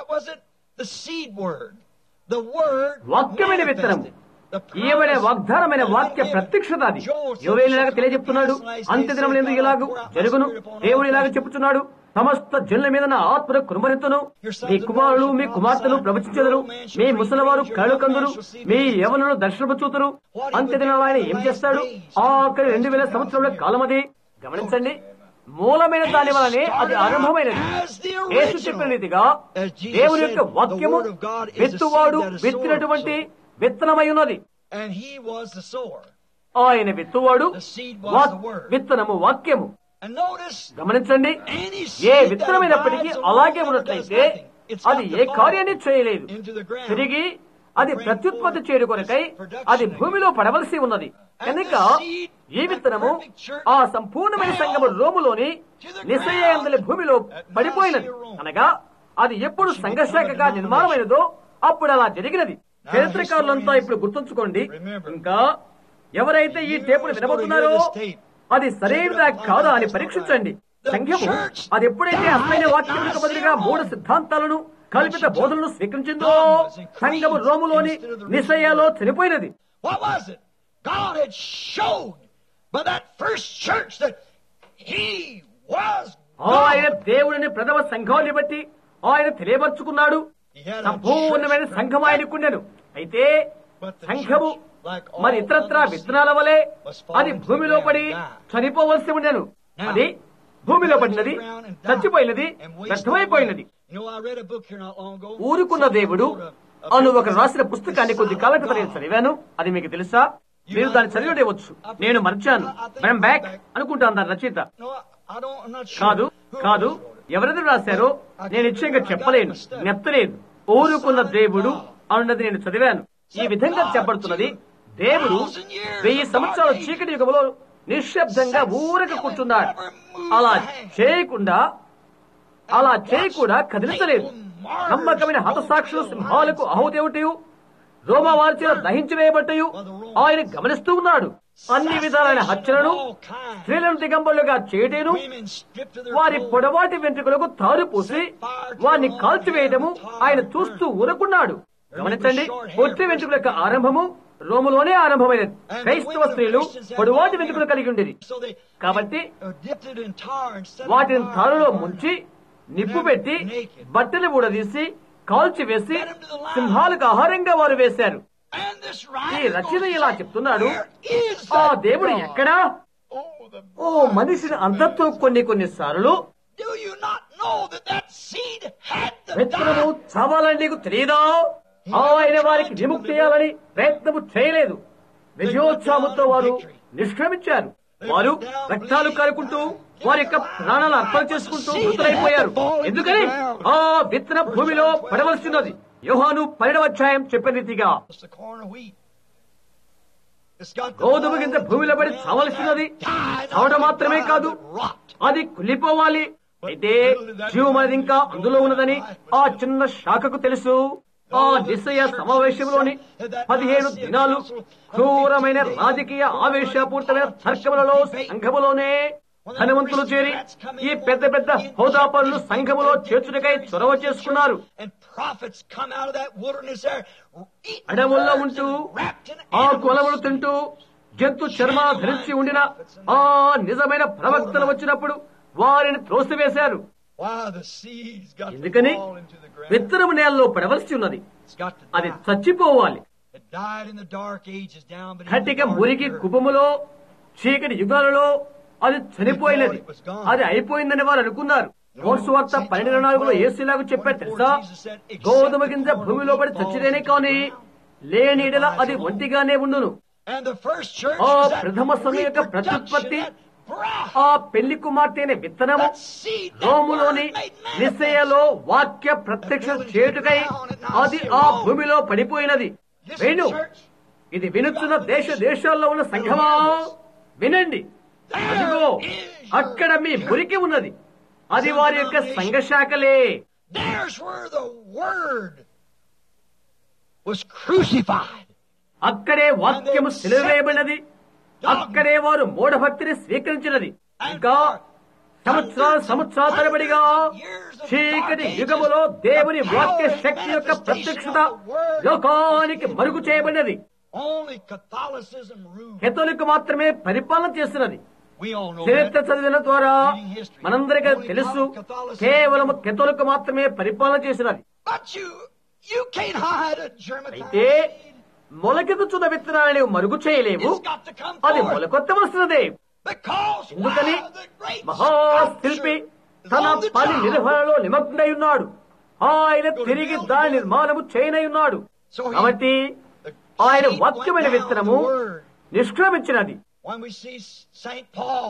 వాక్యమైన విత్తనం ఈయమైన వాగ్దానమైన వాక్య ప్రత్యక్షత అది యోవేలాగా తెలియజెప్తున్నాడు అంత్య దినములందు ఇలాగు జరుగును దేవుడు ఇలాగ చెప్పుచున్నాడు సమస్త జనుల మీద నా ఆత్మను కురుమరెత్తును మీ కుమారులు మీ కుమార్తెలు ప్రవచించెదరు మీ ముసలివారు కళ్ళు కందురు మీ యవనులు దర్శనము చూతురు అంత్య దినాలు ఆయన ఏం చేస్తాడు ఆఖరి రెండు వేల సంవత్సరాల కాలం అది గమనించండి మూలమైన దాని వలనే అది ఆరంభమైనది యేసు చెప్పిన రీతిగా దేవుని యొక్క వాక్యము విత్తువాడు విత్తినటువంటి విత్తనమై ఉన్నది And he was the sower. ఆయన విత్తువాడు The seed was వాక్- the word. విత్తనము వాక్యము And notice, గమనించండి any A seed that విత్తనమైనప్పటికీ abides అలాగే alone never does ఉన్నట్లయితే nothing. It's అది got ఏ to fall కార్యాన్ని చేయలేదు into the ground. తిరిగి అది ప్రత్యుత్పత్తి చేయడు కొరకై అది భూమిలో పడవలసి ఉన్నది కనుక ఈ విత్తనము ఆ సంపూర్ణమైన సంగము రోములోని నిశ్చయందలి భూమిలో పడిపోయినది అనగా అది ఎప్పుడు సంఘశాఖగా నిర్మాణమైనదో అప్పుడు అలా జరిగినది చరిత్రకారులంతా ఇప్పుడు గుర్తుంచుకోండి ఇంకా ఎవరైతే ఈ టేపును వినబోతున్నారో అది సరైనదా కాదా అని పరీక్షించండి సంఘము అది ఎప్పుడైతే అసలైన వాక్యములకు బదులుగా మూడు సిద్ధాంతాలను కల్పిత బోధనలు స్వీకరించిందో సంఘము రోములోని నిశ్చయాలో చనిపోయినది What was it? God had showed by that first church that He was ఆయన దేవుడిని ప్రథమ సంఘాన్ని బట్టి ఆయన తెలియపరుచుకున్నాడు He had a సంపూర్ణమైన church సంఘం ఆయనకున్నది అయితే సంఘము మరి ఇతరత్రా విత్తనాల వలె అది భూమిలో పడి చనిపోవలసి ఉండెను అది భూమిలో పడినది చచ్చిపోయినది వ్యర్థమైపోయినది You know, I read a book here not long ago. ఊరుకున్న దేవుడు అను ఒక రాసిన పుస్తకాన్ని కొద్ది కాలం క్రితం నేను చదివాను అది మీకు తెలుసా మీరు దాన్ని చదివి ఉండవచ్చు నేను మర్చాను మనం బ్యాక్ అనుకుంటాను దాని రచయిత No, I don't, I'm not sure. కాదు who it కాదు was. ఎవరెదు రాశారో నేను నిశ్చయంగా చెప్పలేను నెత్తలేదు ఊరుకున్న దేవుడు అన్నది నేను చదివాను ఈ విధంగా చెప్పబడుతున్నది దేవుడు వెయ్యి సంవత్సరాల చీకటి యుగంలో నిశ్శబ్దంగా ఊరక కూర్చున్నాడు అలా చేయకుండా అలా చేయకుండా కదిలించలేదు నమ్మకమైన హతసాక్షులు సింహాలకు ఆహుదేవుటయు రోమా వారిచే దహించి వేయబట్టయు ఆయన గమనిస్తూ ఉన్నాడు అన్ని విధాలైన హత్యలను స్త్రీలను దిగంబరులుగా చేయటేను Women stripped to their వారి clothes. పొడవాటి వెంట్రుకలకు తారు పూసి వారిని కాల్చివేయడము ఆయన చూస్తూ ఊరకున్నాడు గమనించండి పొట్టి వెంట్రుకల యొక్క ఆరంభము రోములోనే ఆరంభమైనది And క్రైస్తవ women స్త్రీలు Christians had పొడవాటి long వెంట్రుకలు కలిగి ఉండేది So they, కాబట్టి uh, dipped it in tar and set it వాటిని on fire. తారులో ముంచి నిప్పు పెట్టి బట్టలు ఊడదీసి కాల్చి వేసి సింహాలకు ఆహారంగా వారు వేశారు And this ఈ writer రచన goes, ఇలా చెప్తున్నాడు Where is ఆ that దేవుడు God? ఎక్కడా Oh, the ఓ మనిషిని అంతతో కొన్ని కొన్ని సార్లు Do you not know that that seed had to విత్తనము die? చావాలని నీకు తెలియదా ఆయన వారికి విముక్తి చేయాలని ప్రయత్నము చేయలేదు విజయోత్సాహంతో వారు నిష్క్రమించారు వారు రక్తాలు కారుకుంటూ వారి యొక్క ప్రాణాలు అర్పణ చేసుకుంటూ మృతులైపోయారు ఎందుకని ఆ విత్తన భూమిలో పడవలసినది యోహాను పన్నెండవ అధ్యాయం చెప్పిన రీతిగా It's the corn of wheat. It's got to గోధుమ fall గింజ into భూమిలో the పడి ground చావలసినది and die, చావడం not మాత్రమే die, కాదు but rot. అది కుళ్ళిపోవాలి అయితే జీవం అనేది ఇంకా అందులో ఉన్నదని ఆ చిన్న శాఖకు తెలుసు ఆ నిశ్చయ సమావేశంలోని పదిహేను దినాలు క్రూరమైన రాజకీయ ఆవేశపూరితమైన తర్కములలో సంఘములోనే ధనవంతులు చేరి ఈ పెద్ద పెద్ద హోదా పనులు సంఘములో చేర్చుటకై చొరవ చేసుకున్నారు And prophets come out of that wilderness there, eating అడవుల్లో birds ఉంటూ and wrapped in ఆ animals. కొలములు తింటూ జంతు చర్మ ధరించి ఉండిన ఆ నిజమైన ప్రవక్తలు వచ్చినప్పుడు వారిని త్రోసివేశారు Why the seeds got ఎందుకని to fall into the ground. విత్తనము నేలలో పడవలసి ఉన్నది It's got to అది die. చచ్చిపోవాలి It died in the dark ages down beneath the కట్టిక dark మురికి earth. కుపములో చీకటి యుగాలలో అది చనిపోయినది అది అయిపోయిందని వారు అనుకున్నారు మోసు వార్త పన్నెండు నాలుగులో ఏసులాగా చెప్పారు తెలుసా గోధుమ గింజ భూమిలో పడి చచ్చిరేనే కాని లేని ఎడల అది ఒంటిగానే ఉండును And the first church ఆ was that ప్రథమ సంఘం యొక్క reproduction, ప్రత్యుత్పత్తి that breath, ఆ పెళ్లి కుమార్తె అనే విత్తనము that seed, that రోములోని word made manifest. నిశ్చయలో వాక్య ప్రత్యక్ష చేయుటకై అది ఆ భూమిలో పడిపోయినది Listen, వేణు church, ఇది వినుచున్న దేశ దేశాల్లో ఉన్న సంఘమా వినండి అదిగో అక్కడ మీ మురికి ఉన్నది అది వారి యొక్క సంఘ శాఖలే there's where the word was crucified. అక్కడే వాక్యము సిలువేయబడినది అక్కడే వారు మూఢభక్తిని స్వీకరించినది ఇంకా సంవత్సరాల సంవత్సరాల తరబడిగా చీకటి యుగములో దేవుని వాక్య శక్తి యొక్క ప్రత్యక్షత లోకానికి మరుగు చేయబడినది Only Catholicism ruled. కెథోలిక్ మాత్రమే పరిపాలన చేస్తున్నది We all know చరిత్ర that. చదివిన ద్వారా మనందరికీ తెలుసు కేవలం కెథోలిక్ మాత్రమే పరిపాలన చేసినది But you, you can't hide a germatized అయితే మొలకెత్తుచున్న విత్తనాన్ని మరుగు చేయలేవు It's got to come అది forth. మొలకొత్తవలసినదే Because ఎందుకని while the great మహాశిల్పి sculptor is తన on the పని job, నిర్వహణలో నిమగ్నై ఉన్నాడు ఆయన తిరిగి దాని నిర్మాణము చేయనై ఉన్నాడు కాబట్టి the ఆయన seed వాక్యమైన went down, విత్తనము the word. నిష్క్రమించినది When we see St. Paul,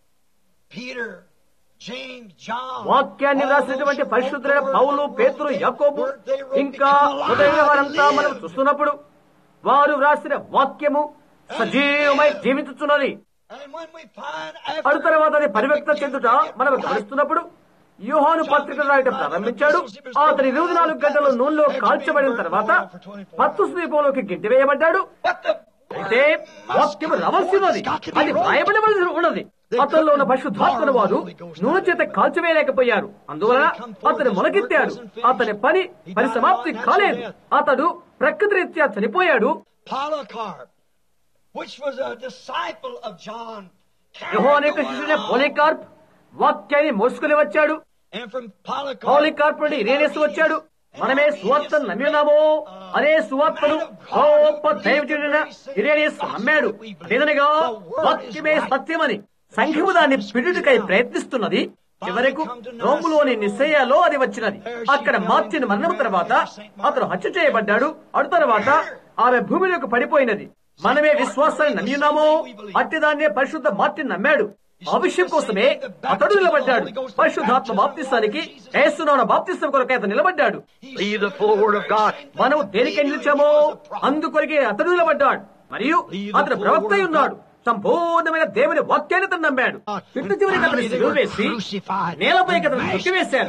Peter, James, John, వాక్యాన్ని all రాసినటువంటి those పరిశుద్ధులైన wrote the Paul word, పేతురు they యాకోబు wrote, they wrote, ఇంకా become alive మొదలైన వారంతా and మనం lived. చూస్తున్నప్పుడు వారు వ్రాసిన వాక్యము సజీవమై జీవించుతున్నది And when we find after అడు తర్వాత అది పరివ్యక్త చెందుట మనం గమనిస్తున్నప్పుడు యోహాను పత్రిక రాయటం ప్రారంభించాడు అతని ఇరవై నాలుగు గంటలు నూనెలో కాల్చబడిన తర్వాత పత్తు ద్వీపంలోకి గింటి వేయబడ్డాడు But the అయితే వాక్యం రావాల్సినది అది రాయబడవలసి ఉన్నది అతనిలో ఉన్న పరిశుద్ధాత్మను వారు నూనె చేత కాల్చివేయలేకపోయారు అందువలన అతను మొలకెత్తాడు అతని పని పరిసమాప్తి కాలేదు అతడు ప్రకృతి రీత్యా చనిపోయాడు Polycarp, which was a disciple of John, carried యోహాను the యొక్క word శిష్యుడైన out. పోలికార్ప్ వాక్యాన్ని మోసుకుని వచ్చాడు And from Polycarp, పౌలికార్ప్ నుండి ఇరేనేసు వచ్చాడు మనమే సువార్తను నమ్మి ఉన్నామో అదే సువార్తను గొప్ప దైవజనుడైన ఇరేనేసు నమ్మాడు లేదనగా వాక్యమే సత్యమని సంఘము దాన్ని పిడుటకై ప్రయత్నిస్తున్నది చివరకు రోములోని నిశ్చయాలో అది వచ్చినది అక్కడ మార్చిన మరణం తర్వాత అతను హత్య చేయబడ్డాడు అడు తర్వాత ఆమె భూమిలోకి పడిపోయినది మనమే విశ్వాసాన్ని నమ్మి ఉన్నామో అట్టి దాన్నే పరిశుద్ధ మార్టిన్ నమ్మాడు ఆ విషయం కోసమే అతడు నిలబడ్డాడు పరిశుద్ధాత్మ బాప్తిస్తానికి ఏసునాన బాప్తిస్తం కొరకై అతను నిలబడ్డాడు Believe the full word of God. మనం దేనికి నిలిచామో అందుకొరకే అతడు నిలబడ్డాడు మరియు అతడు ప్రవక్త అయి ఉన్నాడు సంపూర్ణమైన దేవుని వాక్యాన్ని అతను నమ్మాడు చిట్ట చివరికి అతను సిలువ వేసి నేలపైకి అతను తొక్కివేశారు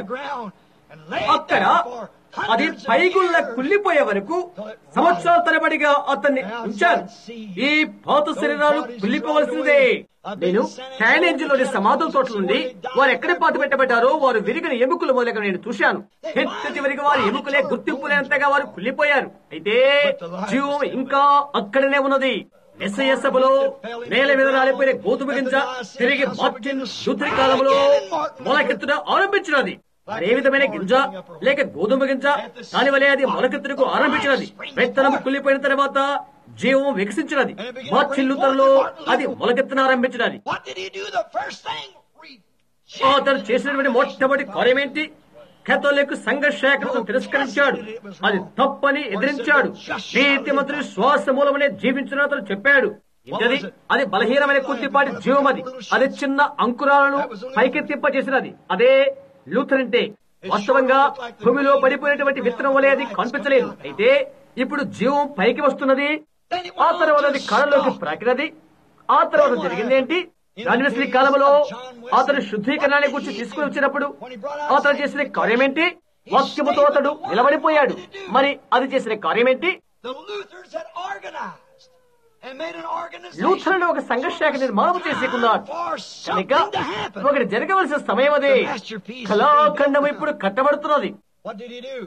అక్కడ అది పైగుళ్ళ కుళ్ళిపోయే వరకు సంవత్సరాల తరబడిగా అతన్ని ఉంచారు ఈ పాత శరీరాలు కుళ్ళిపోవలసిందే నేను లోని సమాధుల తోటల నుండి వారు ఎక్కడ పాత పెట్టబడ్డారో వారు విరిగిన ఎముకలు మొదలక నేను చూశాను చిట్ట చివరికి వారి ఎముకలే గుర్తింపు లేనంతగా వారు కుళ్ళిపోయారు అయితే జీవం ఇంకా అక్కడనే ఉన్నది ఎస్ఐ సభలో నేల మీద రాలిపోయిన గోధుమ గింజ తిరిగి మార్టిన్ శుద్ధి కాలంలో మొలకెత్తున ఆరంభించినది అదే విధమైన గింజ లేక గోధుమ గింజ దాని వలె అది మొలకెత్తునకు ఆరంభించినది విత్తనం కుళ్ళిపోయిన తర్వాత జీవం వికసించినది మార్చిల్లుతనలో అది మొలకెత్తున ఆరంభించినది What did he do? The first thing, reject. అతను చేసినటువంటి మొట్టమొదటి కార్యం ఏంటి కేథోలిక్ సంఘ శాఖను తిరస్కరించాడు అది తప్పని ఎదిరించాడు నీతిమంతుడి శ్వాస మూలమనే జీవించిన అతను చెప్పాడు ఇంకది అది బలహీనమైన కొద్దిపాటి జీవం అది అది చిన్న అంకురాలను పైకెత్తింప చేసినది అదే లూథరంటే వాస్తవంగా భూమిలో పడిపోయినటువంటి విత్తనం వలె అది కనిపించలేదు అయితే ఇప్పుడు జీవం పైకి వస్తున్నది Then it ఆ went on తర్వాత to అది కళలోకి stop. ప్రాకినది ఆ తర్వాత జరిగింది ఏంటి దానివెస్లీ కాలంలో అతడు శుద్ధీకరణాన్ని గురించి తీసుకుని వచ్చినప్పుడు అతడు చేసిన కార్యం ఏంటి వాక్యముతో అతడు నిలబడిపోయాడు మరి అది చేసిన కార్యం ఏంటి The Lutherans had organized and made an organization. లూథరులు ఒక సంఘర్షాక నిర్మాణం చేసుకున్నారు For కనుక something to happen. ఒకటి జరగవలసిన సమయం అదే కళాఖండం ఇప్పుడు కట్టబడుతున్నది What did he do?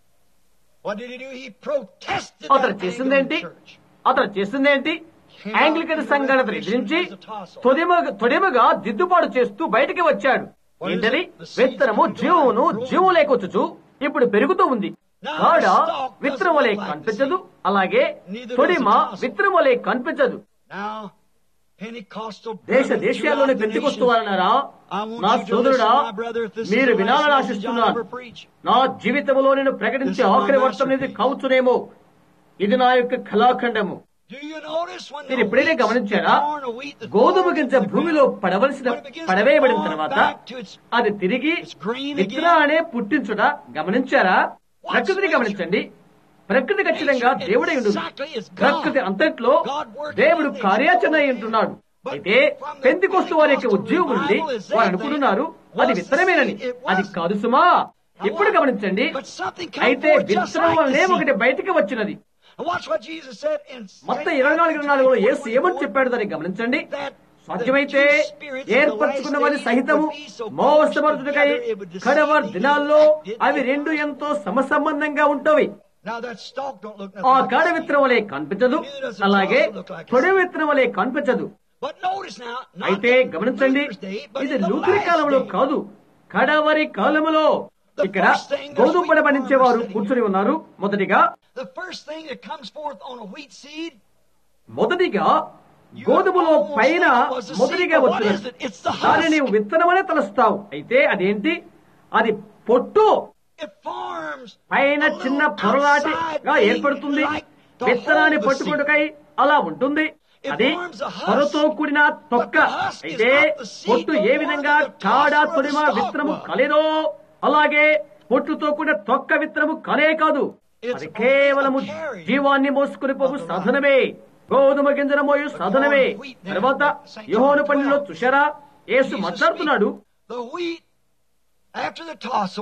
What did he do? He protested అతను that చేసిందేంటి Anglican church. అతను చేసిందేంటి యాంగ్లికన్ సంఘటన ఎదిరించి తొడిమ- తొడిమగా దిద్దుబాటు చేస్తూ బయటికి వచ్చాడు ఏంటని విత్తనము జీవమును జీవం లేకొచ్చు ఇప్పుడు పెరుగుతూ ఉంది కాడ విత్తనం వలె కనిపించదు అలాగే తొడిమ విత్తనం వలె కనిపించదు Now, Pentecostal దేశ brothers దేశాల్లోని throughout the పెంతికొస్తూ nation, వారన్నారా I want నా you to సోదరుడా listen, my brother, if this is మీరు the వినాలని last message I'll ఆశిస్తున్నాను ever preach. నా జీవితంలో నేను ప్రకటించే ఆఖరి వర్తం ఇది కావచ్చునేమో ఇది నా యొక్క కళాఖండము Do you notice when మీరు the ఎప్పుడైనా wheat's గమనించారా born, the wheat that's గోధుమ born గింజ in the భూమిలో ground, పడవలసిన when it begins to పడవేయబడిన fall తర్వాత back to its- అది తిరిగి its green again, విత్తనాలనే పుట్టించుట గమనించారా ప్రకృతిని గమనించండి ప్రకృతి ఖచ్చితంగా దేవుడై ఉండు Exactly, it's God. ప్రకృతి అంతట్లో God working దేవుడు in nature. కార్యాచరణ అయి ఉంటున్నాడు అయితే పెంతికొస్తు వారి యొక్క ఉద్యోగం నుండి వారు అనుకుంటున్నారు అది విత్తనమేనని అది కాదు సుమా ఇప్పుడు గమనించండి But something come అయితే forth just విత్తనం like వల్లే the seed. ఒకటి బయటికి వచ్చినది And watch what Jesus said in మొత్తం ఇరవై నాలుగు ఇరవై నాలుగులో యేసు ఏమని చెప్పాడు దాన్ని గమనించండి సాధ్యమైతే ఏర్పరచుకున్న వారి సహితము మోసమరుదుకై కడవర్ దినాల్లో అవి రెండు ఎంతో సమసంబంధంగా ఉంటవి Now that stalk don't look ఆ nothing కాడ like విత్తనం వలె కనిపించదు అలాగే పొడి విత్తనం వలె కనిపించదు But notice now, not అయితే in గమనించండి Luther's day, but ఇది in the లూథరి last కాలంలో day. కాదు కడవరి కాలములో ఇక్కడ గోధుమ పడ పండించేవారు కూర్చుని ఉన్నారు మొదటిగా The first thing that comes forth on a wheat seed, మొదటిగా గోధుమలో పైన మొదటిగా వచ్చినది దాన్ని నీవు విత్తనమనే తలుస్తావు అయితే అదేంటి అది పొట్టు it forms పైన a చిన్న little పొరలాటిగా outside ఏర్పడుతుంది thing like the విత్తనాన్ని whole of the seed. పట్టుకొడుకై అలా ఉంటుంది అది పొరతో కూడిన తొక్క అయితే పొట్టు ఏ విధంగా కాడ తొడిమ విత్తనము కలేదో అలాగే పొట్టుతో కూడిన తొక్క విత్తనము కలే కాదు అది కేవలము జీవాన్ని మోసుకుని పోవు సాధనమే గోధుమ గింజల మోయు సాధనమే తర్వాత యోహోను పనిలో చూశారా యేసు మాట్లాడుతున్నాడు The wheat, after the tossel,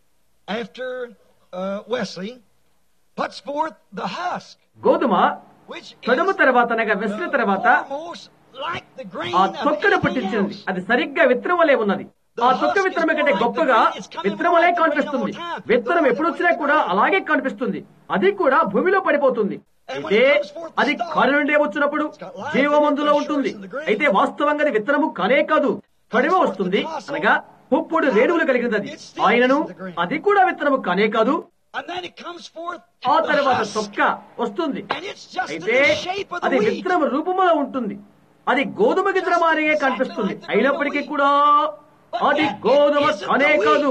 after uh, Wesley, puts forth the husk, గోధుమ which తొడుము is తర్వాత అనగా వెస్లి తర్వాత almost like the grain ఆ of తొక్కను anything పుట్టించింది else. అది సరిగ్గా విత్తనం వలె ఉన్నది ఆ తొక్క విత్తనం కంటే గొప్పగా విత్తనం వలె కనిపిస్తుంది విత్తనం ఎప్పుడు వచ్చినా కూడా అలాగే కనిపిస్తుంది అది కూడా భూమిలో పడిపోతుంది అయితే అది కాలు నుండే వచ్చినప్పుడు జీవమందులో ఉంటుంది అయితే వాస్తవంగా అది విత్తనము కానే కాదు కడిమ వస్తుంది అనగా పుప్పుడు రేణువులు కలిగినది అది. ఆయనను అది కూడా విత్తనము కానే కాదు And then it comes forth ఆ the తర్వాత husk. తొక్క వస్తుంది And it's just in అయితే the shape of the అది wheat. విత్తనం రూపంలో ఉంటుంది అది గోధుమ గింజల మారిగే కనిపిస్తుంది అయినప్పటికీ కూడా అది గోధుమ కానే కాదు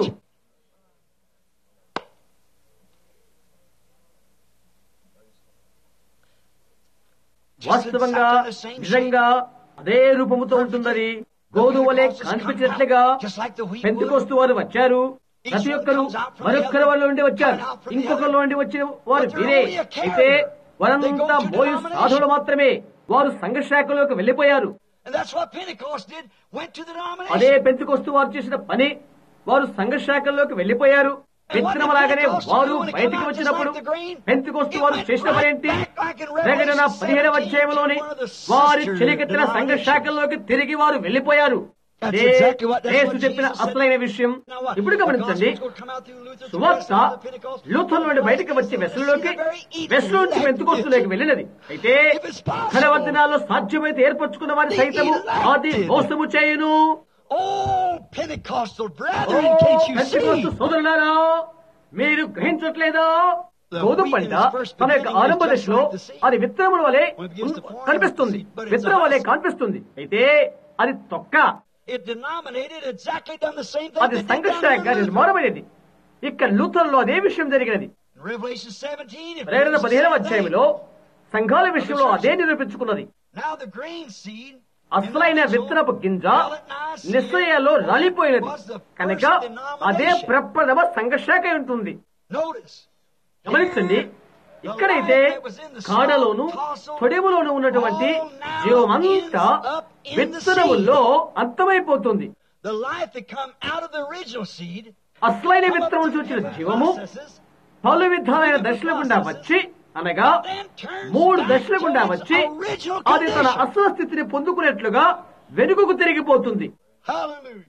వాస్తవంగా నిజంగా అదే రూపముతో ఉంటుందని గోధుమ వలె కనిపించినట్లుగా పెంతుకొస్తూ వారు వచ్చారు ప్రతి ఒక్కరు మరొక్కరి వాళ్ళ నుండి వచ్చారు ఇంకొకరి నుండి వచ్చిన వారు వీరే అయితే వారంతా మోయు సాధువులు మాత్రమే వారు సంఘశాఖలోకి వెళ్లిపోయారు And that's what Pentecost did, went to the అదే denomination. పెంతుకొస్తూ వారు చేసిన పని వారు సంఘశాఖల్లోకి వెళ్లిపోయారు విత్తనమలాగానే వారు బయటికి వచ్చినప్పుడు పెంతుకొస్తూ వారు చేసిన పని ఏంటి ప్రకటన పదిహేడవ అధ్యాయంలోని వారి చెలికెత్తిన సంఘ శాఖల్లోకి తిరిగి వారు వెళ్లిపోయారు అదే యేసు చెప్పిన అసలైన విషయం ఇప్పుడు గమనించండి సువార్త లూథర్ నుండి బయటకు వచ్చి వెస్లులోకి వెస్లు నుంచి పెంతుకొస్తులోకి వెళ్ళినది అయితే దినాల్లో సాధ్యమైతే ఏర్పరచుకున్న వారి సైతము అది మోసము చేయును Oh, Pentecostal ఓ, brethren, can't you Pentecost see? సోదరులారా మీరు గ్రహించట్లేదా గోధుమ పంట తన యొక్క ఆరంభ దశలో అది విత్తనముల వలె ఉన్- కనిపిస్తుంది విత్తనం వలె కనిపిస్తుంది అయితే అది తొక్క It denominated exactly done the same thing అది that they done సంఘర్షగా in Luther. నిర్మాణమైనది ఇక్కడ లూథర్లో అదే విషయం జరిగినది In Revelation 17, it Prerana was the పదిహేనవ same thing. అధ్యాయంలో సంఘాల విషయంలో అదే నిరూపించుకున్నది Now the grain seed అసలైన విత్తనపు గింజ నిశ్చయాలో రాలిపోయినది కనుక అదే ప్రప్రథమ సంఘశాఖ ఉంటుంది Notice. గమనించండి ఇక్కడైతే కాడలోను తొడెములోను ఉన్నటువంటి జీవమంతా విత్తనముల్లో అంతమైపోతుంది The life that come out of the original seed, అసలైన విత్తనం నుంచి వచ్చిన జీవము పలు విధాలైన దశల గుండా వచ్చి అనగా మూడు దశల గుండా వచ్చి అది తన అసలు స్థితిని పొందుకునేట్లుగా వెనుకకు తిరిగిపోతుంది hallelujah.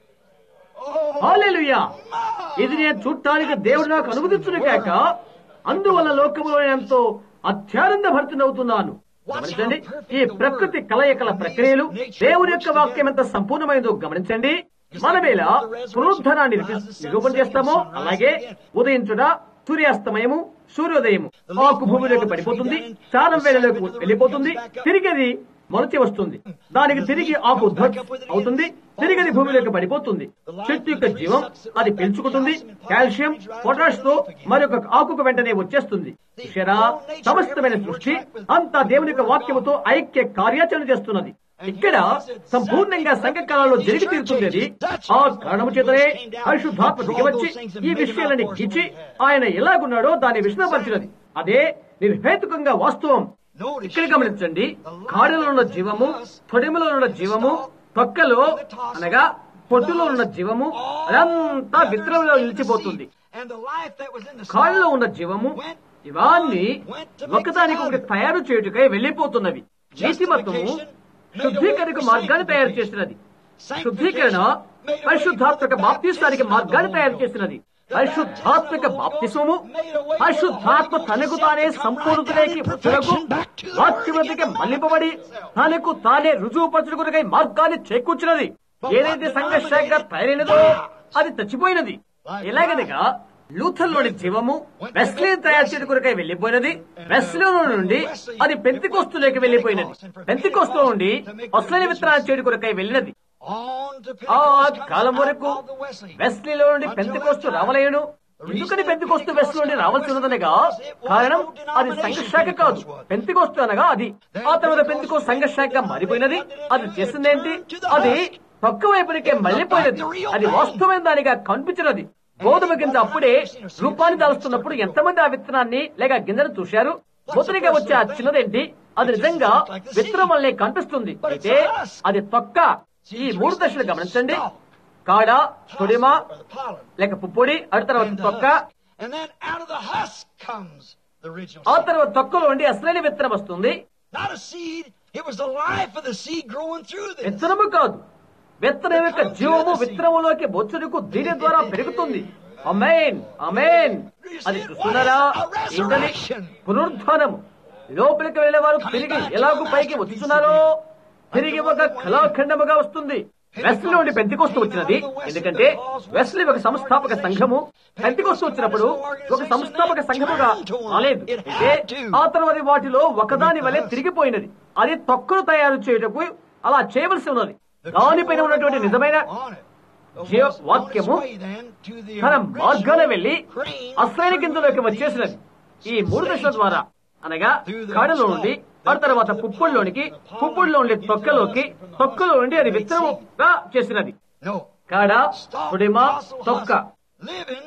Oh, హాలెలుయా ఇది నేను చూడటానికి దేవుడు నాకు అనుమతించును కాక అందువల్ల లోకములో నేను ఎంతో అత్యానంద భర్తనవుతున్నాను గమనించండి ఈ ప్రకృతి కలయికల ప్రక్రియలు దేవుని యొక్క వాక్యం ఎంత సంపూర్ణమైందో గమనించండి మనమేళ పునరుద్ధరాన్ని నిరూపణ చేస్తామో అలాగే ఉదయించుట సూర్యాస్తమయము సూర్యోదయము ఆకు భూమిలోకి పడిపోతుంది చారం వేళలోకి వెళ్ళిపోతుంది తిరిగి అది మొలచి వస్తుంది దానికి తిరిగి ఆకు ఉద్భవం అవుతుంది తిరిగి అది భూమిలోకి పడిపోతుంది చెట్టు యొక్క జీవం అది పెంచుకుంటుంది కాల్షియం పొటాష్ తో మరొక ఆకుకు వెంటనే వచ్చేస్తుంది చూశారా సమస్తమైన సృష్టి అంతా దేవుని యొక్క వాక్యముతో ఐక్య కార్యాచరణ చేస్తున్నది ఇక్కడ సంపూర్ణంగా సంఘకాలంలో జరిగి తీరుతుంది ఆ కారణము చేతనే పరిశుద్ధాత్మ దిగివచ్చి ఈ విషయాలని గీచి ఆయన ఎలాగున్నాడో దాన్ని విషదపరిచినది అదే నిర్హేతుకంగా వాస్తవం ఇక్కడ గమనించండి కాడలో ఉన్న జీవము తొడిమలో ఉన్న జీవము పక్కలో అనగా పొట్టులో ఉన్న జీవము అదంతా విత్తనంలో నిలిచిపోతుంది And the life that was in the కాళ్ళలో soil ఉన్న జీవము ఇవన్నీ ఒకదానికి ఒకటి తయారు చేయుటకై వెళ్లిపోతున్నవి నీతిమత్వము శుద్ధీకరణకు మార్గాన్ని తయారు చేసినది శుద్ధీకరణ పరిశుద్ధాత్మక బాప్తిస్తానికి మార్గాన్ని తయారు చేసినది పరిశుద్ధాత్మక బాప్తిసము పరిశుద్ధాత్మ తనకు తానే సంపూర్ణతలోకి వచ్చుటకు వాక్యవతికి మళ్లింపబడి తనకు తానే రుజువుపరచుటకై మార్గాన్ని చేకూర్చినది ఏదైతే సంఘర్షంగా తయారైనదో అది చచ్చిపోయినది ఎలాగనగా లూథర్లోని జీవము వెస్లీ తయారు చేయడం కొరకై వెళ్లిపోయినది వెస్లీలో నుండి అది పెంతికోస్తులోకి వెళ్లిపోయినది పెంతికోస్తు నుండి అసలైన విత్తనాలు చేయడం కొరకై వెళ్ళినది on to ఆ Pentecost కాలం వరకు of the Wesley. వెస్లీలో నుండి పెంతికోస్తు రావలేను ఎందుకని పెంతికోస్తు వెస్లీ నుండి రావాల్సి ఉన్నదనగా కారణం అది సంఘశాఖ కాదు పెంతికోస్తు అనగా అది ఆ తర్వాత పెంతికో సంఘశాఖ మారిపోయినది అది చేసిందేంటి అది తక్కువ వైపునికే మళ్ళీపోయినది అది వాస్తవమైన దానిగా కనిపించినది గోధుమ గింజ అప్పుడే రూపాన్ని దాల్స్తున్నప్పుడు ఎంతమంది ఆ విత్తనాన్ని లేక గింజను చూశారు మొదటిగా వచ్చే ఆ చిన్నదేంటి అది నిజంగా విత్తనం వల్లే కనిపిస్తుంది అయితే అది తొక్క ఈ మూడు దశలు గమనించండి కాడ తొడిమ Or the pollen. లేక పుప్పొడి అటు తర్వాత And the తొక్క husk. And then out of the husk comes the original ఆ seed. తర్వాత తొక్కలో ఉండి అసలైన విత్తనం వస్తుంది Not a seed, it was the life of the seed growing through this. విత్తనము కాదు విత్తనం యొక్క జీవము విత్తనములోకి బొచ్చుడుకు దీని ద్వారా పెరుగుతుంది అమేన్ అమేన్ అది చూస్తున్నారా ఏంటని పునరుద్ధానము లోపలికి వెళ్లే వారు తిరిగి ఎలాగూ పైకి వచ్చుతున్నారో తిరిగి ఒక కళాఖండముగా వస్తుంది వెస్లీ నుండి పెంతికొస్తూ వచ్చినది ఎందుకంటే వెస్లీ ఒక సంస్థాపక సంఘము పెంతికొస్తూ వచ్చినప్పుడు ఒక సంస్థాపక సంఘముగా రాలేదు అయితే ఆ తర్వాత వాటిలో ఒకదాని వలె తిరిగిపోయినది అది తొక్కను తయారు చేయుటకు అలా చేయవలసి ఉన్నది దానిపైన ఉన్నటువంటి నిజమైన On it. The జీవ horse- వాక్యము on its way then to the తన మార్గాన original వెళ్లి grain అసలైన గింజలోకి వచ్చేసినది ఈ మూడు దశల ద్వారా అనగా కాడలో నుండి ఆ తర్వాత పుప్పుల్లోనికి పుప్పుల్లో నుండి తొక్కలోకి తొక్కలో నుండి అది విత్తనముగా చేసినది No. కాడ Stalk, పుడిమ fossil తొక్క husk. Living,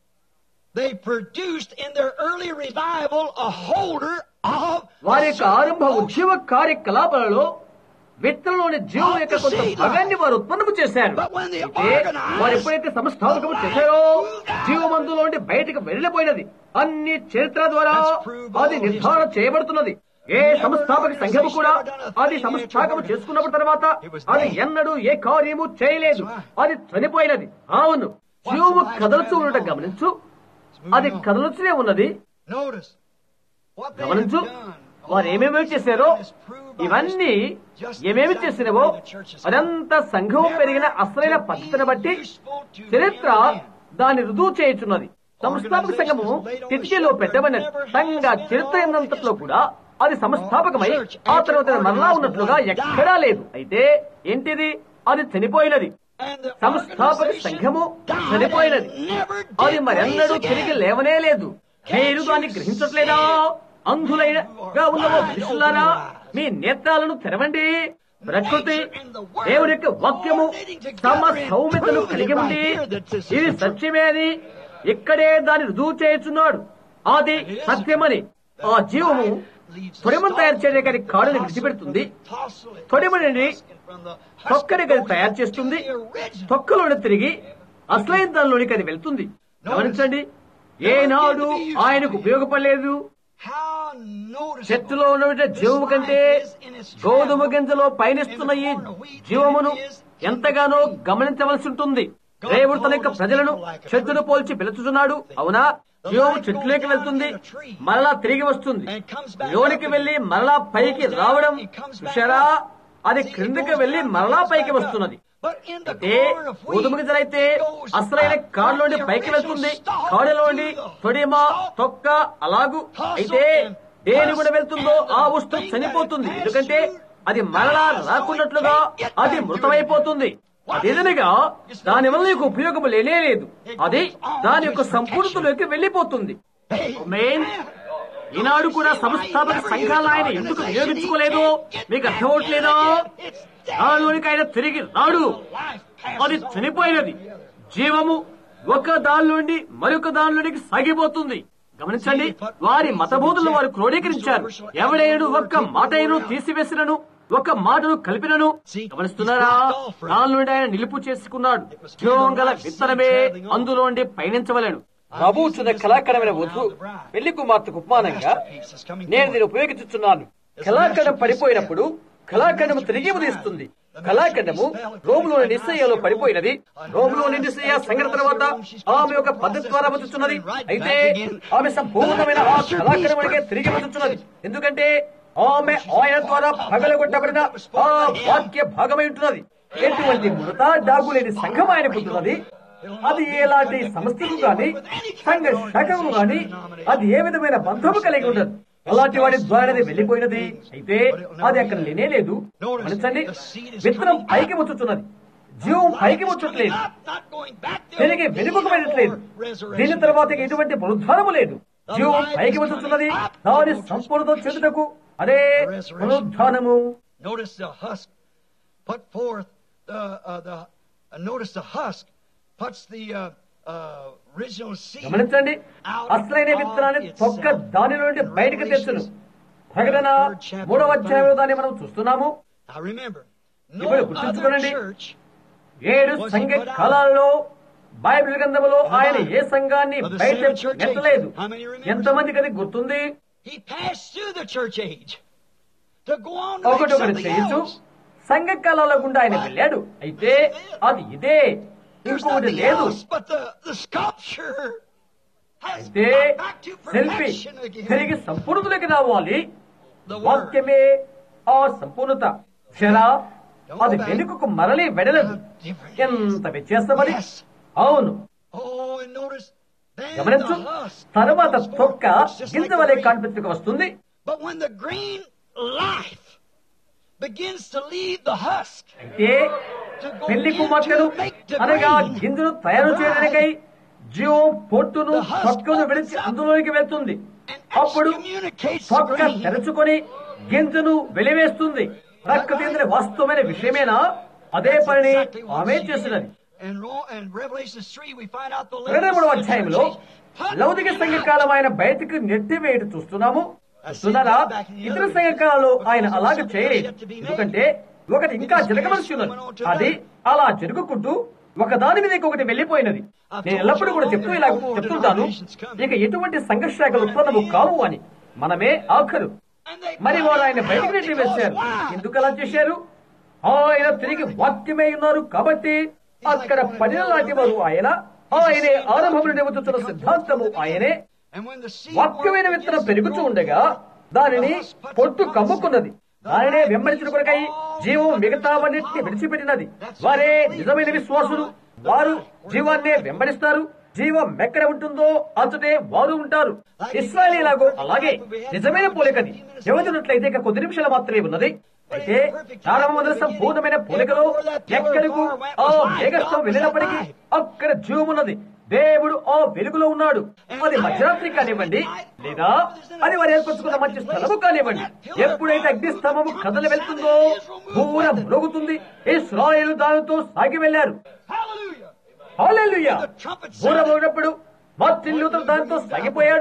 they produced in their early revival a holder of వారి యొక్క ఆరంభ ఉద్యమ కార్యకలాపాలలో విత్తనంలోని జీవం యొక్క కొంత భాగాన్ని వారు ఉత్పన్నము చేశారు అయితే వారు ఎప్పుడైతే సంస్థాపకము చేశారో జీవమందులోండి బయటకు వెళ్ళిపోయినది అన్ని చరిత్ర ద్వారా అది నిర్ధారణ చేయబడుతున్నది ఏ సంస్థాపక సంఘము కూడా అది సంస్థాపకము చేసుకున్నప్పుడు తర్వాత అది ఎన్నడూ ఏ కార్యము చేయలేదు అది చనిపోయినది అవును జీవము కదలుతూ ఉండటం గమనించు అది కదలుతూనే ఉన్నది Notice what they గమనించు have done. వారు ఏమేమి చేశారో ఇవన్నీ ఏమేమి చేసినవో అదంతా సంఘం పెరిగిన అసలైన పద్ధతిని బట్టి చరిత్ర దాన్ని రుజువు చేయుచున్నది సంస్థాపక సంఘము కిటికీలో పెట్టబడిన సంఘ చరిత్ర ఎందంతట్లో కూడా అది సంస్థాపకమై ఆ తర్వాత మరలా ఉన్నట్లుగా ఎక్కడా లేదు అయితే ఏంటిది అది చనిపోయినది And the సంస్థాపక organization సంఘము died చనిపోయినది and never did అది మరెన్నడూ raise again. తిరిగి లేవనే లేదు మీరు దాన్ని గ్రహించట్లేదా అంధులైనగా ఉన్నవో మనుషులారా మీ నేత్రాలను తెరవండి ప్రకృతి దేవుని యొక్క వాక్యము తమ సౌమ్యతను కలిగి ఉండి ఇది సత్యమే అని ఇక్కడే దాన్ని రుజువు చేయుచున్నాడు అది సత్యమని ఆ జీవము తొడిమను తయారు చేయడానికి కాడుని విడిచిపెడుతుంది తొడిమని తొక్కని గది తయారు చేస్తుంది తొక్కలోని తిరిగి అసలైన దానిలోనికి అది వెళ్తుంది గమనించండి ఏనాడు ఆయనకు ఉపయోగపడలేదు చెట్టులో ఉన్న జీవము కంటే గోధుమ గింజలో పయనిస్తున్న ఈ జీవమును ఎంతగానో గమనించవలసి ఉంటుంది దేవుడు తన యొక్క ప్రజలను చెట్టును పోల్చి పిలుచుతున్నాడు అవునా జీవము చెట్టులోకి వెళ్తుంది మరలా తిరిగి వస్తుంది లోనికి వెళ్లి మరలా పైకి రావడం చూశారా అది క్రిందకి వెళ్లి మరలా పైకి వస్తున్నది అయితే గోధుమ గింజలైతే అసలైన కాడులోని పైకి వెళ్తుంది కాడులోని తొడిమ తొక్క అలాగు అయితే దేని కూడా వెళ్తుందో ఆ వస్తువు చనిపోతుంది ఎందుకంటే అది మరలా రాకున్నట్లుగా అది మృతమైపోతుంది అదేదనగా దాని వల్ల నీకు ఉపయోగం లేనే లేదు అది దాని యొక్క సంపూర్ణతలోకి వెళ్లిపోతుంది మెయిన్ ఈనాడు కూడా సంస్థాపక సంఘాలు ఆయన ఎందుకు వినియోగించుకోలేదు మీకు అర్థమవట్లేదా దానిలోనికి ఆయన తిరిగి రాడు అది చనిపోయినది జీవము ఒక దాని నుండి మరొక దానిలోనికి సాగిపోతుంది గమనించండి వారి మతబోధులను వారు క్రోడీకరించారు ఎవడైనా ఒక్క మాట తీసివేసినను ఒక మాటను కలిపినను గమనిస్తున్నారా దాని నుండి ఆయన నిలుపు చేసుకున్నాడు జీవం గల విత్తనమే అందులోండి పయనించవలేను ప్రభుత్వ కళాకరమైన వధు పెళ్లి కుమార్తెకు ఉపమానంగా నేను దీన్ని ఉపయోగించుతున్నాను కళాఖండం పడిపోయినప్పుడు కళాఖండము తిరిగి ఉదయిస్తుంది కళాఖండము రోములోని నిశ్చయలో పడిపోయినది రోములోని నిశ్చయ సంఘటన తర్వాత ఆమె ఒక పద్ధతి ద్వారా వచ్చుతున్నది అయితే ఆమె సంపూర్ణమైన ఆ కళాఖండమునికే తిరిగి వచ్చుతున్నది ఎందుకంటే ఆమె ఆయన ద్వారా పగలగొట్టబడిన ఆ వాక్య భాగమై ఉంటున్నది ఎటువంటి మృత డాగు లేని సంఘం ఆయన పుట్టున్నది అది ఎలాంటి సంస్థలు గాని సంఘ శాఖము గాని అది ఏ విధమైన బంధము కలిగి ఉండదు అలాంటి వాడి ద్వారా వెళ్లిపోయినది అయితే అది అక్కడ లేనే లేదు గమనించండి విత్తనం పైకి వచ్చుతున్నది జీవం పైకి వచ్చట్లేదు తిరిగి వెనుకకు వెళ్ళట్లేదు దీని తర్వాత ఎటువంటి పునరుద్ధానము లేదు జీవం పైకి వచ్చుతున్నది దాని సంపూర్ణత చెందుటకు అదే పునరుద్ధానము Notice the husk put forth the, uh, the uh, notice the husk puts the uh, uh, original seed గమనించండి అసలైన విత్తనాన్ని తొక్క దాని నుండి బయటకు తెచ్చును ప్రకటన మూడవ అధ్యాయంలో దాన్ని మనం చూస్తున్నాము Now remember, no ఇప్పుడు other గుర్తుంచుకోనండి church ఏడు సంఘ కాలాల్లో బైబిల్ గ్రంథములో ఆయన ఏ సంఘాన్ని బయట నెట్టలేదు ఎంతమందికి అది గుర్తుంది he passed through the church age to go on to make ఒకటి ఒకటి something చేయొచ్చు else. సంఘ కాలాల గుండా ఆయన వెళ్ళాడు అయితే అది ఇదే There's ఇంకొకటి nothing లేదు else but the, the sculpture has అయితే brought back to శిల్పి perfection again. తిరిగి సంపూర్ణతలోకి రావాలి The word. వాక్యమే ఆ సంపూర్ణత క్షరా అది వెనుకకు మరలి వెడలదు ఎంత వ్యత్యాసం అది Yes. అవును Oh, and notice then గమనించు the husk తరువాత comes forth, తొక్క it's just గింజ like వలె the grain. కనిపించక వస్తుంది But when the green life begins to leave the husk, అయితే పెళ్లి కుమార్తెలు అనగా గింజను తయారు చేయడానికై జీవం పొట్టును తొక్కను విడిచి అందులోనికి వెళ్తుంది and అప్పుడు excommunicates the తొక్క grain. తెరుచుకొని గింజను వెలివేస్తుంది ప్రకృతి చెందిన వాస్తవమైన విషయమేనా అదే పనిని ఆమె చేసినది And, Ro- and Revelation 3, we find out the ఇరవై మూడవ latest అధ్యాయంలో put లౌకిక the సంఘకాలం ఆయన బయటకు నెట్టివేయట చూస్తున్నాము చూస్తున్నారా ఇతర సంఘకాలలో ఆయన అలాగ చేయలేదు ఎందుకంటే ఒకటి ఇంకా జరగవలసి ఉన్నది అది అలా జరుగుకుంటూ ఒక దాని మీద ఇంకొకటి వెళ్లిపోయినది నేను ఎల్లప్పుడూ కూడా చెప్తూ ఇలా చెప్తుంటాను ఇక ఎటువంటి సంఘర్షాలు ఉత్పన్నము కావు అని మనమే ఆఖరు And they మరి వారు ఆయన cried బయటకు out నెట్టి because వేశారు why? ఎందుకు అలా చేశారు ఆయన తిరిగి వాక్యమే ఉన్నారు కాబట్టి అక్కడ పడిన లాంటి వారు ఆయన ఆయనే ఆరంభం నుండి వచ్చుతున్న సిద్ధాంతము ఆయనే And when the seed వాక్యమైన worm విత్తనం begins to పెరుగుతూ grow, ఉండగా దానిని పొట్టు కమ్ముకున్నది దానినే వెంబడించిన కొరకై జీవం మిగతావన్నిటిని విడిచిపెట్టినది వారే నిజమైన విశ్వాసులు వారు జీవాన్నే వెంబడిస్తారు జీవం ఎక్కడ ఉంటుందో అతడే వారు ఉంటారు ఇస్రాయలీలాగో అలాగే నిజమైన పోలికది చెబుతున్నట్లయితే ఇక కొద్ది నిమిషాలు మాత్రమే ఉన్నది అయితే ప్రారంభ సంపూర్ణమైన పోలికలో ఎక్కడికు ఆ మేఘస్థం వెళ్ళినప్పటికీ అక్కడ జీవమున్నది దేవుడు ఆ వెలుగులో ఉన్నాడు అది మధ్యరాత్రి కానివ్వండి లేదా అది వారు ఏర్పరచుకున్న మంచి స్థలము కానివ్వండి ఎప్పుడైతే అగ్నిస్తంభము కదలి వెళ్తుందో దూరం మృగుతుంది ఇస్రాయేలు దానితో సాగి వెళ్లారు Hallelujah! హల్లెలూయా దూరం ఉన్నప్పుడు మార్టిన్ లూథర్ దానితో సాగిపోయాడు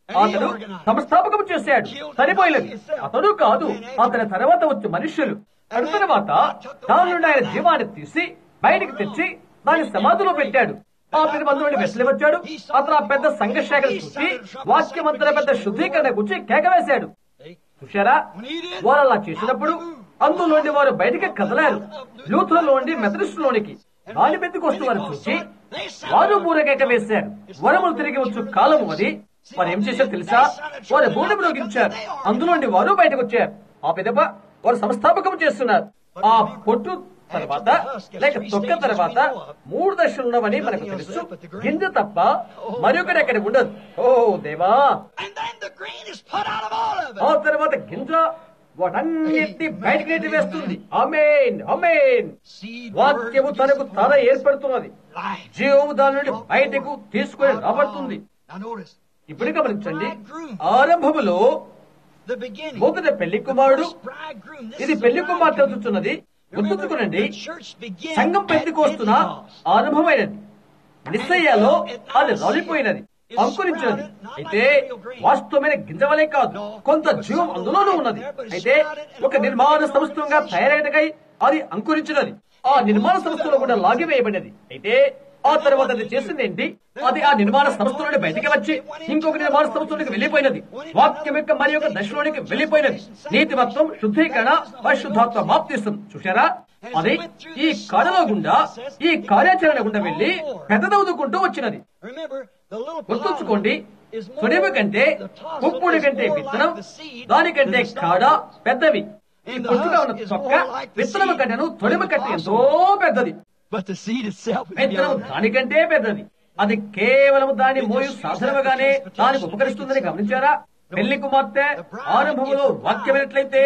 అతడు సంస్థాపకం చేశాడు సరిపోయలేదు అతడు కాదు అతని తర్వాత వచ్చే మనుష్యులు అటు తర్వాత దాని నుండి ఆయన జీవాన్ని తీసి బయటికి తెచ్చి దాన్ని సమాధిలో పెట్టాడు ఆ పెద్ద మంది నుండి వెసలి వచ్చాడు అతను ఆ పెద్ద సంఘశాఖ చూసి వాక్యమంతుల పెద్ద శుద్ధీకరణ గురించి కేక వేశాడు చూశారా వారు అలా చేసినప్పుడు అందులోని వారు బయటికి కదలారు లూథర్లోని మెథడిస్టులోనికి గాలి పెద్దకొస్తూ వారు చూసి వారు బూరకేక వేశారు వరములు తిరిగి వచ్చు కాలము అది వారు ఏం చేశారు తెలుసా వారు బూర మ్రోగించారు అందులోని వారు బయటకు వచ్చారు ఆ పెదప వారు సంస్థాపకం చేస్తున్నారు ఆ పొట్టు తర్వాత లేక తొక్క తర్వాత మూడు దశలు ఉన్నవని మనకు తెలుసు గింజ తప్ప మరొకటి అక్కడ ఉండదు ఓ దేవా And then the grain is put out of all of it. ఆ తర్వాత గింజ వాటన్నిటి బయటికి నెట్టి వేస్తుంది అమేన్ అమేన్ Seed వాక్యము word తనకు gives తన forth ఏర్పడుతున్నది life. జీవము దాని నుండి బయటకు తీసుకొని రాబడుతుంది Now notice, ఇప్పుడు గమనించండి ఆరంభములో the beginning. మొదట పెళ్లి కుమారుడు First bridegroom. This ఇది is the పెళ్లి కుమార్తె bridegroom. అవుతున్నది Remember, గుర్తుంచుకునండి the church began సంఘం at పెందుకోస్తున్న Pentecost. ఆరంభమైనది నిశ్చయాలో అది రాలిపోయినది అంకురించినది అయితే వాస్తవమైన గింజ వలె కాదు కొంత జీవం అందులోనూ ఉన్నది అయితే ఒక నిర్మాణ సంస్థంగా తయారైనకై అది అంకురించినది ఆ నిర్మాణ సంస్థలో కూడా లాగివేయబడినది అయితే ఆ తర్వాత అది చేసింది ఏంటి అది ఆ నిర్మాణ సంస్థ నుండి బయటికి వచ్చి ఇంకొక నిర్మాణ సంస్థలోకి వెళ్ళిపోయినది వాక్యం యొక్క మరి యొక్క దశలోనికి వెళ్ళిపోయినది నీతిమత్వం శుద్ధీకరణ పరిశుద్ధాత్మ మాప్తిస్తుంది చూశారా అది ఈ కళలో గుండా ఈ కార్యాచరణ గుండా వెళ్లి పెద్దదవుదుకుంటూ వచ్చినది Remember, the little గుర్తుంచుకోండి flower is more- తొడిమ కంటే the tassel పుప్పుడి is కంటే more విత్తనం like the seed దానికంటే than the కాడ stalk. పెద్దవి ఈ And the పొట్టుగా ఉన్న husk is తొక్క more like the విత్తనము seed కంటేను than తొడిమ the కంటే blossom. ఎంతో పెద్దది But the seed itself is విత్తనం beyond that. దానికంటే పెద్దది అది కేవలం దాని మోయు సాధనముగానే దానికి ఉపకరిస్తుందని గమనించారా పెళ్లి కుమార్తె ఆరంభంలో వాక్యమైనట్లయితే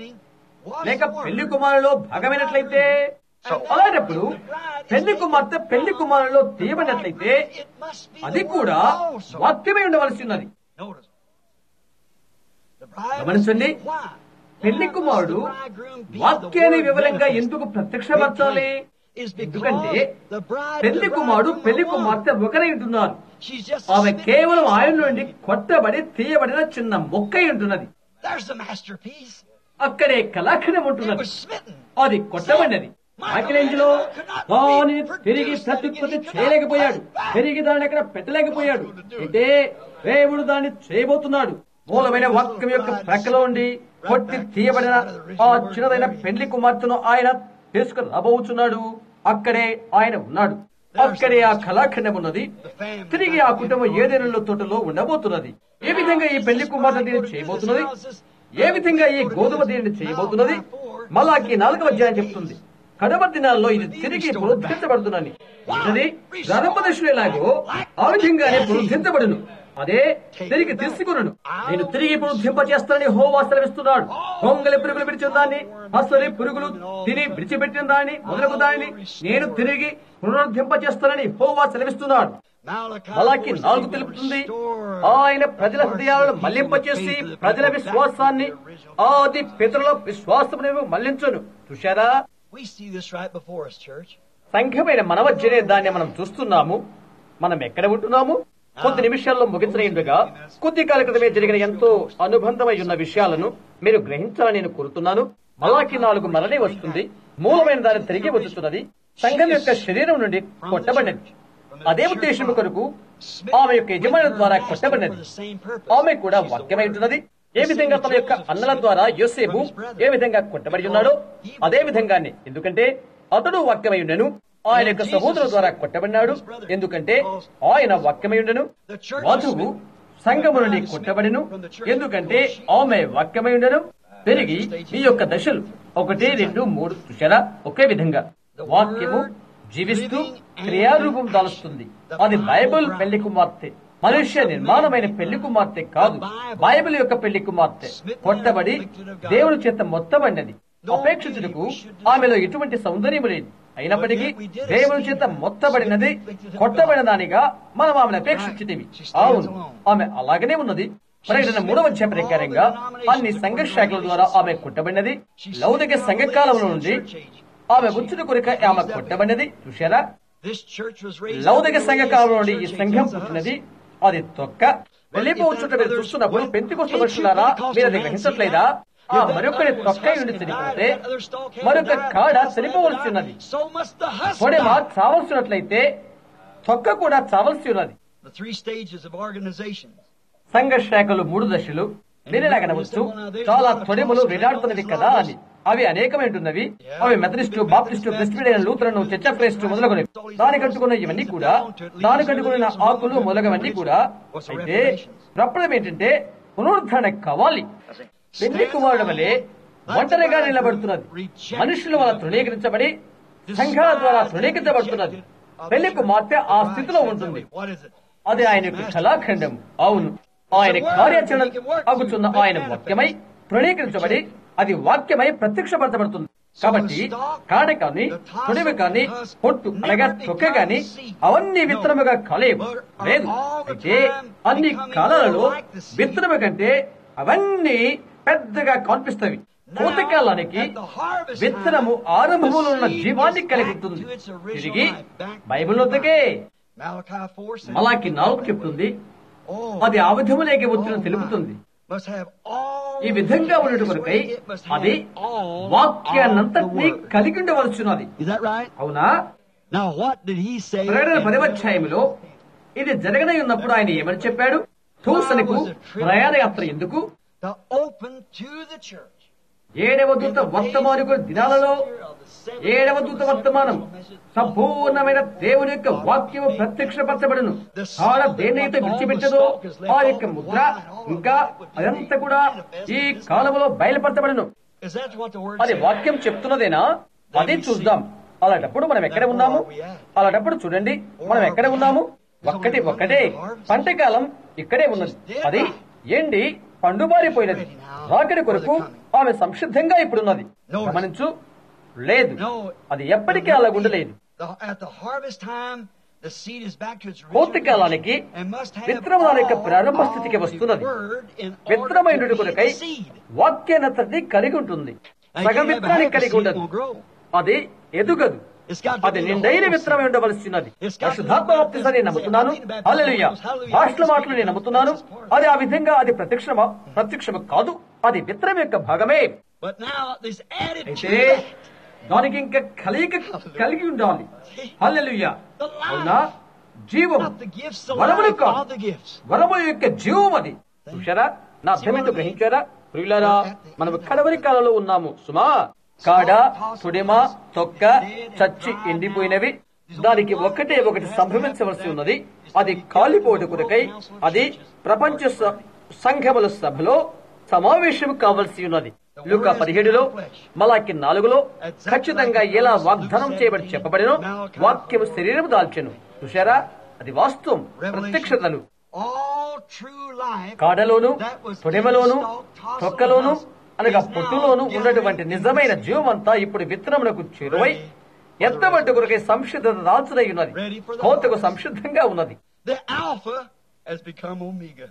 లేక పెళ్లి కుమారులో భాగమైనట్లయితే అలాంటప్పుడు పెళ్లి కుమార్తె పెళ్లి కుమారులో తీయబడినట్లయితే అది కూడా వాక్యమై ఉండవలసి ఉన్నది Notice. The bride గమనించండి was why? పెళ్లి Why కుమారుడు must the bridegroom be the వాక్యాన్ని word వివరంగా manifest? ఎందుకు ప్రత్యక్షపరచాలి Is ఎందుకంటే because the bride పెళ్లి the కుమారుడు bridegroom పెళ్లి are one. కుమార్తె ఒకరై ఉంటున్నారు She's just a ఆమె smitten కేవలం piece. ఆయన నుండి కొట్టబడి తీయబడిన చిన్న మొక్కై ఉంటున్నది There's the masterpiece. అక్కడే కళాఖండం It ఉంటున్నది was smitten. అది కొట్టబడినది మైకలేంజలో దానిని తిరిగి ప్రత్యుత్పత్తి చేయలేకపోయాడు తిరిగి దాన్ని అక్కడ పెట్టలేకపోయాడు అయితే దేవుడు దాన్ని చేయబోతున్నాడు మూలమైన వాక్యం యొక్క ప్రక్కలో ఉండి కొట్టి తీయబడిన ఆ చిన్నదైన పెళ్లి కుమార్తెను ఆయన తీసుకుని రాబోతున్నాడు అక్కడే ఆయన ఉన్నాడు అక్కడే ఆ కళాఖండం ఉన్నది తిరిగి ఆ కుటుంబం ఏదైనా తోటలో ఉండబోతున్నది ఏ విధంగా ఈ పెళ్లి కుమార్తె దీన్ని చేయబోతున్నది ఏ విధంగా ఈ గోధుమ దీనిని చేయబోతున్నది మళ్ళాకి నాలుగవ అధ్యాయం చెప్తుంది కడమ దినాల్లో ఇది తిరిగి పునరుద్ధరించబడుతుందని ఇది గర్భదశలు ఎలాగో ఆ విధంగానే పునరుద్ధరించబడును అదే తిరిగి తీసుకును నేను తిరిగి పునరుద్ధరింప చేస్తానని హోవా సెలవిస్తున్నాడు పొంగలి పురుగులు విడిచిన దాన్ని అసలు పురుగులు తిని విడిచిపెట్టిన దాన్ని మొదలగు దానిని నేను తిరిగి పునరుద్ధరింప చేస్తానని హోవా సెలవిస్తున్నాడు అలాకి నాలుగు తెలుపుతుంది ఆయన ప్రజల హృదయాలను మళ్లింపచేసి ప్రజల విశ్వాసాన్ని ఆది పితరుల విశ్వాసమును మళ్లించును చూశారా We see this right before us, church. సంఘమైన మన మధ్యనే దాన్ని మనం చూస్తున్నాము మనం ఎక్కడ ఉంటున్నాము కొద్ది నిమిషాల్లో ముగించలేందుగా కొద్ది కాల క్రితమే జరిగిన ఎంతో అనుబంధమై ఉన్న విషయాలను మీరు గ్రహించాలని నేను కోరుతున్నాను మలాకి నాలుగు మరణే వస్తుంది మూలమైన దాన్ని తిరిగి వచ్చుతున్నది సంఘం యొక్క శరీరం నుండి కొట్టబడినది అదే ఉద్దేశం కొరకు ఆమె యొక్క యజమాని ద్వారా కొట్టబడినది ఆమె కూడా వాక్యమై ఉంటున్నది ఏ విధంగా తమ యొక్క అన్నల ద్వారా యోసేపు ఏ విధంగా కొట్టబడి ఉన్నాడో అదే విధంగానే ఎందుకంటే అతడు వాక్యమై ఉండెను ఆయన యొక్క సహోదరు ద్వారా కొట్టబడినాడు ఎందుకంటే ఆయన వాక్యమై ఉండెను వధువు సంఘము నుండి కొట్టబడిను ఎందుకంటే ఆమె వాక్యమై ఉండెను తిరిగి ఈ యొక్క దశలు ఒకటి రెండు మూడు చూసారా ఒకే విధంగా వాక్యము జీవిస్తూ క్రియారూపం దాలుస్తుంది అది బైబిల్ పెళ్లి కుమార్తె మనుష్య నిర్మాణమైన పెళ్లి కుమార్తె కాదు బైబిల్ యొక్క పెళ్లి కుమార్తె కొట్టబడి దేవుని చేత మొత్తబడినది అపేక్షితులకు ఆమెలో ఎటువంటి సౌందర్యం లేదు అయినప్పటికీ దేవుని చేత మొత్తబడినది కొట్టబడిన దానిగా మనం ఆమెను అపేక్షించితివి అవును ఆమె అలాగనే ఉన్నది ప్రకటన మూడవ అధ్యాయ ప్రకారంగా అన్ని సంఘ శాఖల ద్వారా ఆమె కొట్టబడినది లౌకిక సంఘకాలంలో నుండి ఆమె ఉంచుట కొరిక ఆమె కొట్టబడినది చూశారా This church was raised లౌకిక సంఘ కాలం నుండి ఈ సంఘం పుట్టినది అది తొక్క వెళ్ళిపోవచ్చుట మీరు చూస్తున్నప్పుడు పెంతికొస్తు మనుషులారా మీరు అది గ్రహించట్లేదా ఆ మరొకరి తొక్కై ఉండి చనిపోతే మరొక కాడ చనిపోవలసి ఉన్నది పొడెమ చావలసినట్లయితే తొక్క కూడా చావలసి ఉన్నది The three stages of organizations. సంఘ శాఖలు మూడు దశలు మీరేలా కనవచ్చు చాలా తొడిములు వేలాడుతున్నవి కదా అని అవి అనేకమైనవి అవి Methodist Baptist Presbyterian Lutheran church of Christ మొదలగునవి దాని కట్టుకున్న ఇవన్నీ కూడా దాని కట్టుకున్న ఆకులు మొదలగవన్నీ కూడా అయితే ప్రపంచం ఏంటంటే పునరుద్ధరణ కావాలి పెళ్లి కుమారుడు వలె ఒంటరిగా నిలబడుతున్నది మనుషుల వల్ల తృణీకరించబడి సంఘాల ద్వారా తృణీకరించబడుతున్నది పెళ్లి కుమార్తె ఆ స్థితిలో ఉంటుంది What is it? అది ఆయన యొక్క కళాఖండం అవును ఆయన కార్యాచరణ అగుతున్న ఆయన వాక్యమై తృణీకరించబడి అది వాక్యమై ప్రత్యక్షపరచబడుతుంది కాబట్టి కాడ కానీ తొడివి కానీ పొట్టు అనగా తొక్క కానీ అవన్నీ విత్తనముగా కలయవు లేదు అయితే అన్ని కాలాలలో విత్తనము కంటే అవన్నీ పెద్దగా కనిపిస్తవి కోతకాలానికి విత్తనము ఆరంభములో ఉన్న జీవాన్ని కలిగి ఉంటుంది తిరిగి బైబిల్ వద్దకే Malachi 4 says, అలాకి నాలుగు చెప్తుంది Oh, అది ఆ విధములేకి వచ్చిన తెలుపుతుంది must have all ఈ విధంగా ఉండటం కొరకై అది వాక్యాన్నంతటినీ కలిగి ఉండవలసినది Is that right? అవునా Now what did he say? ప్రకటన in- పదవధ్యాయములో ఇది జరగనై ఉన్నప్పుడు ఆయన ఏమని చెప్పాడు తూసనకు ప్రయాణయాత్ర ఎందుకు To open to the church. ఏడవ దూత వర్తమానికుల దినాలలో ఏడవ దూత వర్తమానం సంపూర్ణమైన దేవుని యొక్క వాక్యము ప్రత్యక్షపరచబడును ఆడ దేన్నైతే విడిచిపెట్టదో ఆ యొక్క ముద్ర ఇంకా అదంతా కూడా ఈ కాలంలో బయలుపరచబడును Is that what the word అది says? వాక్యం చెప్తున్నదేనా అదే చూద్దాం అలాంటప్పుడు మనం ఎక్కడ ఉన్నాము అలాంటప్పుడు చూడండి మనం ఎక్కడ ఉన్నాము ఒక్కటి ఒక్కటే పంటకాలం ఇక్కడే ఉన్నది అది ఏంటి పండుబారిపోయినది రాకడి కొరకు ఆమె సంసిద్ధంగా ఇప్పుడున్నది గమనించు లేదు అది ఎప్పటికీ అలా ఉండలేదు The- at the harvest time, the seed is back to its original కోతికాలానికి condition and must have విత్తనం దాని యొక్క all ప్రారంభ స్థితికి of వస్తున్నది the word in order విత్తనమైనటి to be కొరకై a seed. వాక్యానంతటిని కలిగి ఉంటుంది And సగం you have విత్తనాన్ని half a కలిగి seed ఉండదు will grow. అది ఎదుగదు It's got to అది be the నిండైన whole విత్తనమై seed. ఉండవలసినది It's got to పరిశుద్ధాత్మ be బాప్తిజం నేను నమ్ముతున్నాను హల్లెలూయా భాషల మాటలు నేను నమ్ముతున్నాను అది ఆ విధంగా అది ప్రత్యక్షమా ప్రత్యక్షము కాదు అది విత్తనం యొక్క భాగమే But now there's added to అయితే that. దానికి ఇంకా కలయిక కలిగి ఉండాలి హల్లెలూయా అవునా జీవం Not the gifts, the వరములు life కాదు of the gifts. వరము యొక్క జీవం అది చూశారా నా అర్థమేంటో గ్రహించారా ప్రియులారా మనం కడవరి కాలంలో ఉన్నాము సుమా కాడ తుడిమ తొక్క చచ్చి ఎండిపోయినవి దానికి ఒకటే ఒకటి సంభవించవలసి ఉన్నది అది కాలిపోటు కొరకై అది ప్రపంచ స- సంఘముల సభలో సమావేశం కావలసి ఉన్నది లుక పదిహేడులో మలాకి నాలుగులో ఖచ్చితంగా ఎలా వాగ్దానం చేయబడి చెప్పబడినో వాక్యము శరీరం దాల్చెను చూశారా అది వాస్తవం ప్రత్యక్షతలు All true life కాడలోను that was తొడెమలోను in the stalk, tossed తొక్కలోను on the house, అనగా is now పొట్టులోను gathered ఉన్నటువంటి in నిజమైన the జీవమంతా ఇప్పుడు విత్తనములకు చేరువై ఎత్తబట్టు కొరకై సంసిద్ధత దాల్చునై ఉన్నది Ready for the కోతకు harvest. సంసిద్ధంగా ఉన్నది The Alpha has become Omega.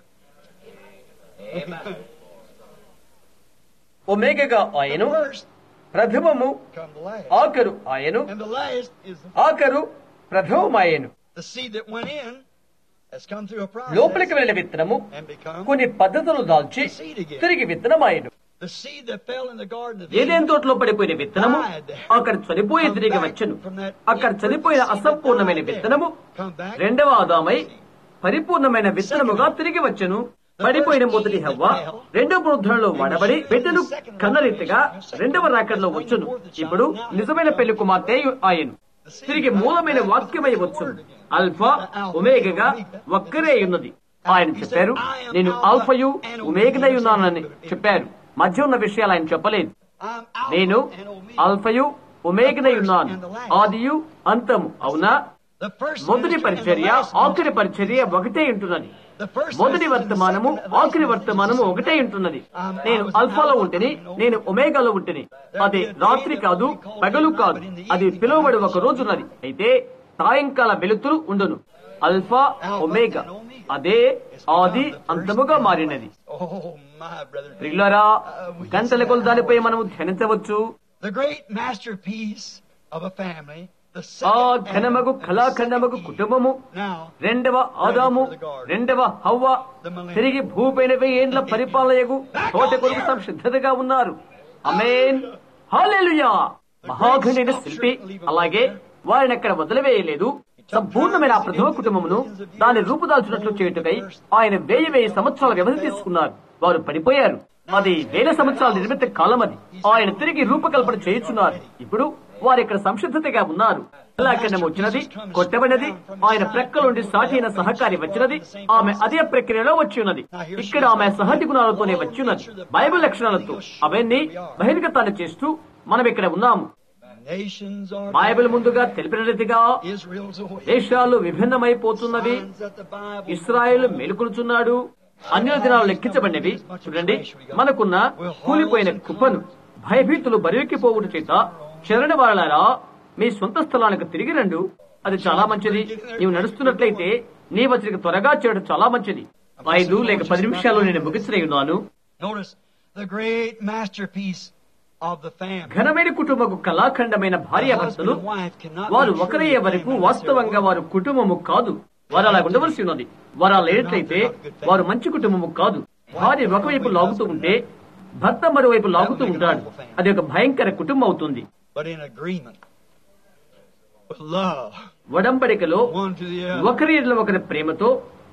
ఒమేగగా The ఆయను first ప్రథమము come the last. ఆఖరు ఆయను And the last is the, ఆఖరు ప్రథమమాయను the seed that went in has come through a process లోపలికి వెళ్ళిన విత్తనము and become కొన్ని పద్ధతులు దాల్చి తిరిగి విత్తనమాయను the seed that fell in the garden of ఏదేం Eden. తోటలో పడిపోయిన విత్తనము అక్కడ చనిపోయి తిరిగి వచ్చను అక్కడ చనిపోయిన అసంపూర్ణమైన విత్తనము రెండవ ఆదామై పరిపూర్ణమైన విత్తనముగా తిరిగి వచ్చను పడిపోయిన మొదటి హవ్వ రెండవ పునరుద్ధరణలో వాడబడి బిడ్డను కన్నరీతిగా రెండవ రాకడలో వచ్చును ఇప్పుడు నిజమైన పెళ్లి కుమార్తె ఆయను తిరిగి మూలమైన వాక్యమై వచ్చును అల్ఫా ఉమేగగా ఒక్కరే ఉన్నది ఆయన చెప్పారు నేను ఆల్ఫయు ఉమేగదై ఉన్నానని చెప్పారు మధ్య ఉన్న విషయాలు ఆయన చెప్పలేదు I'm Alpha నేను and Omega. అల్ఫయు ఒమేగనై ఉన్నాను ఆదియు అంతము అవునా The first మొదటి ministry and the పరిచర్య last ఆఖరి పరిచర్య ఒకటే ఉంటున్నది The first మొదటి message and the వర్తమానము second- the last ఆఖరి message వర్తమానము is the ఒకటే same. ఉంటున్నది Um, నేను I was అల్ఫాలో Alpha ఉంటిని and Omega. నేను ఒమేగాలో ఉంటిని అది రాత్రి కాదు పగలు కాదు అది పిలువబడి ఒక రోజున్నది అయితే సాయంకాల వెలుతురు ఉండును అల్ఫా ఒమేగా అదే ఆది అంతముగా మారినది Oh, my brother. ప్రియులారా గంటల కొలు దానిపై మనము ధ్యానించవచ్చు The great masterpiece of a family the ఆ second ఘనమగు Adam, కళాఖండమగు కుటుంబము now రెండవ ఆదాము రెండవ హవ్వ తిరిగి భూపైన వెయ్యేండ్ల పరిపాలనయగు తోట కొరకు సంసిద్ధతగా ఉన్నారు అమేన్ హాలెలుయా మహాఘనుడైన శిల్పి అలాగే వారిని అక్కడ వదిలివేయలేదు సంపూర్ణమైన ఆ ప్రథమ కుటుంబమును దాన్ని రూపుదాల్చినట్లు చేయుటకై ఆయన వెయ్యి వెయ్యి సంవత్సరాల వ్యవధి తీసుకున్నారు వారు పడిపోయారు అది వేల సంవత్సరాల నిర్మిత కాలం అది ఆయన తిరిగి రూపకల్పన చేయుచున్నారు ఇప్పుడు వారు ఇక్కడ సంసిద్ధతగా ఉన్నారు కళాఖండం వచ్చినది కొట్టబడినది ఆయన ప్రక్కలుండి సాటి అయిన సహకారి వచ్చినది ఆమె అదే ప్రక్రియలో వచ్చి ఉన్నది ఇక్కడ ఆమె సహజ గుణాలతోనే వచ్చి ఉన్నది బైబిల్ లక్షణాలతో అవన్నీ బహిర్గతాన్ని చేస్తూ మనం ఇక్కడ ఉన్నాము nations are బైబిల్ ముందుగా తెలిపిన రీతిగా Israel's away. దేశాలు విభిన్నమైపోతున్నవి Signs that the Bible Israel మేలుకొలుచున్నాడు అన్య దినాలు లెక్కించబడినవి చూడండి మనకున్న కూలిపోయిన కుప్పను భయభీతులు బరివెక్కిపోవుట చేత శరణ వాళ్ళారా మీ సొంత స్థలానికి తిరిగి రండు అది చాలా మంచిది నీవు నడుస్తున్నట్లయితే నీ వచ్చరికి త్వరగా చేయడం చాలా మంచిది ఐదు లేక పది నిమిషాల్లో నేను ముగించనే ఉన్నాను Notice the great masterpiece of the family. ఘనమైన కుటుంబకు కళాఖండమైన భార్యాభర్తలు వారు ఒకరయ్యే వరకు వాస్తవంగా వారు కుటుంబము కాదు వారు అలా ఉండవలసి ఉన్నది వారు అలా లేనట్లయితే వారు మంచి కుటుంబము కాదు భార్య ఒకవైపు లాగుతూ ఉంటే భర్త మరోవైపు లాగుతూ ఉంటాడు అది ఒక భయంకర కుటుంబం అవుతుంది But in agreement with love, వడంబడికలో one to the other. ఒకరి ఎడల ఒకరి ప్రేమతో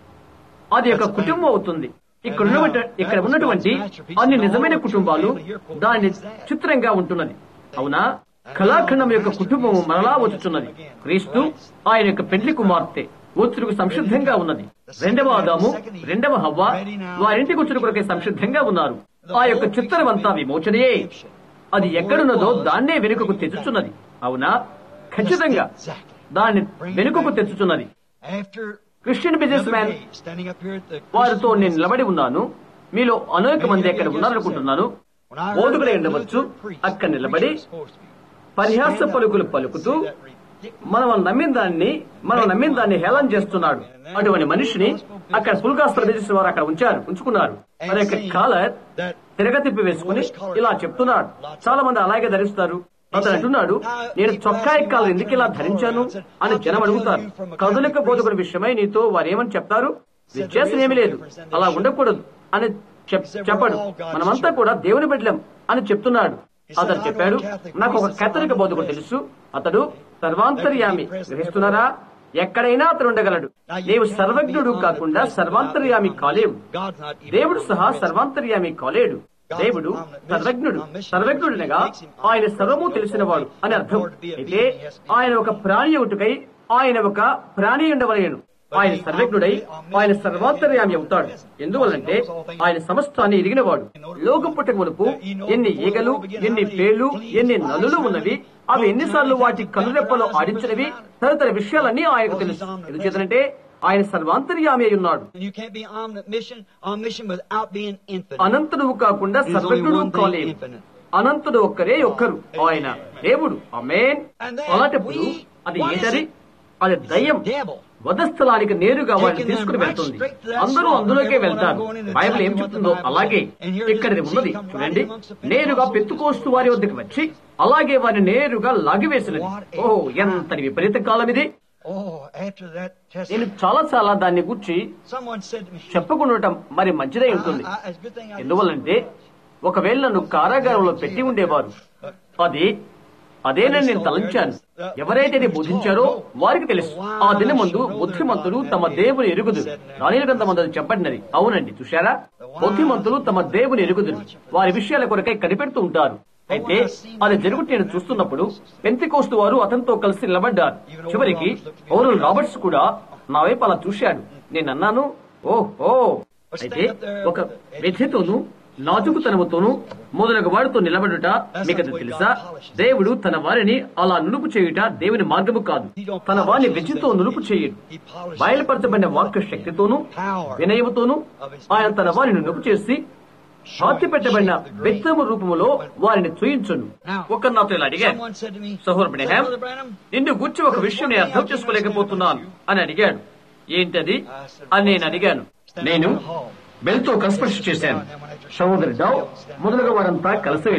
అది ఒక కుటుంబం అవుతుంది ఇక్కడ ఉన్నటువంటి ఇక్కడ ఉన్నటువంటి అన్ని నిజమైన కుటుంబాలు దాని చిత్రంగా ఉంటున్నది అవునా కళాఖండం యొక్క కుటుంబము మరలా వచ్చుచున్నది క్రీస్తు ఆయన యొక్క పెండ్లి కుమార్తె వచ్చుటకు సంసిద్ధంగా ఉన్నది రెండవ ఆదాము రెండవ హవ్వ వారింటికి వచ్చుట కొరకే సంసిద్ధంగా ఉన్నారు ఆ యొక్క చిత్రం అంతా విమోచనయే అది ఎక్కడున్నదో దాన్నే వెనుకకు తెచ్చుచున్నది అవునా ఖచ్చితంగా దాన్ని వెనుకకు తెచ్చుచున్నది After Christian business another man day, standing up here at the వారితో నేను నిలబడి ఉన్నాను మీలో అనేక మంది అక్కడ ఉన్నారనుకుంటున్నాను When I heard బోధకుడే that ఉండవచ్చు Lutheran priest, అక్కడ the నిలబడి preacher was supposed to be, పరిహాస stand up పలుకులు and పలుకుతూ say that ridiculous మనం నమ్మిన దాన్ని మనం నమ్మిన దాన్ని హేళన చేస్తున్నాడు అటువంటి మనిషిని అక్కడ పుల్గాస్త్ర బిజినెస్ వారు అక్కడ ఉంచారు ఉంచుకున్నారు మరి యొక్క కాలర్ తిరగ తిప్పి వేసుకుని ఇలా చెప్తున్నాడు చాలా మంది అలాగే ధరిస్తారు అతను అంటున్నాడు నేను చొక్కా ఎక్కాలు ఎందుకు ఇలా ధరించాను అని జనం అడుగుతారు కదులిక బోధకుడి విషయమై నీతో వారు ఏమని చెప్తారు వ్యత్యాసం ఏమీ లేదు అలా ఉండకూడదు అని చెప్- చెప్పడు మనమంతా కూడా దేవుని బిడ్డలం అని చెప్తున్నాడు అతను చెప్పాడు నాకు ఒక కేథలిక బోధకుడు తెలుసు అతడు సర్వాంతర్యామి గ్రహిస్తున్నారా ఎక్కడైనా అతను ఉండగలడు నీవు సర్వజ్ఞుడు కాకుండా సర్వాంతర్యామి కాలేవు God's not even దేవుడు సహా సర్వాంతర్యామి కాలేడు దేవుడు సర్వజ్ఞుడు సర్వజ్ఞుడినగా ఆయన సర్వము తెలిసినవాడు అని అర్థం అయితే ఆయన ఒక ప్రాణి ఒకటికై ఆయన ఒక ప్రాణి ఉండవలేను ఆయన సర్వజ్ఞుడై ఆయన సర్వాంతర్యామి అవుతాడు ఎందువల్లంటే ఆయన సమస్తాన్ని ఎరిగినవాడు లోకం పుట్టక మునుపు ఎన్ని ఈగలు ఎన్ని పేళ్లు ఎన్ని నలులు ఉన్నవి అవి ఎన్నిసార్లు వాటి కనురెప్పలో ఆడించినవి తదితర విషయాలన్నీ ఆయనకు తెలుసు ఎందుచేతనంటే ఆయన సర్వాంతర్యామి అయి ఉన్నాడు And you can't be omniscient, omniscient without being infinite. అనంతుడు కాకుండా సర్వజ్ఞుడు కాలేవు అనంతుడు ఒక్కరే ఒక్కరు ఆయన దేవుడు అమేన్ అలాంటప్పుడు అది ఏంటది అది దయ్యం వధస్థలానికి నేరుగా వారిని తీసుకుని వెళ్తుంది అందరూ అందులోకే వెళ్తారు బైబిల్ ఏం చెప్తుందో అలాగే ఇక్కడ ఇది ఉన్నది చూడండి నేరుగా పెత్తుకోస్తు వారి వద్దకు వచ్చి అలాగే వారిని నేరుగా లాగివేసినది ఓ ఎంతటి విపరీత కాలం ఇది Oh, after that నేను testimony, చాలా చాలా దాన్ని గుర్చి someone said to me, చెప్పకుండా మరి మంచిదై I, ఉంటుంది I, it's a good thing I didn't ఎందువల్లంటే ఒకవేళ నన్ను కారాగారంలో పెట్టి ఉండేవారు అది అదేనని నేను తలంచాను ఎవరైతే ఇది బోధించారో వారికి తెలుసు ఆ దినమందు బుద్ధిమంతులు తమ దేవుని ఎరుగుదు దాని గ్రంథమందు అది చెప్పబడినది అవునండి చూశారా బుద్ధిమంతులు తమ దేవుని ఎరుగుదురు వారి విషయాల కొరకై కనిపెడుతూ ఉంటారు అయితే అది జరుగుతూ నేను చూస్తున్నప్పుడు పెంతికోస్తు వారు అతనితో కలిసి నిలబడ్డారు చివరికి ఓరల్ రాబర్ట్స్ కూడా నా వైపు అలా చూశాడు నేను అన్నాను ఓహో అయితే ఒక విద్యతోనూ నాజుకుతనముతోనూ మొదలగు వాడితో నిలబడుట మీకు అది తెలుసా దేవుడు తన వారిని అలా నులుపు చేయుట దేవుని మార్గము కాదు తన వారిని విద్యతో నులుపు చేయడు బయలుపరచబడిన వాక్య శక్తితోనూ వినయముతోనూ ఆయన తన వారిని నులుపు చేసి పాతి పెట్టబడిన వ్యక్తము రూపములో వారిని చూయించును ఒక నాతో ఇలా అడిగాను Someone said to me, సహోర్ బ్రహ్యాం Brother Branham, నిన్ను గుర్చి ఒక విషయం నేను అర్థం చేసుకోలేకపోతున్నాను అని అడిగాడు ఏంటది అని నేను అడిగాను నేను బెల్తో కన్స్పర్శ చేశాను సహోదరి డౌ మొదలుగా వారంతా కలిసి వెళ్లి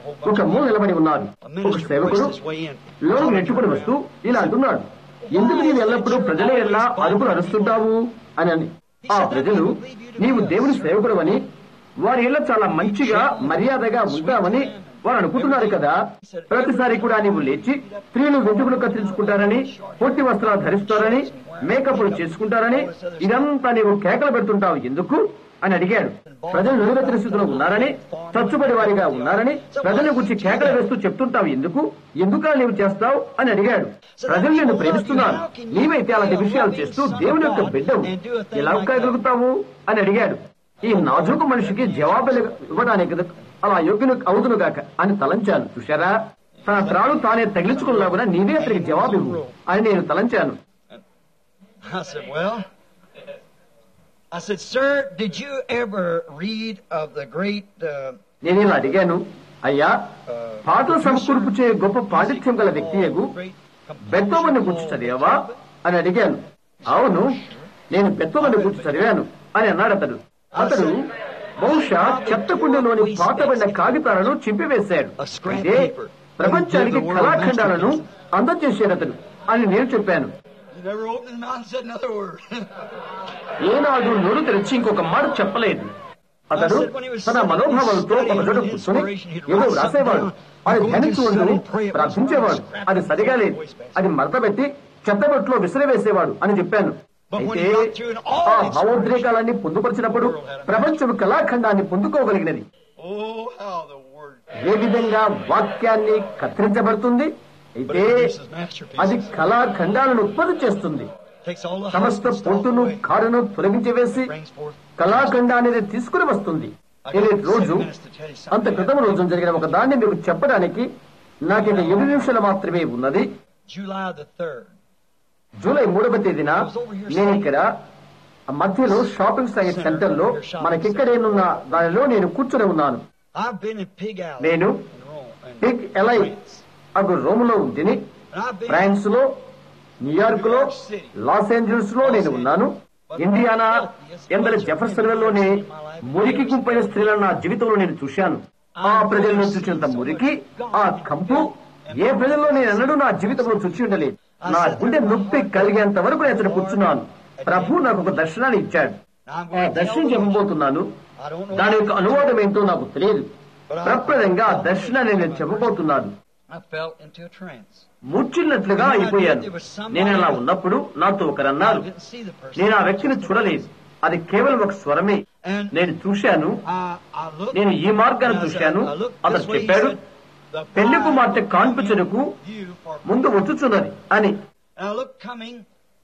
ఒక మూల నిలబడి ఉన్నారు A ఒక minister సేవకుడు pushed his way in. లోను నెట్టుకుని వస్తూ ఇలా అంటున్నాడు ఎందుకు నీవు ఎల్లప్పుడూ ప్రజలే ఎలా అరుపులు అరుస్తుంటావు అని అని ఆ ప్రజలు నీవు దేవుని సేవకుడు అని వారి ఇళ్ళ చాలా మంచిగా మర్యాదగా ఉంటావని వారు అనుకుంటున్నారు కదా ప్రతిసారి కూడా నీవు లేచి స్త్రీలు వెంట్రుకలు కత్తిరించుకుంటారని పొట్టి వస్త్రాలు ధరిస్తారని మేకప్లు చేసుకుంటారని ఇదంతా నీవు కేకలు పెడుతుంటావు ఎందుకు అని అడిగాడు ప్రజలు నిలువెత్తిన స్థితిలో ఉన్నారని చచ్చుబడి వారిగా ఉన్నారని ప్రజల గురించి కేకలు వేస్తూ చెప్తుంటావు ఎందుకు ఎందుకు నీవు చేస్తావు అని అడిగాడు ప్రజలు నిన్ను ప్రేమిస్తున్నారు నీవైతే అలాంటి విషయాలు చేస్తూ దేవుని యొక్క బిడ్డవు ఎలా కాగలుగుతావు అని అడిగాడు ఈ నాజుకు మనిషికి జవాబులు ఇవ్వడానికి అలా యోగ్యును అవుతును గాక అని తలంచాను చూశారా తన త్రాడు తానే తగిలించుకున్నా నీవే అతనికి జవాబు ఇవ్వు అని నేను తలంచాను I said, well, I said, sir, did you ever read of the great, uh, నేను ఇలా అడిగాను అయ్యా uh, పాటలు సమకూర్పుచే గొప్ప పాండిత్యం గల వ్యక్తియగు great బెత్తోమని గుర్చి చదివావా అని అడిగాను అవును నేను బెత్తోమని గుర్చి చదివాను అని అన్నాడు అతడు అతడు బహుశా చెత్తకుండలోని పాతబడిన కాగితాలను చింపివేశాడు అయితే ప్రపంచానికి కళాఖండాలను అందజేశాడు అతడు అని నేను చెప్పాను You never opened his mouth and said another word. ఏనాడు నోరు తెరిచి ఇంకొక మాట చెప్పలేదు అతడు తన మనోభావాలతో ఒక చోట కూర్చొని ఏదో రాసేవాడు అది ధ్యానించి ఉండు ప్రార్థించేవాడు అది సరిగా లేదు అది మడతబెట్టి చెత్తబొట్టులో విసిరివేసేవాడు అని చెప్పాను అయితే ఆ భావోద్రేకాలన్నీ పొందుపరిచినప్పుడు ప్రపంచం కళాఖండాన్ని పొందుకోగలిగినది oh, how the word ఏ విధంగా వాక్యాన్ని కత్తిరించబడుతుంది అయితే produces masterpieces. అది కళాఖండాలను ఉత్పత్తి చేస్తుంది Takes all the సమస్త husband stuff పొట్టును away, కారును తొలగించి వేసి brings forth. కళాఖండాన్ని తీసుకుని వస్తుంది నేను ఈ రోజు అంత క్రితం రోజు జరిగిన ఒక దాన్ని మీకు చెప్పడానికి నాకిక ఏడు నిమిషాలు మాత్రమే ఉన్నది July the 3rd. జూలై మూడవ తేదీన నేను ఇక్కడ మధ్యలో షాపింగ్ సైట్ సెంటర్ లో మనకిక్కడేనున్న దానిలో నేను కూర్చుని ఉన్నాను I've been in Pig Alley నేను in Rome. and పిగ్ ఎలై France. అగు రోములో ఉందిని And I've been ఫ్రాన్స్ లో న్యూయార్క్ లో లాస్ ఏంజల్స్ లో నేను ఉన్నాను ఇండియానా ఎందరి జెఫర్సన్లోనే మురికి గుంపైన స్త్రీలను నా జీవితంలో నేను చూశాను ఆ ప్రజలను చూసినంత మురికి ఆ కంపు ఏ ప్రజల్లో నేను ఎన్నడూ నా జీవితంలో చూసి ఉండలేదు నా గుండె నొప్పి కలిగేంత వరకు నేను అతను కూర్చున్నాను ప్రభు నాకు ఒక దర్శనాన్ని ఇచ్చాడు I'm ఆ going to దర్శనం tell you. చెప్పబోతున్నాను I don't know. దాని యొక్క అనువాదం ఏంటో నాకు తెలియదు ప్రప్రదంగా ఆ దర్శనాన్ని నేను చెప్పబోతున్నాను I fell into a trance. మూర్చిల్లినట్లుగా అయిపోయాను నేను అలా ఉన్నప్పుడు నాతో ఒకరు I అన్నారు didn't see the person. నేను ఆ వ్యక్తిని చూడలేదు అది కేవలం ఒక స్వరమే And నేను చూశాను I, I looked. నేను ఈ మార్గాన్ని and I said, చూశాను I looked అతను this way, he చెప్పాడు said, "The పెళ్లి bride కుమార్తె కాన్పుచునకు view for ముందు వచ్చుచున్నది అని And I looked coming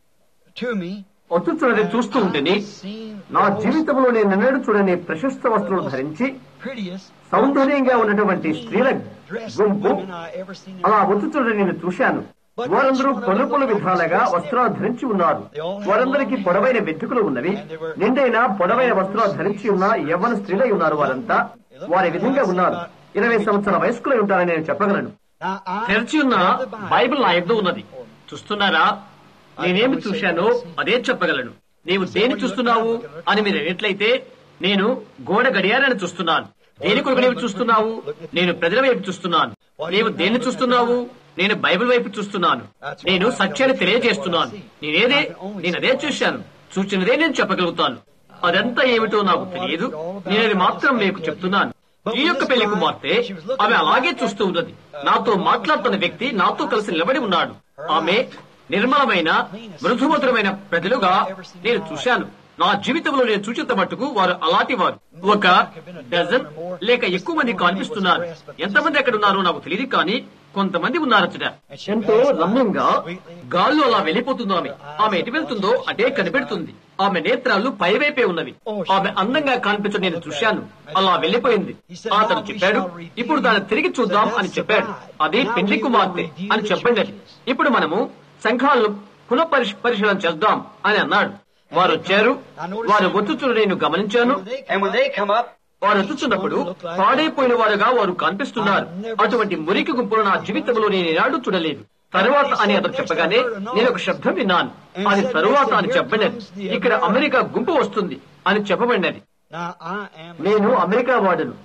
to me. వచ్చుచున్నది చూస్తూ ఉంటేని I've seen నా the most జీవితంలో నేను ఎన్నడూ చూడని ప్రశస్త వస్త్రాలు ధరించి prettiest సౌందర్యంగా ఉన్నటువంటి స్త్రీల dressed గుంపు women I ever seen in అలా my life. వచ్చుచున్నది నేను చూశాను వారందరూ పలు పలు విధాలుగా వస్త్రాలు ధరించి ఉన్నారు వారందరికీ పొడవైన వెంట్రుకలు ఉన్నవి నిండైన పొడవైన వస్త్రాలు ధరించి ఉన్న యవ్వన స్త్రీలై ఉన్నారు వారంతా వారి విధంగా ఉన్నారు ఇరవై సంవత్సరాల వయస్కులై ఉంటారని నేను చెప్పగలను Now, I తెరిచి ఉన్న read the Bible. బైబిల్ నా యొద్ద ఉన్నది చూస్తున్నారా నేనేమి చూశానో అదే చెప్పగలను నీవు దేని చూస్తున్నావు అని మీరు ఎట్లయితే నేను గోడ గడియారాన్ని చూస్తున్నాను దేని కొరకు నీవు చూస్తున్నావు నేను ప్రజల వైపు చూస్తున్నాను నీవు దేన్ని చూస్తున్నావు నేను బైబిల్ వైపు చూస్తున్నాను నేను సత్యాన్ని తెలియజేస్తున్నాను నేనేదే నేను అదే చూశాను చూచినదే నేను చెప్పగలుగుతాను అదంతా ఏమిటో నాకు తెలియదు నేను అది మాత్రం మీకు చెప్తున్నాను ఈ యొక్క పెళ్లి కుమార్తె ఆమె అలాగే చూస్తూ ఉన్నది నాతో మాట్లాడుతున్న వ్యక్తి నాతో కలిసి నిలబడి ఉన్నాడు ఆమె నిర్మలమైన మృదుమధురమైన ప్రజలుగా నేను చూశాను నా జీవితంలో నేను చూచినంత మట్టుకు వారు అలాంటి వారు ఒక డజన్ లేక ఎక్కువ మంది కనిపిస్తున్నారు ఎంతమంది అక్కడ ఉన్నారో నాకు తెలియదు కానీ కొంతమంది ఉన్నారచ్చట ఎంతో రమ్యంగా గాల్లో అలా వెళ్ళిపోతుందో ఆమె ఆమె ఎటు వెళ్తుందో అటే కనిపెడుతుంది ఆమె నేత్రాలు పైవైపే ఉన్నవి ఆమె అందంగా కనిపించడం నేను చూశాను అలా వెళ్ళిపోయింది అతను చెప్పాడు ఇప్పుడు దాన్ని తిరిగి చూద్దాం అని చెప్పాడు అది పెండ్లి కుమార్తె అని చెప్పండి అది. ఇప్పుడు మనము సంఘాలను పునః పరిశీలన చేద్దాం అని అన్నాడు వారు వచ్చారు వారు వచ్చుచున్న నేను గమనించాను And when they come up, వారు వచ్చుచున్నప్పుడు పాడైపోయిన వారుగా వారు కనిపిస్తున్నారు అటువంటి మురికి గుంపును నా జీవితంలో నేను ఏనాడు చూడలేదు తరువాత అని అతను చెప్పగానే నేను ఒక శబ్దం విన్నాను అది తరువాత అని చెప్పబడినది ఇక్కడ అమెరికా గుంపు వస్తుంది అని చెప్పబడినది now I am నేను అమెరికా వాడను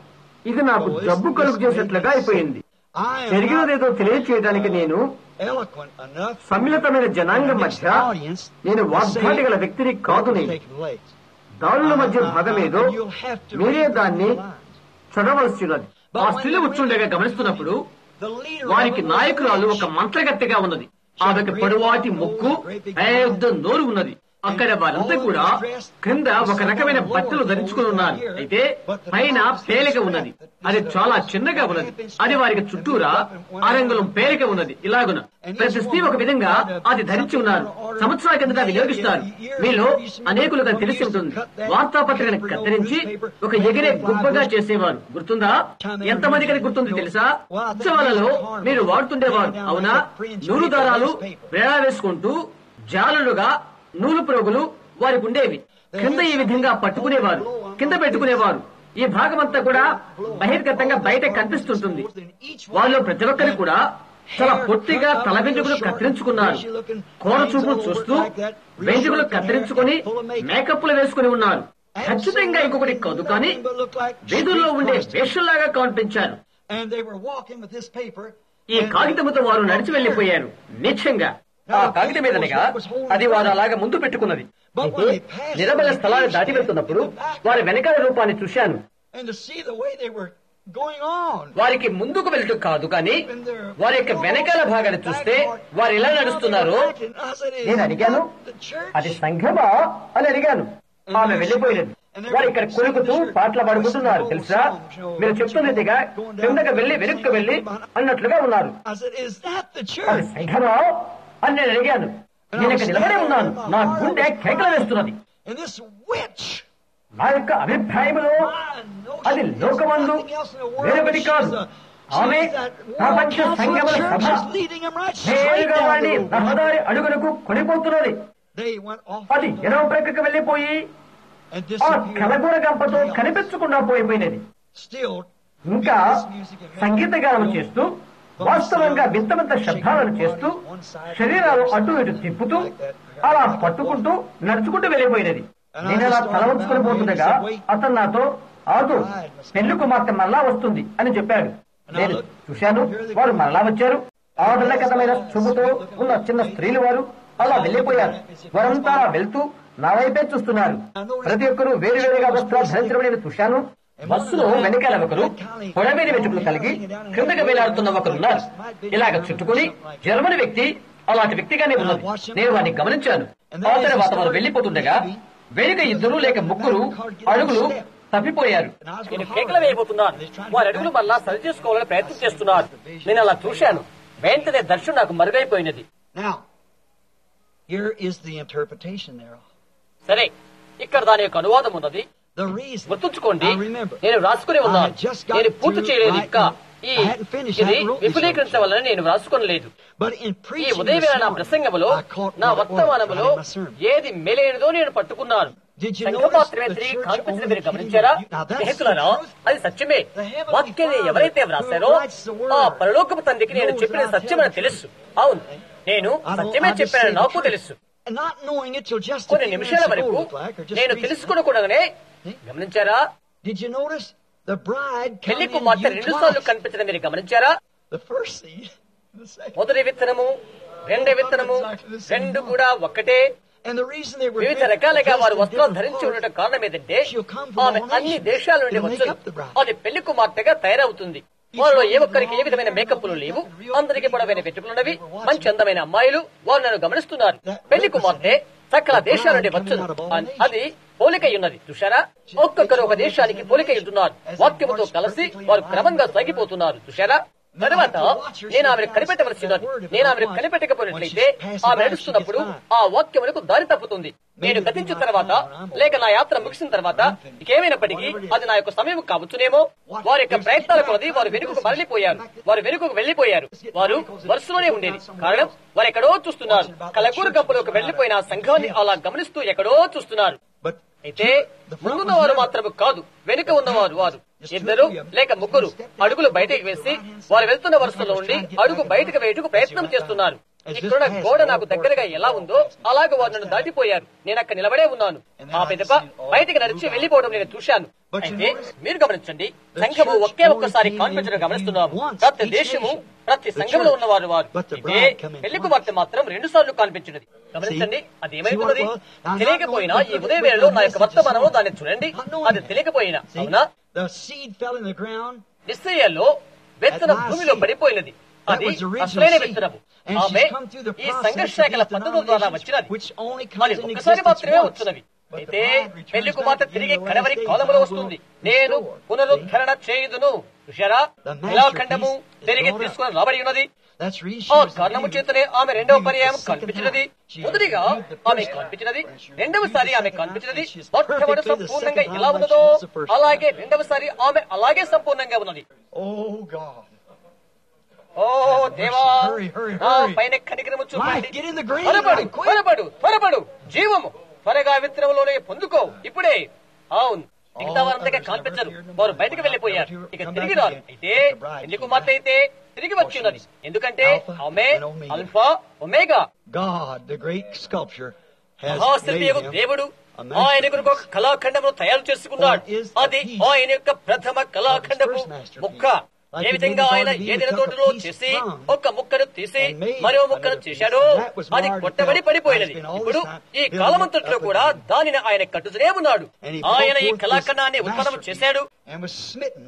ఇది నాకు జబ్బు కలుగు చేసినట్లుగా అయిపోయింది I am జరిగినదేదో తెలియచేయడానికి నేను eloquent enough సమ్మిళితమైన జనాంగం amidst మధ్య the audience నేను to వాగ్దాటి say గల వ్యక్తిని what కాదు was నేను taking place. దారుల మధ్య భాగమేదో And you'll have to మీరే read దాన్ని between the lines. చదవలసి ఉన్నది ఆ స్త్రీలు వచ్చుండగా గమనిస్తున్నప్పుడు The leader వారికి of it was నాయకురాలు rich. ఒక మంత్రగత్తెగా ఉన్నది ఆమెకు పొడవాటి ముక్కు పెద్ద నోరు ఉన్నది అక్కడ వారంతా కూడా క్రింద ఒక రకమైన బట్టలు ధరించుకుని ఉన్నారు అయితే పైన పేలిక ఉన్నది అది చాలా చిన్నగా ఉన్నది అది వారికి చుట్టూరా ఆరంగులం పేలిక ఉన్నది ఇలాగున ప్రతి స్త్రీ ఒక విధంగా అది ధరించి ఉన్నారు సంవత్సరాల కిందట వినియోగిస్తారు మీలో అనేకులుగా తెలిసి ఉంటుంది వార్తాపత్రికను కత్తిరించి ఒక ఎగిరే గుబ్బగా చేసేవారు గుర్తుందా ఎంతమందికి అది గుర్తుంది తెలుసా ఉత్సవాలలో మీరు వాడుతుండేవారు అవునా నూలు దారాలు వేళా వేసుకుంటూ జాలలుగా నూలు పురుగులు వారికి ఉండేవి కింద ఈ విధంగా పట్టుకునేవారు కింద పెట్టుకునేవారు ఈ భాగమంతా కూడా బహిర్గతంగా బయట కనిపిస్తుంటుంది వాళ్ళు ప్రతి ఒక్కరు కూడా చాలా పొట్టిగా తల వెంట్రుకలు కత్తిరించుకున్నారు కోర చూపులు చూస్తూ వెంట్రుకలు కత్తిరించుకుని మేకప్లు వేసుకుని ఉన్నారు ఖచ్చితంగా ఇంకొకటి కాదు కానీ వీధుల్లో ఉండే వేషంలాగా కనిపించారు And they were walking with this paper. ఈ కాగితముతో వారు నడిచి వెళ్లిపోయారు నిశ్చయంగా ఆ కాగితం మీదనగా అది వారు అలాగా ముందు పెట్టుకున్నది అయితే నిరబల స్థలాన్ని దాటి వెళ్తున్నప్పుడు వారి వెనకాల రూపాన్ని చూశాను And to see the way they were going on. వారికి ముందుకు వెళ్ళటం కాదు కానీ వారి యొక్క వెనకాల భాగాన్ని చూస్తే వారు ఎలా నడుస్తున్నారో నేను అడిగాను అది సంఘమా అని అడిగాను ఆమె వెళ్ళిపోయినది వారు ఇక్కడ కొలుకుతూ పాటలు పాడుకుంటున్నారు తెలుసా మీరు చెప్తున్నదిగా కిందకి వెళ్లి వెనుక్కు వెళ్లి అన్నట్లుగా ఉన్నారు I said, Is that the అది church? సంఘమా అని నేను అడిగాను నేను ఇక్కడ నిలబడే ఉన్నాను నా గుండె కేకలు వేస్తున్నది And this witch, నా యొక్క అభిప్రాయములో అది లోకమందు వేరొకటి కాదు ఆమె ప్రపంచ సంగమన సభ నేరుగా వాడిని రహదారి అడుగులకు కొనిపోతున్నది They went off అది ఎడవ ప్రక్కకు వెళ్లిపోయి and ఆ disappeared. కలగూర గంపతో కనిపించకుండా పోయిపోయినది Still, ఇంకా సంగీత గానం చేస్తూ వాస్తవంగా వింత వింత శబ్దాలను చేస్తూ శరీరాలు అటు ఇటు తిప్పుతూ అలా పట్టుకుంటూ నడుచుకుంటూ వెళ్ళిపోయినది నేను అలా తల వంచుకొని పోతుండగా అతను నాతో ఆగు పెళ్లి కుమార్తె మరలా వస్తుంది అని చెప్పాడు నేను చూశాను వారు మరలా వచ్చారు ఆదరణకతమైన శుభతో ఉన్న చిన్న స్త్రీలు వారు అలా వెళ్ళిపోయారు వారంతా అలా వెళ్తూ నా వైపే చూస్తున్నారు ప్రతి ఒక్కరూ వేరు వేరుగా వస్త్రాలు ధరించడం నేను చూశాను బస్సులో వెనకాల ఒకరు పొడవేని వెంట్రుకలు కలిగి క్రిందకి వేలాడుతున్న ఒకరు ఉన్నారు ఇలాగ చుట్టుకుని జర్మనీ వ్యక్తి అలాంటి వ్యక్తిగానే ఉన్నది నేను వాడిని గమనించాను ఆ తర్వాత వారు వెళ్లిపోతుండగా వెనుక ఇద్దరు లేక ముగ్గురు అడుగులు తప్పిపోయారు నేను కేకలు వేయబోతున్నాను వారి అడుగులు మళ్ళా సరి చేసుకోవాలని ప్రయత్నం చేస్తున్నారు నేను అలా చూశాను వెంటనే దర్శనం నాకు మరుగైపోయినది now, here is the interpretation thereof. సరే ఇక్కడ దాని యొక్క అనువాదం ఉన్నది The reason. గుర్తుంచుకోండి I remember. నేను రాసుకుని I ఉన్నాను had just got నేను పూర్తి through చేయలేదు ఇంకా writing. ఈ I hadn't finished. I ఇది hadn't wrote this విపులీకరించవలని నేను రాసుకొనలేదు But in ఈ preaching ఉదయం this నా morning, ప్రసంగములో I caught నా what it was వర్తమానములో in my sermon. ఏది మేలైనదో నేను పట్టుకున్నాను Did you సంఘ notice మాత్రమే the తిరిగి church కాన్పించింది only మీరు గమనించారా came to you? Now that's స్నేహితులారా the truth. అది సత్యమే The heavenly వాక్యాన్ని Father ఎవరైతే who వ్రాసారో writes the word ఆ పరలోకపు తండ్రికి నేను knows చెప్పిన that I tell సత్యమని the తెలుసు అవును నేను I don't- సత్యమే I just say చెప్పానని the నాకు truth. తెలుసు And not knowing it till just a కొన్ని few నిమిషాల minutes ago వరకు looked like, or just నేను recently. తెలుసుకోనకుండానే గమనించారా Did you notice the bride పెళ్లి come in కుమార్తె you రెండు సార్లు twice? కనిపించడం మీరు గమనించారా The first seed, the second. మొదటి విత్తనము రెండో విత్తనము రెండు కూడా ఒక్కటే And the reason they were వివిధ dressed రకాలుగా వారు in వస్త్రాలు different ధరించి clothes, ఉండటం కారణం ఏంటంటే she'll come from ఆమె all అన్ని nations దేశాల నుండి to make వచ్చును up the bride. అది పెళ్లి కుమార్తెగా తయారవుతుంది వారిలో ఏ ఒక్కరికి ఏ విధమైన మేకప్లు లేవు అందరికీ పొడవైన పెట్టుకున్నవి మంచి అందమైన అమ్మాయిలు వారు నన్ను గమనిస్తున్నారు పెళ్లి కుమార్తె సకల దేశాల నుండి వచ్చును అన్- అది పోలికై ఉన్నది చూశారా ఒక్కొక్కరు ఒక దేశానికి పోలికై ఉంటున్నారు వాక్యముతో కలిసి వారు క్రమంగా సాగిపోతున్నారు చూశారా తర్వాత నేను ఆమెను కనిపెట్టవలసి ఉన్నది నేను ఆమెను కనిపెట్టకపోయినట్లయితే ఆమె నడుస్తున్నప్పుడు ఆ వాక్యములకు దారి తప్పుతుంది నేను గతించిన తర్వాత లేక నా యాత్ర ముగిసిన తర్వాత ఇంకేమైనప్పటికీ అది నా యొక్క సమయం కావచ్చునేమో వారి యొక్క ప్రయత్నాల కొలది వారు వెనుకకు మరలిపోయారు వారు వెనుకకు వెళ్లిపోయారు వారు వరుసలోనే ఉండేది కారణం వారు ఎక్కడో చూస్తున్నారు కలగూరు గంపలోకి వెళ్లిపోయిన ఆ సంఘాన్ని అలా గమనిస్తూ ఎక్కడో చూస్తున్నారు But అయితే ముందున్న వారు మాత్రమే కాదు వెనుక ఉన్నవారు వారు ఇద్దరు లేక ముగ్గురు అడుగులు బయటకు వేసి వారు వెళ్తున్న వరుసలో ఉండి అడుగు బయటకు వేయటకు ప్రయత్నం చేస్తున్నారు ఇక్కడ గోడ నాకు దగ్గరగా ఎలా ఉందో అలాగే వారు నన్ను దాటిపోయారు నేను అక్కడ నిలబడే ఉన్నాను ఆ పెదప బయటికి నడిచి వెళ్లిపోవడం నేను చూశాను But you అయితే notice, మీరు గమనించండి the సంఘము church ఒకే only ఒక్కసారి came కాన్ఫరెన్స్ in గమనిస్తున్నాము once, ప్రతి each దేశము nation. ప్రతి The సంఘంలో church. ఉన్నవారు వారు But the అయితే bride come in పెళ్లి twice. కుమార్తె మాత్రం రెండు సార్లు కనిపించినది గమనించండి అది ఏమైపోతుంది See what it was? Now, not తెలియకపోయినా knowing ఈ what ఉదయ the వేళలో నా యొక్క message is వర్తమానంలో for. దాన్ని చూడండి Not knowing అది that. తెలియకపోయినా See, అవునా the seed fell in the ground. నిశ్చయాల్లో విత్తనం At last భూమిలో seed. పడిపోయినది That అది was the original అసలైన seed. విత్తనము And ఆమె she's come through the ఈ process సంఘర్షాకల of these పద్ధతుల ద్వారా denominations, వచ్చినది which only మరి comes in ఒక్కసారి existence మాత్రమే once. వచ్చినవి But the అయితే bride returns పెళ్లి back కుమార్తె again తిరిగి in the కడవరి last days, కాలములో I will వస్తుంది నేను restore. పునరుద్ధరణ చేయుదును చూశారా The masterpiece కళాఖండము is తిరిగి brought up. తీసుకుని రాబడి ఉన్నది That's the reason ఆ she was కారణము the చేతనే ఆమె రెండవ beauty పర్యాయం of the second కనిపించినది time. She మొదటిగా reviewed the ఆమె first కనిపించినది time. She రెండవసారి reviewed ఆమె the second కనిపించినది time. She's మొట్టమొదటి perfectly the సంపూర్ణంగా second ఎలా time ఉన్నదో like she was the first time. అలాగే రెండవసారి ఆమె అలాగే సంపూర్ణంగా ఉన్నది Oh God. ఓ దేవా Hurry, hurry, నా hurry. పైన కనికరము చూపండి Life, get in the green త్వరపడు line, quick. త్వరపడు త్వరపడు జీవము త్వరగా విత్తనంలోనే పొందుకో ఇప్పుడే అవును మిగతా వారందరికీ కనిపించరు వారు బయటకు వెళ్లిపోయారు ఇక తిరిగి రారు అయితే పెళ్లి కుమార్తె అయితే తిరిగి వచ్చి ఉన్నది ఎందుకంటే ఆమె alpha omega God, the great sculpture, has మహాశిల్పి made యొక్క him దేవుడు a ఆయన కొరకు ఒక కళాఖండమును తయారు చేసుకున్నాడు For is the అది piece ఆయన యొక్క ప్రథమ కళాఖండపు of his first masterpiece. ముక్క Like ఏ he విధంగా did in ఆయన Garden of ఏదైనా Eden, took a తోటలో piece చేసి from ఒక ముక్కను తీసి and made మరో ముక్కను another piece. చేశాడు That was అది marred కొట్టబడి and పడిపోయినది has been all ఇప్పుడు this time ఈ building కాలమంతట్లో up కూడా again. దానిని ఆయన కట్టుతూనే ఉన్నాడు And he ఆయన ఈ put forth కళాఖండాన్ని this ఉత్పన్నం masterpiece చేశాడు and was smitten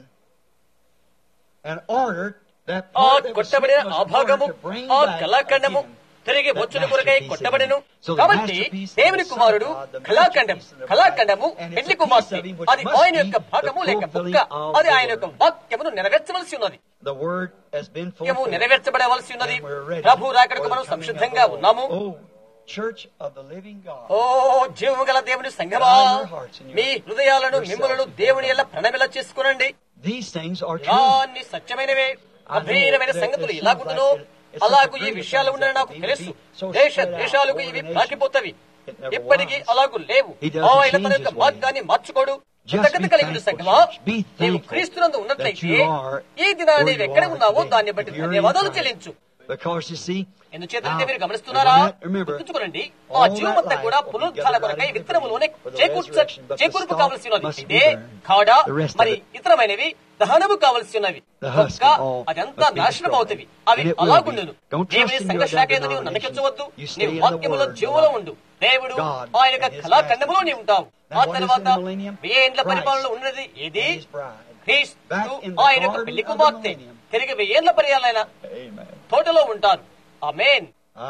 and ordered that ఆ part that was కొట్టబడిన smitten ఆ was భాగము ordered to bring ఆ back కళాఖండము again తిరిగి that వచ్చుల కొరకై masterpiece కొట్టబడెను again. So the కాబట్టి masterpiece of దేవుని the Son of కుమారుడు God, the కళాఖండం masterpiece of the కళాఖండము bride, and పెళ్లి it's a కుమార్తె piece of him which అది must ఆయన be యొక్క భాగము the లేక fulfilling బుక్క of అది the ఆయన యొక్క word. వాక్యమును నెరవేర్చవలసి ఉన్నది The word has been వాక్యము fulfilled. నెరవేర్చబడవలసి ఉన్నది And we're ready ప్రభు రాకడకు for the మనం coming of సంసిద్ధంగా the Lord. ఉన్నాము Oh, Church of the living God. ఓ జీవము గల దేవుని సంఘమా God, your hearts and your- మీ హృదయాలను yourselves మిమ్మలను before దేవుని God. ఎలా ప్రణమిలా చేసుకునండి These things are true. అన్ని సత్యమైనవే గంభీరమైన సంగతులు ఎలాగుందునో అలాగూ ఈ విషయాలు ఉండని నాకు తెలుసు దేశ దేశాలకు ఇవి ప్రాకిపోతవి ఎప్పటికీ అలాగూ లేవు ఆయన తన యొక్క మార్గాన్ని మార్చుకోడు కృతజ్ఞత కలిగి ఉన్న సంగమా నీవు క్రీస్తునందు ఉన్నట్లయితే ఈ దినాన్ని నీవు ఎక్కడ ఉన్నావో దాన్ని బట్టి ధన్యవాదాలు చెల్లించు Because you see, ఎందుచేతంటే మీరు గమనిస్తున్నారా గుర్తుంచుకోనండి ఆ జీవమంతా కూడా పునరుద్ధాన కొరకై విత్తనములోనే చేకూర్చ చేకూర్పు కావలసి ఉన్నది అయితే కాడ మరి ఇతరమైనవి దహనము కావలసి ఉన్నవి ఒక్క అదంతా నాశనం అవుతుంది అవి అలాగుండును దేవుని సంఘర్షాక ఏదో నీవు నమ్మకించవద్దు నీవు వాక్యములో జీవంలో ఉండు దేవుడు ఆయన యొక్క కళాఖండములో నీవు ఉంటావు ఆ తర్వాత వెయ్యేండ్ల పరిపాలనలో ఉన్నది ఏది His bride. క్రీస్తు ఆయన యొక్క పెళ్లి కుమార్తె తిరిగి వెయ్యేండ్ల పర్యాలైన Amen. తోటలో ఉంటారు ఆమేన్ I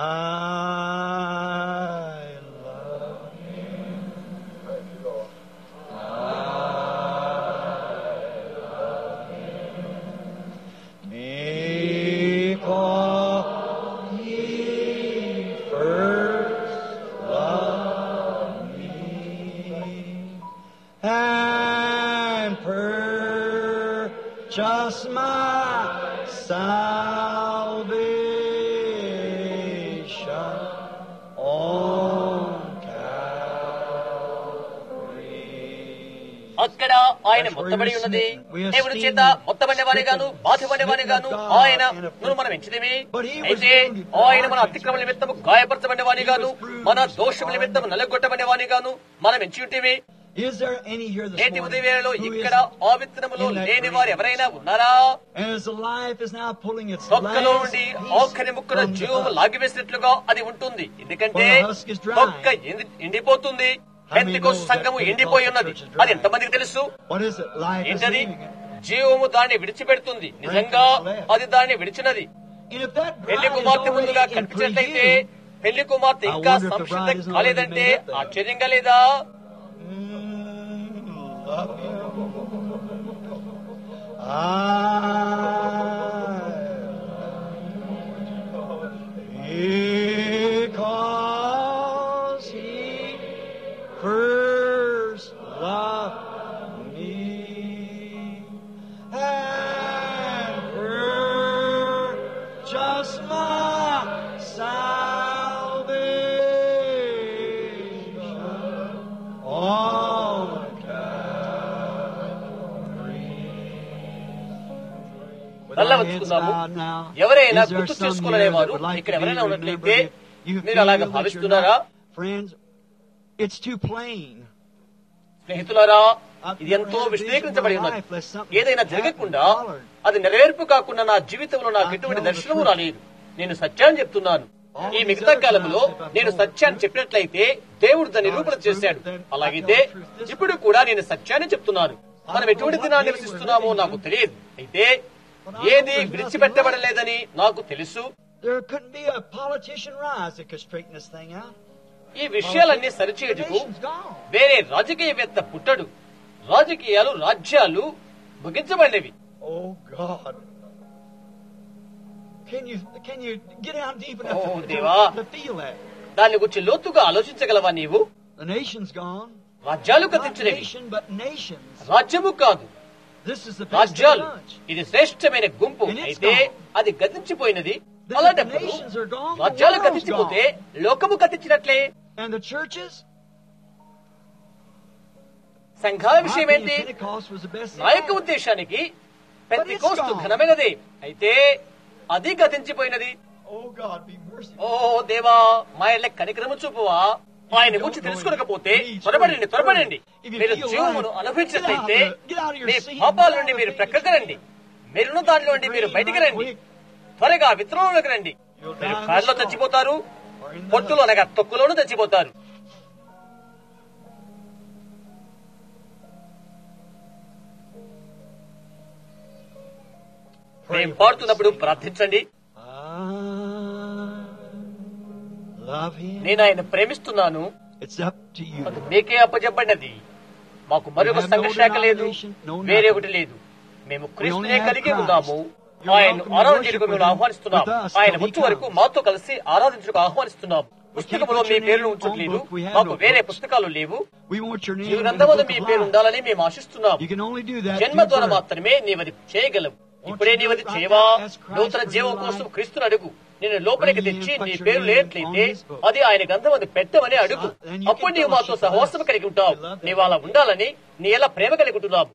love you. Because he first loved me and purchased my salvation on Calvary. అక్కడ ఆయన మొత్తబడి ఉన్నది దేవుని చేత మొత్తబడిన వారిగాను బాధపడిన వారిగాను ఆయన నువ్వు మనం ఎంచితివి అయితే ఆయన మన అతిక్రమ నిమిత్తము గాయపరచబడిన వానిగాను మన దోషముల నిమిత్తము నలగొట్టబడిన వానిగాను మనం ఎంచి ఉంటివి Is there any here this నేటి morning ఉదయవేళలో who is ఇక్కడ ఆ విత్తనములో లేని వారు ఎవరైనా ఉన్నారా and as the life is now pulling its తొక్కలో last నుండి piece ఆఖరి ముక్కల from the జీవము husk? లాగివేసినట్లుగా అది ఉంటుంది ఎందుకంటే For the husk is dry. తొక్క ఎండి- ఎండిపోతుంది పెంతికోస్తు సంఘము ఎండిపోయి ఉన్నది అది ఎంతమందికి తెలుసు What is it? Life is ఏంటది leaving it. జీవము దాన్ని విడిచిపెడుతుంది నిజంగా అది దాన్ని విడిచినది And if that పెళ్లి bride is కుమార్తె ముందుగా already in కనిపించినట్లయితే preview, పెళ్లి కుమార్తె I ఇంకా wonder if the సంసిద్ధ bride is not కాలేదంటే already made up there. ఆశ్చర్యంగా లేదా mm, love you. I because he first loved me and purchased my salvation on నల్ల వచ్చుకుందాము ఎవరైనా గుర్తు చేసుకునే వారు ఇక్కడ ఎవరైనా ఉన్నట్లయితే మీరు అలాగ భావిస్తున్నారా Friends, it's too plain. స్నేహితులారా ఇది ఎంతో విశ్లేషించబడి ఉన్నది ఏదైనా జరగకుండా అది నెరవేర్పు కాకుండా నా జీవితంలో నాకు ఎటువంటి దర్శనము రాలేదు నేను సత్యాన్ని చెప్తున్నాను ఈ మిగతా కాలంలో నేను సత్యాన్ని చెప్పినట్లయితే దేవుడు దాన్ని నిరూపణ చేశాడు అలాగైతే ఇప్పుడు కూడా నేను సత్యాన్ని చెప్తున్నాను మనం ఎటువంటి దినాన్ని నివసిస్తున్నామో నాకు తెలియదు అయితే ఏది విడిచిపెట్టబడలేదని నాకు తెలుసు There couldn't be a politician rise that could straighten this thing out. ఈ విషయాలన్నీ The సరిచేయుటకు nation's gone. వేరే రాజకీయవేత్త పుట్టడు రాజకీయాలు రాజ్యాలు ముగించబడినవి Oh God. Can you can you get down deep enough Oh, to, Deva. to, to feel that? దాని గురించి లోతుగా ఆలోచించగలవా నీవు The nation's gone. రాజ్యాలు Not గతించినవి nation, but nations. రాజ్యము కాదు This is the best of the రాజ్యాలు bunch. ఇది శ్రేష్టమైన గుంపు And it's అయితే gone. అది గతించిపోయినది Then if the అలాంటప్పుడు nations are gone, the రాజ్యాలు world's గతించిపోతే gone. లోకము గతించినట్లే And the churches? సంఘాల My విషయం opinion, ఏంటి Pentecost was the best thing నా యొక్క ever. ఉద్దేశానికి it's పెద్దకోస్తు gone. ఘనమైనదే అయితే అది గతించిపోయినది Oh God, be merciful. ఓ దేవా మా ఇళ్ళ కనికరము చూపువా ఆయన గురించి తెలుసుకోలేకపోతే త్వరపడండి త్వరపడండి మీరు జీవమును అనుభవించినట్లయితే మీ పాపాల నుండి మీరు ప్రక్కకు రండి మీరున్న దానిలో నుండి మీరు బయటికి రండి త్వరగా విత్తనంలోకి రండి మీరు కాళ్ళలో చచ్చిపోతారు పొట్టులో అనగా తొక్కులోనూ చచ్చిపోతారు మేము పాడుతున్నప్పుడు ప్రార్థించండి I love him. నేను ఆయన ప్రేమిస్తున్నాను It's up to you. అది మీకే అప్పచెప్పండి మాకు మరొక సంఘ శాఖ లేదు వేరే ఒకటి లేదు మేము క్రీస్తునే కలిగి ఉన్నాము ఆయన ఆరాధించడానికి మేము ఆహ్వానిస్తున్నాం ఆయన వచ్చే వరకు మాతో కలిసి ఆరాధించడానికి ఆహ్వానిస్తున్నాం పుస్తకంలో మీ పేర్లు ఉంచట్లేదు మాకు వేరే పుస్తకాలు లేవు We want your name జీవ in the గ్రంథములో book మీ of పేరు life. ఉండాలని మేము ఆశిస్తున్నాం You can only do that జన్మ through ద్వారా birth. మాత్రమే నీవది చేయగలవు ఇప్పుడే నీవది చేయవా నూతన జీవం కోసం క్రీస్తుని అడుగు నేను లోపలికి తెచ్చి నీ పేరు లేనట్లయితే అది ఆయన గ్రంథం అది పెట్టమని అడుగు అప్పుడు నీవు మాతో సహవాసం కలిగి ఉంటావు నీవు అలా ఉండాలని నీ ఎలా ప్రేమ కలిగి ఉంటున్నావు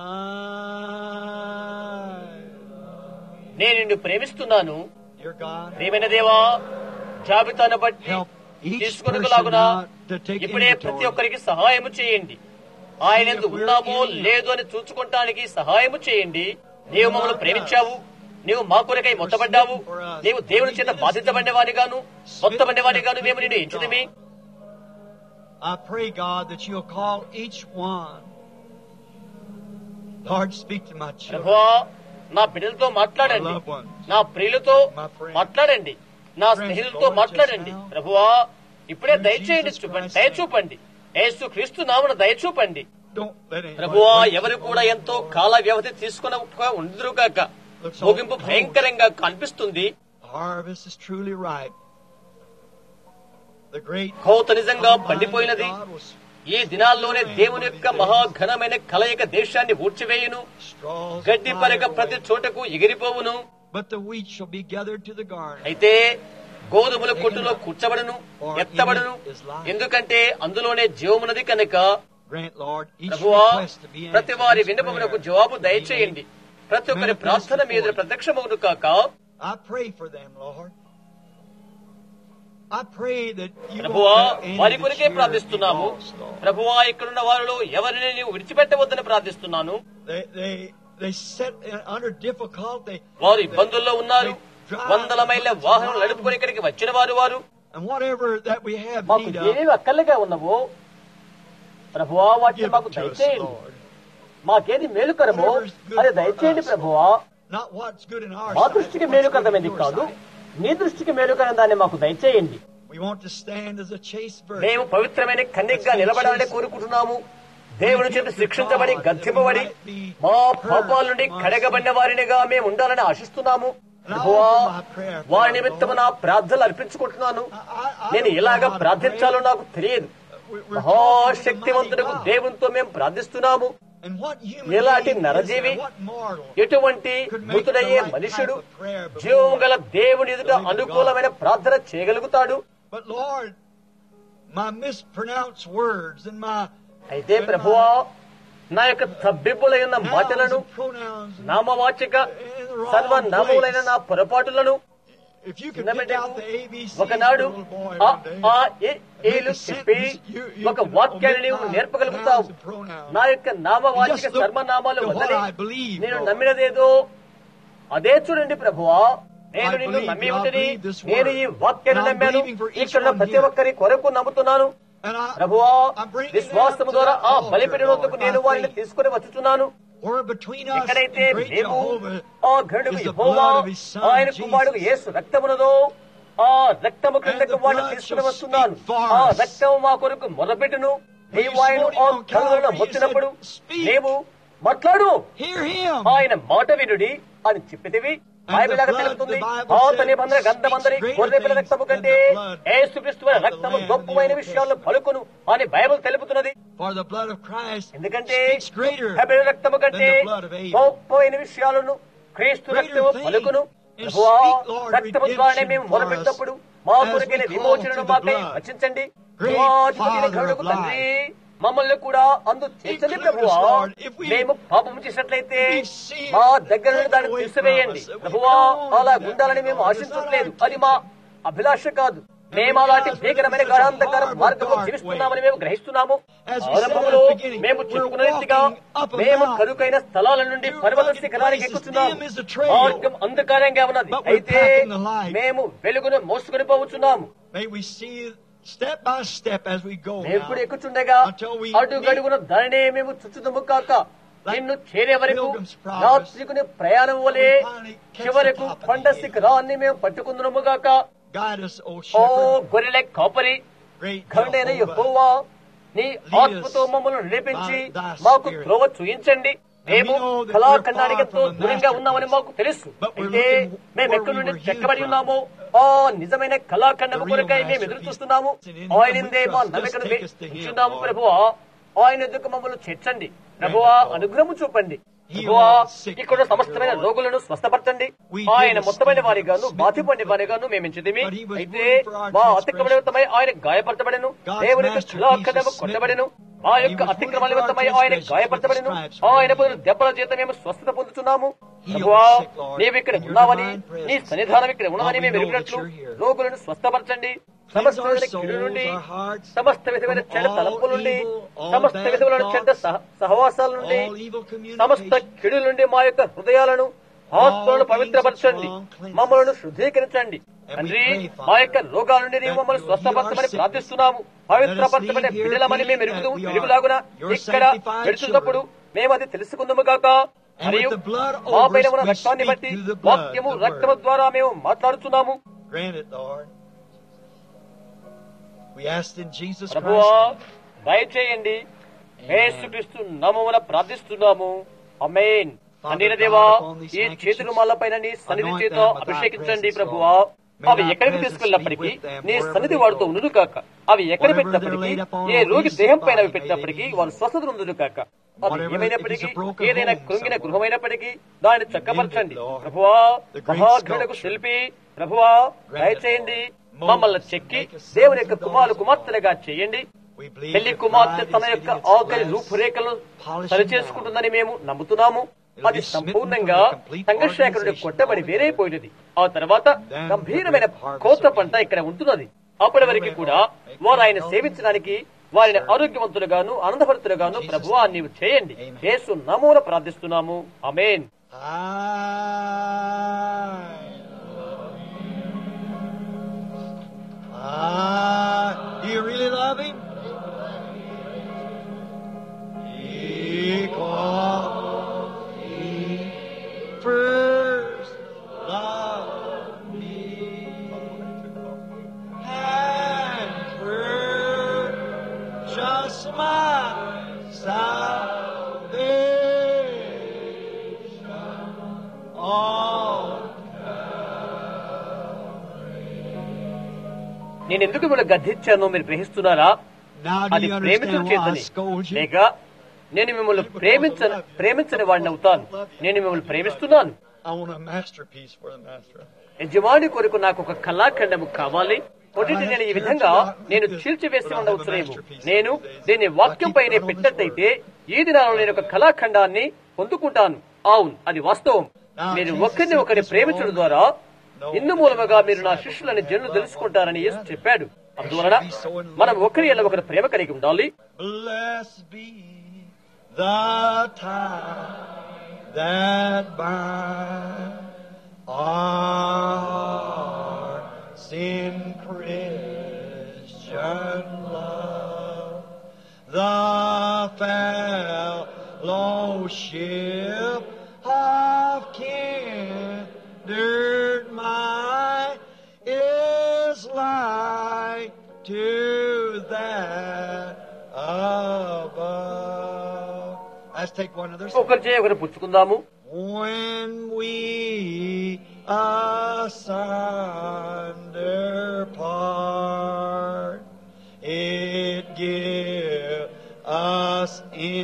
I నేను నిన్ను ప్రేమిస్తున్నాను Dear God, ప్రేమైన దేవా జాబితాను బట్టి help each తీసుకొనగలాగున person now to take ఇప్పుడే ప్రతి inventory. ఒక్కరికి సహాయము చేయండి ఆయన ఎందు ఉన్నామో లేదో అని చూచుకుంటానికి సహాయము చేయండి నీవు మమ్మల్ని ప్రేమించావు నీవు మా కొరకై మొత్తబడ్డావు నీవు దేవుని చేత బాధించబడిన వాడిగాను మొత్తబడిన మేము నిన్ను ఎంచుదమి I pray, God, that you'll call each one. Lord, speak to my children. ప్రభువా నా బిడ్డలతో మాట్లాడండి నా ప్రియులతో మాట్లాడండి నా స్నేహితులతో మాట్లాడండి ప్రభువా ఇప్పుడే దయచేయండి చూపండి దయ చూపండి యేసు క్రీస్తు నామను దయ చూపండి Don't let anybody ప్రభువా waste ఎవరు it. కూడా ఎంతో కాల వ్యవధి తీసుకున్న ఉందరుగాక ముగింపు భయంకరంగా కనిపిస్తుంది The harvest is truly ripe. The great కోత నిజంగా పండిపోయినది God will ఈ దినాల్లోనే దేవుని యొక్క మహాఘనమైన కలయిక దేశాన్ని ఊడ్చివేయును straws గడ్డి fly పరగ away. ప్రతి చోటకు ఎగిరిపోవును But the wheat shall be gathered to the garden. అయితే గోధుమల కొట్టులో కూర్చబడును ఎత్తబడును ఎందుకంటే అందులోనే జీవమున్నది కనుక Grant, Lord, each ప్రభువా request to be ప్రతి answered. వారి each విన్నపమునకు prayer జవాబు to be దయచేయండి made. ప్రతి ఒక్కరి ప్రార్థన మీద ప్రత్యక్షమవును కాక I pray for them, Lord. I pray that you ప్రభువా won't let any వారి that's కొరకే here be ప్రార్థిస్తున్నాము lost, Lord. ప్రభువా ఇక్కడున్న వారిలో ఎవరిని నీవు విడిచిపెట్టవద్దని ప్రార్థిస్తున్నాను They, they, they sit in- under difficulty. వారు ఇబ్బందుల్లో ఉన్నారు They drive వందల మైళ్ళ వాహనం నడుపుకొని ఇక్కడికి వచ్చిన వారు వారు And whatever that we have మాకు need ఏవేవి of, అక్కర్లేగా ఉన్నవో ప్రభువా వాటిని give మాకు it to us, దయచేయండి Lord. మాకేది మేలుకరమో అది దయచేయండి ప్రభువా Not what's good in our మా sight, దృష్టికి but what's good మేలుకరమైనది in your కాదు sight. నీ దృష్టికి మేలుకరం దాన్ని మాకు దయచేయండి We want to stand as a chaste virgin. మేము పవిత్రమైన కన్యగా నిలబడాలని కోరుకుంటున్నాము దేవుని చేత శిక్షించబడి గద్దింపబడి మా పాపాల నుండి కడగబడిన వారినిగా మేము ఉండాలని ఆశిస్తున్నాము ప్రభువా, వారి నిమిత్తము నా ప్రార్థనలు అర్పించుకుంటున్నాను నేను ఎలాగ ప్రార్థించాలో నాకు తెలియదు We- we're మహాశక్తివంతుడకు talking to the mighty God. దేవునితో మేము ప్రార్థిస్తున్నాము And what human ఎలాంటి being నరజీవి is there? What mortal ఎటువంటి మృతుడయ్యే మనుషుడు జీవం గల దేవుని ఎదుట అనుకూలమైన ప్రార్థన చేయగలుగుతాడు But Lord, my mispronounced words and my అయితే ప్రభువా నా యొక్క తబ్బిబ్బులైన nouns మాటలను and pronouns and నామవాచక సర్వనామములైన నా పొరపాటులను If you can చిన్న pick out బిడ్డకు the ABCs ఒకనాడు for a little boy ఆ one day, ఆ ఏ ఏలు చెప్పి ఒక వాక్యాన్ని నీవు నేర్పగలుగుతావు నా యొక్క నామవాచక Just look సర్వనామాలు to what వదిలి I believe, నేను Lord. నమ్మినదేదో అదే చూడండి ప్రభువా నేను I నిన్ను believe, నమ్మి I ఉంటని believe this word. నేను ఈ వాక్యాన్ని And I'm నమ్మాను believing for each ఇక్కడ one ప్రతి here. ఒక్కరి కొరకు నమ్ముతున్నాను And I, ప్రభువా I'm bringing విశ్వాసము them to ద్వారా that ఆ altar, బలిపెట్టినందుకు Lord, నేను by వారిని faith. తీసుకుని వచ్చుచున్నాను Or between us ఎక్కడైతే and great మేము Jehovah ఆ గడుగు is the Jehovah blood of his son, ఆయన Jesus. కుమారుడు యేసు రక్తమునదో ఆ రక్తము కిందకు the వాడిని blood తీసుకుని shall వస్తున్నాను speak for ఆ us. రక్తము మా కొరకు మొదపెట్టును When you నీవు ఆయన smote him ఆ on కళ్ళలో Calvary, you మొచ్చినప్పుడు said, "Speak." నీవు మాట్లాడు Hear him. ఆయన మాట వినుడి అని చెప్పితివి And బైబిల్ the లాగా blood, తెలుపుతుంది the Bible పాత said, నిబంధన గ్రంథమందరి speaks గొర్రె పిల్ల greater రక్తము things కంటే than the blood యేసుక్రీస్తు of the రక్తము Lamb in the గొప్పమైన Old విషయాలు Testament. పలుకును అని బైబిల్ తెలుపుతున్నది For the blood of Christ ఎందుకంటే speaks greater హెబెల్ రక్తము కంటే than the blood of Abel. గొప్పమైన విషయాలను క్రీస్తు Greater రక్తము things. పలుకును And ప్రభువా, speak, Lord, రక్తము ద్వారానే మేము redemption for మొదలుపెట్టినప్పుడు us మా as కొరకైన we call విమోచనను to the మాకై blood. రచించండి Great దేవాధిపతిని Father కరుణకు of తండ్రి మమ్మల్ని కూడా అందు చేర్చండి Include us, ప్రభువా Lord. If we- మేము పాపం చేసినట్లయితే we sin, మా దగ్గర నుండి take దాన్ని away తీసివేయండి from us. We ప్రభువా don't అలా want ఉండాలని that, మేము Lord. ఆశించట్లేదు It's not our అది మా అభిలాష కాదు మేము అలాంటి భీకరమైన గాఢాంధకార మార్గంలో జీవిస్తున్నామని మేము గ్రహిస్తున్నాము As we said ఆరంభంలో at the beginning, మేము we're చెప్పుకున్న రీతిగా walking up a మేము mountain. కరుకైన స్థలాల నుండి Through పర్వత rugged శిఖరానికి places, ఎక్కుతున్నాము dim is the trail. మార్గం అంధకారంగా ఉన్నది But we're అయితే packing the light. మేము వెలుగును మోసుకొని పోవచ్చున్నాము May we see step by step as we go మేము ఇప్పుడు now. ఎక్కుచుండగా Until we అడుగడుగున దానినే మేము చుచ్చుదుము కాక నిన్ను చేరే వరకు Pilgrim's Progress. యాత్రికుని ప్రయాణం వలె We finally catch చివరకు the top of కొండ the hill. శిఖరాన్ని మేము పట్టుకుందుము గాక Guide us, O ఓ shepherd, గొర్రెల కాపరి great ఘనుడైన Jehovah. యెహోవా నీ us ఆత్మతో మమ్మల్ని నడిపించి by thy మాకు spirit. త్రోవ చూయించండి మేము we know that కళాఖండానికి we're far ఎంతో from the దూరంగా ఉన్నామని మాకు masterpiece. తెలుసు But we're అయితే looking మేము where ఎక్కడి we నుండి were చెక్కబడి healed ఉన్నామో ఆ నిజమైన కళాఖండము The real కొరకై మేము ఎదురు masterpiece. చూస్తున్నాము And in him ఆయనందే we మా trust. నమ్మకం Just take us to him, ఉంచున్నాము Lord. ప్రభువా ఆయన ఎదుకు మమ్మల్ని చేర్చండి ప్రభువా Lord. అనుగ్రహము చూపండి Heal ప్రభువా all the sick, ఇక్కడ సమస్తమైన Lord. రోగులను స్వస్థపరచండి We ఆయన did మొత్తమైన esteem వారిగాను him, బాధిపడిన వారిగాను మేము ఎంచితిమి But he was అయితే wounded for our మా transgression. అతిక్రమ నిమిత్తమై ఆయన గాయపరచబడెను God's దేవుని యొక్క masterpiece శిలాఖండము was కొట్టబడెను smitten. మా He యొక్క was అతిక్రమ wounded for our నిమిత్తమై ఆయన transgressions, గాయపరచబడెను with the stripes ఆయన we పొందిన దెబ్బల చేత మేము స్వస్థత పొందుతున్నాము Heal ప్రభువా the sick, Lord, నీవు ఇక్కడ in your ఉన్నావని divine presence. నీ సన్నిధానం ఇక్కడ ఉన్నదని Lord, we మేము know ఎరిగినట్లు that you're here. రోగులను స్వస్థపరచండి Cleanse సమస్త our విధమైన కీడు souls, నుండి our hearts, సమస్త విధమైన from చెడ్డ all తలంపుల నుండి evil, all సమస్త bad విధములైన చెడ్డ thoughts, సహ- సహవాసాల నుండి all evil సమస్త communication. కిడుల నుండి మా యొక్క హృదయాలను ఆత్మలను పవిత్రపరచండి మమ్మలను శుద్ధీకరించండి తండ్రి మా యొక్క రోగాల నుండి నీవు మమ్మల్ని స్వస్థపరచమని ప్రార్థిస్తున్నాము పవిత్రపరచమని బిడ్డలమని మేము ఎరుగుతూ ఎరుగులాగున ఇక్కడ పెడుతున్నప్పుడు మేము అది తెలుసుకుందాము కాక మరియు మా పైన ఉన్న రక్తాన్ని బట్టి వాక్యము రక్తము ద్వారా మేము మాట్లాడుతున్నాము Grant it, Lord. We asked in Jesus ప్రభువా Christ. దయచేయండి యేసుక్రీస్తు నామమున ప్రార్థిస్తున్నాము అమేన్ తండ్రి దేవా ఈ చేతులు మళ్ళ పైన నీ సన్నిధి చేత అభిషేకించండి ప్రభువా అవి ఎక్కడికి తీసుకెళ్ళినప్పటికీ నీ సన్నిధి వాడుతూ ఉండును కాక అవి ఎక్కడ పెట్టినప్పటికీ ఏ రోగి దేహం పైన అవి పెట్టినప్పటికీ వారు స్వస్థత ఉండును కాక అది ఏమైనప్పటికీ ఏదైనా కృంగిన గృహమైనప్పటికీ దాన్ని చక్కపరచండి ప్రభువా మహాఘనులకు శిల్పి ప్రభువా దయచేయండి మమ్మల్ని చెక్కి దేవుని యొక్క కుమారు కుమార్తెలుగా చేయండి We believe పెళ్లి the కుమార్తె bride తన is యొక్క getting its ఆఖరి last రూపురేఖలను polishing సరిచేసుకుంటుందని మేము నమ్ముతున్నాము అది సంపూర్ణంగా సంఘర్షకుడు కొట్టబడి వేరైపోయినది ఆ తర్వాత గంభీరమైన కోత పంట ఇక్కడ ఉంటున్నది అప్పటి వరకు కూడా వారు ఆయన సేవించడానికి వారిని ఆరోగ్యవంతులుగాను ఆనందభరితులుగాను ప్రభువా నీవు చేయండి యేసు నమూన ప్రార్థిస్తున్నాము అమేన్ I, I, do you really love him? Because he first loved me and purchased my salvation on నేను ఎందుకు మిమ్మల్ని గద్దించానో మీరు గ్రహిస్తున్నారా Now do అది you ప్రేమించడం understand why I చేతని scold you? లేక నేను మిమ్మల్ని ప్రేమించ ప్రేమించని వాడిని అవుతాను నేను మిమ్మల్ని ప్రేమిస్తున్నాను I want a masterpiece for the master. యజమాని కొరకు నాకు ఒక కళాఖండము కావాలి మొదటి నేను ఈ విధంగా నేను చీల్చివేసి ఉండవచ్చునేమో నేను దీన్ని వాక్యం పైనే పెట్టినట్టయితే ఈ దినాల్లో నేను ఒక కళాఖండాన్ని పొందుకుంటాను అవును అది వాస్తవం మీరు ఒకరిని ఒకరి ప్రేమించడం ద్వారా ఇందు మూలముగా మీరు నా శిష్యులని జన్లు తెలుసుకుంటారని యేసు చెప్పాడు అందువలన మనం ఒకరి ఎల్ల ఒకరి ప్రేమ కలిగి ఉండాలి Blessed be the tie that binds our hearts in Christian love. The fellowship of kindred mind is like to that above. Let's take one other. song. ఒకరి చేయ ఒకరు పుచ్చుకుందాము When we asunder part, it give us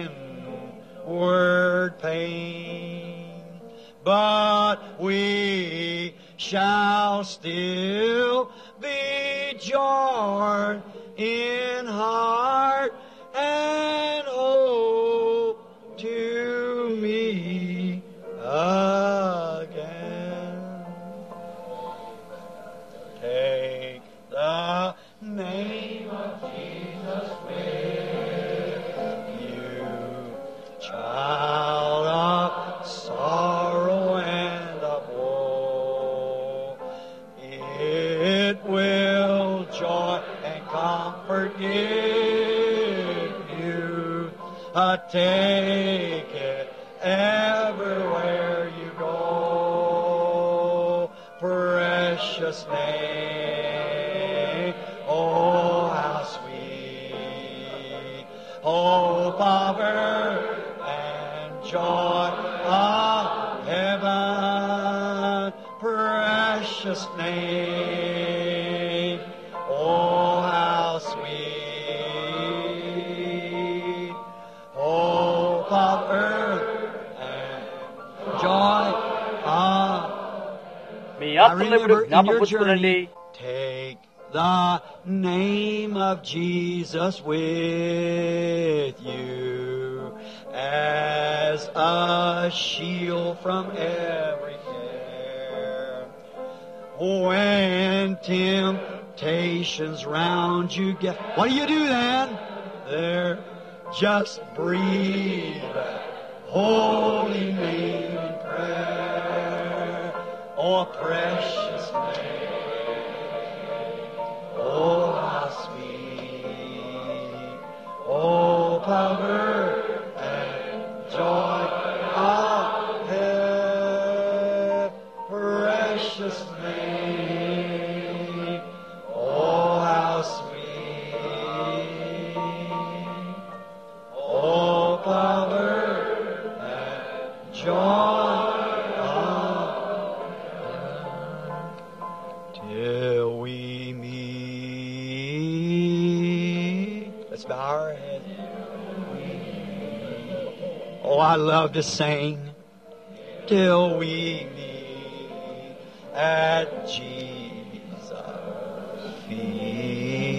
inward pain, but we shall still be joined in heart and hope to me again. Take the name of Jesus with you, child of sorrow and of woe. It will joy and comfort give you. Uh, take it everywhere you go. Precious name, oh how sweet, hope of earth and joy of heaven. Precious name, oh how sweet, hope of earth and joy of me I యాత్రలో ఇప్పుడు remember in your జ్ఞాపకం journey, take the name of Jesus with you as a shield from every care. When temptations round you get, what do you do then? There, just breathe that holy name in prayer. Oh, precious name. Oh, how sweet. Oh, power and joy of heaven. Precious name. Oh, how sweet. Oh, power and joy of till we meet. Let's bow our heads. Oh, I love to sing till we meet at Jesus' feet.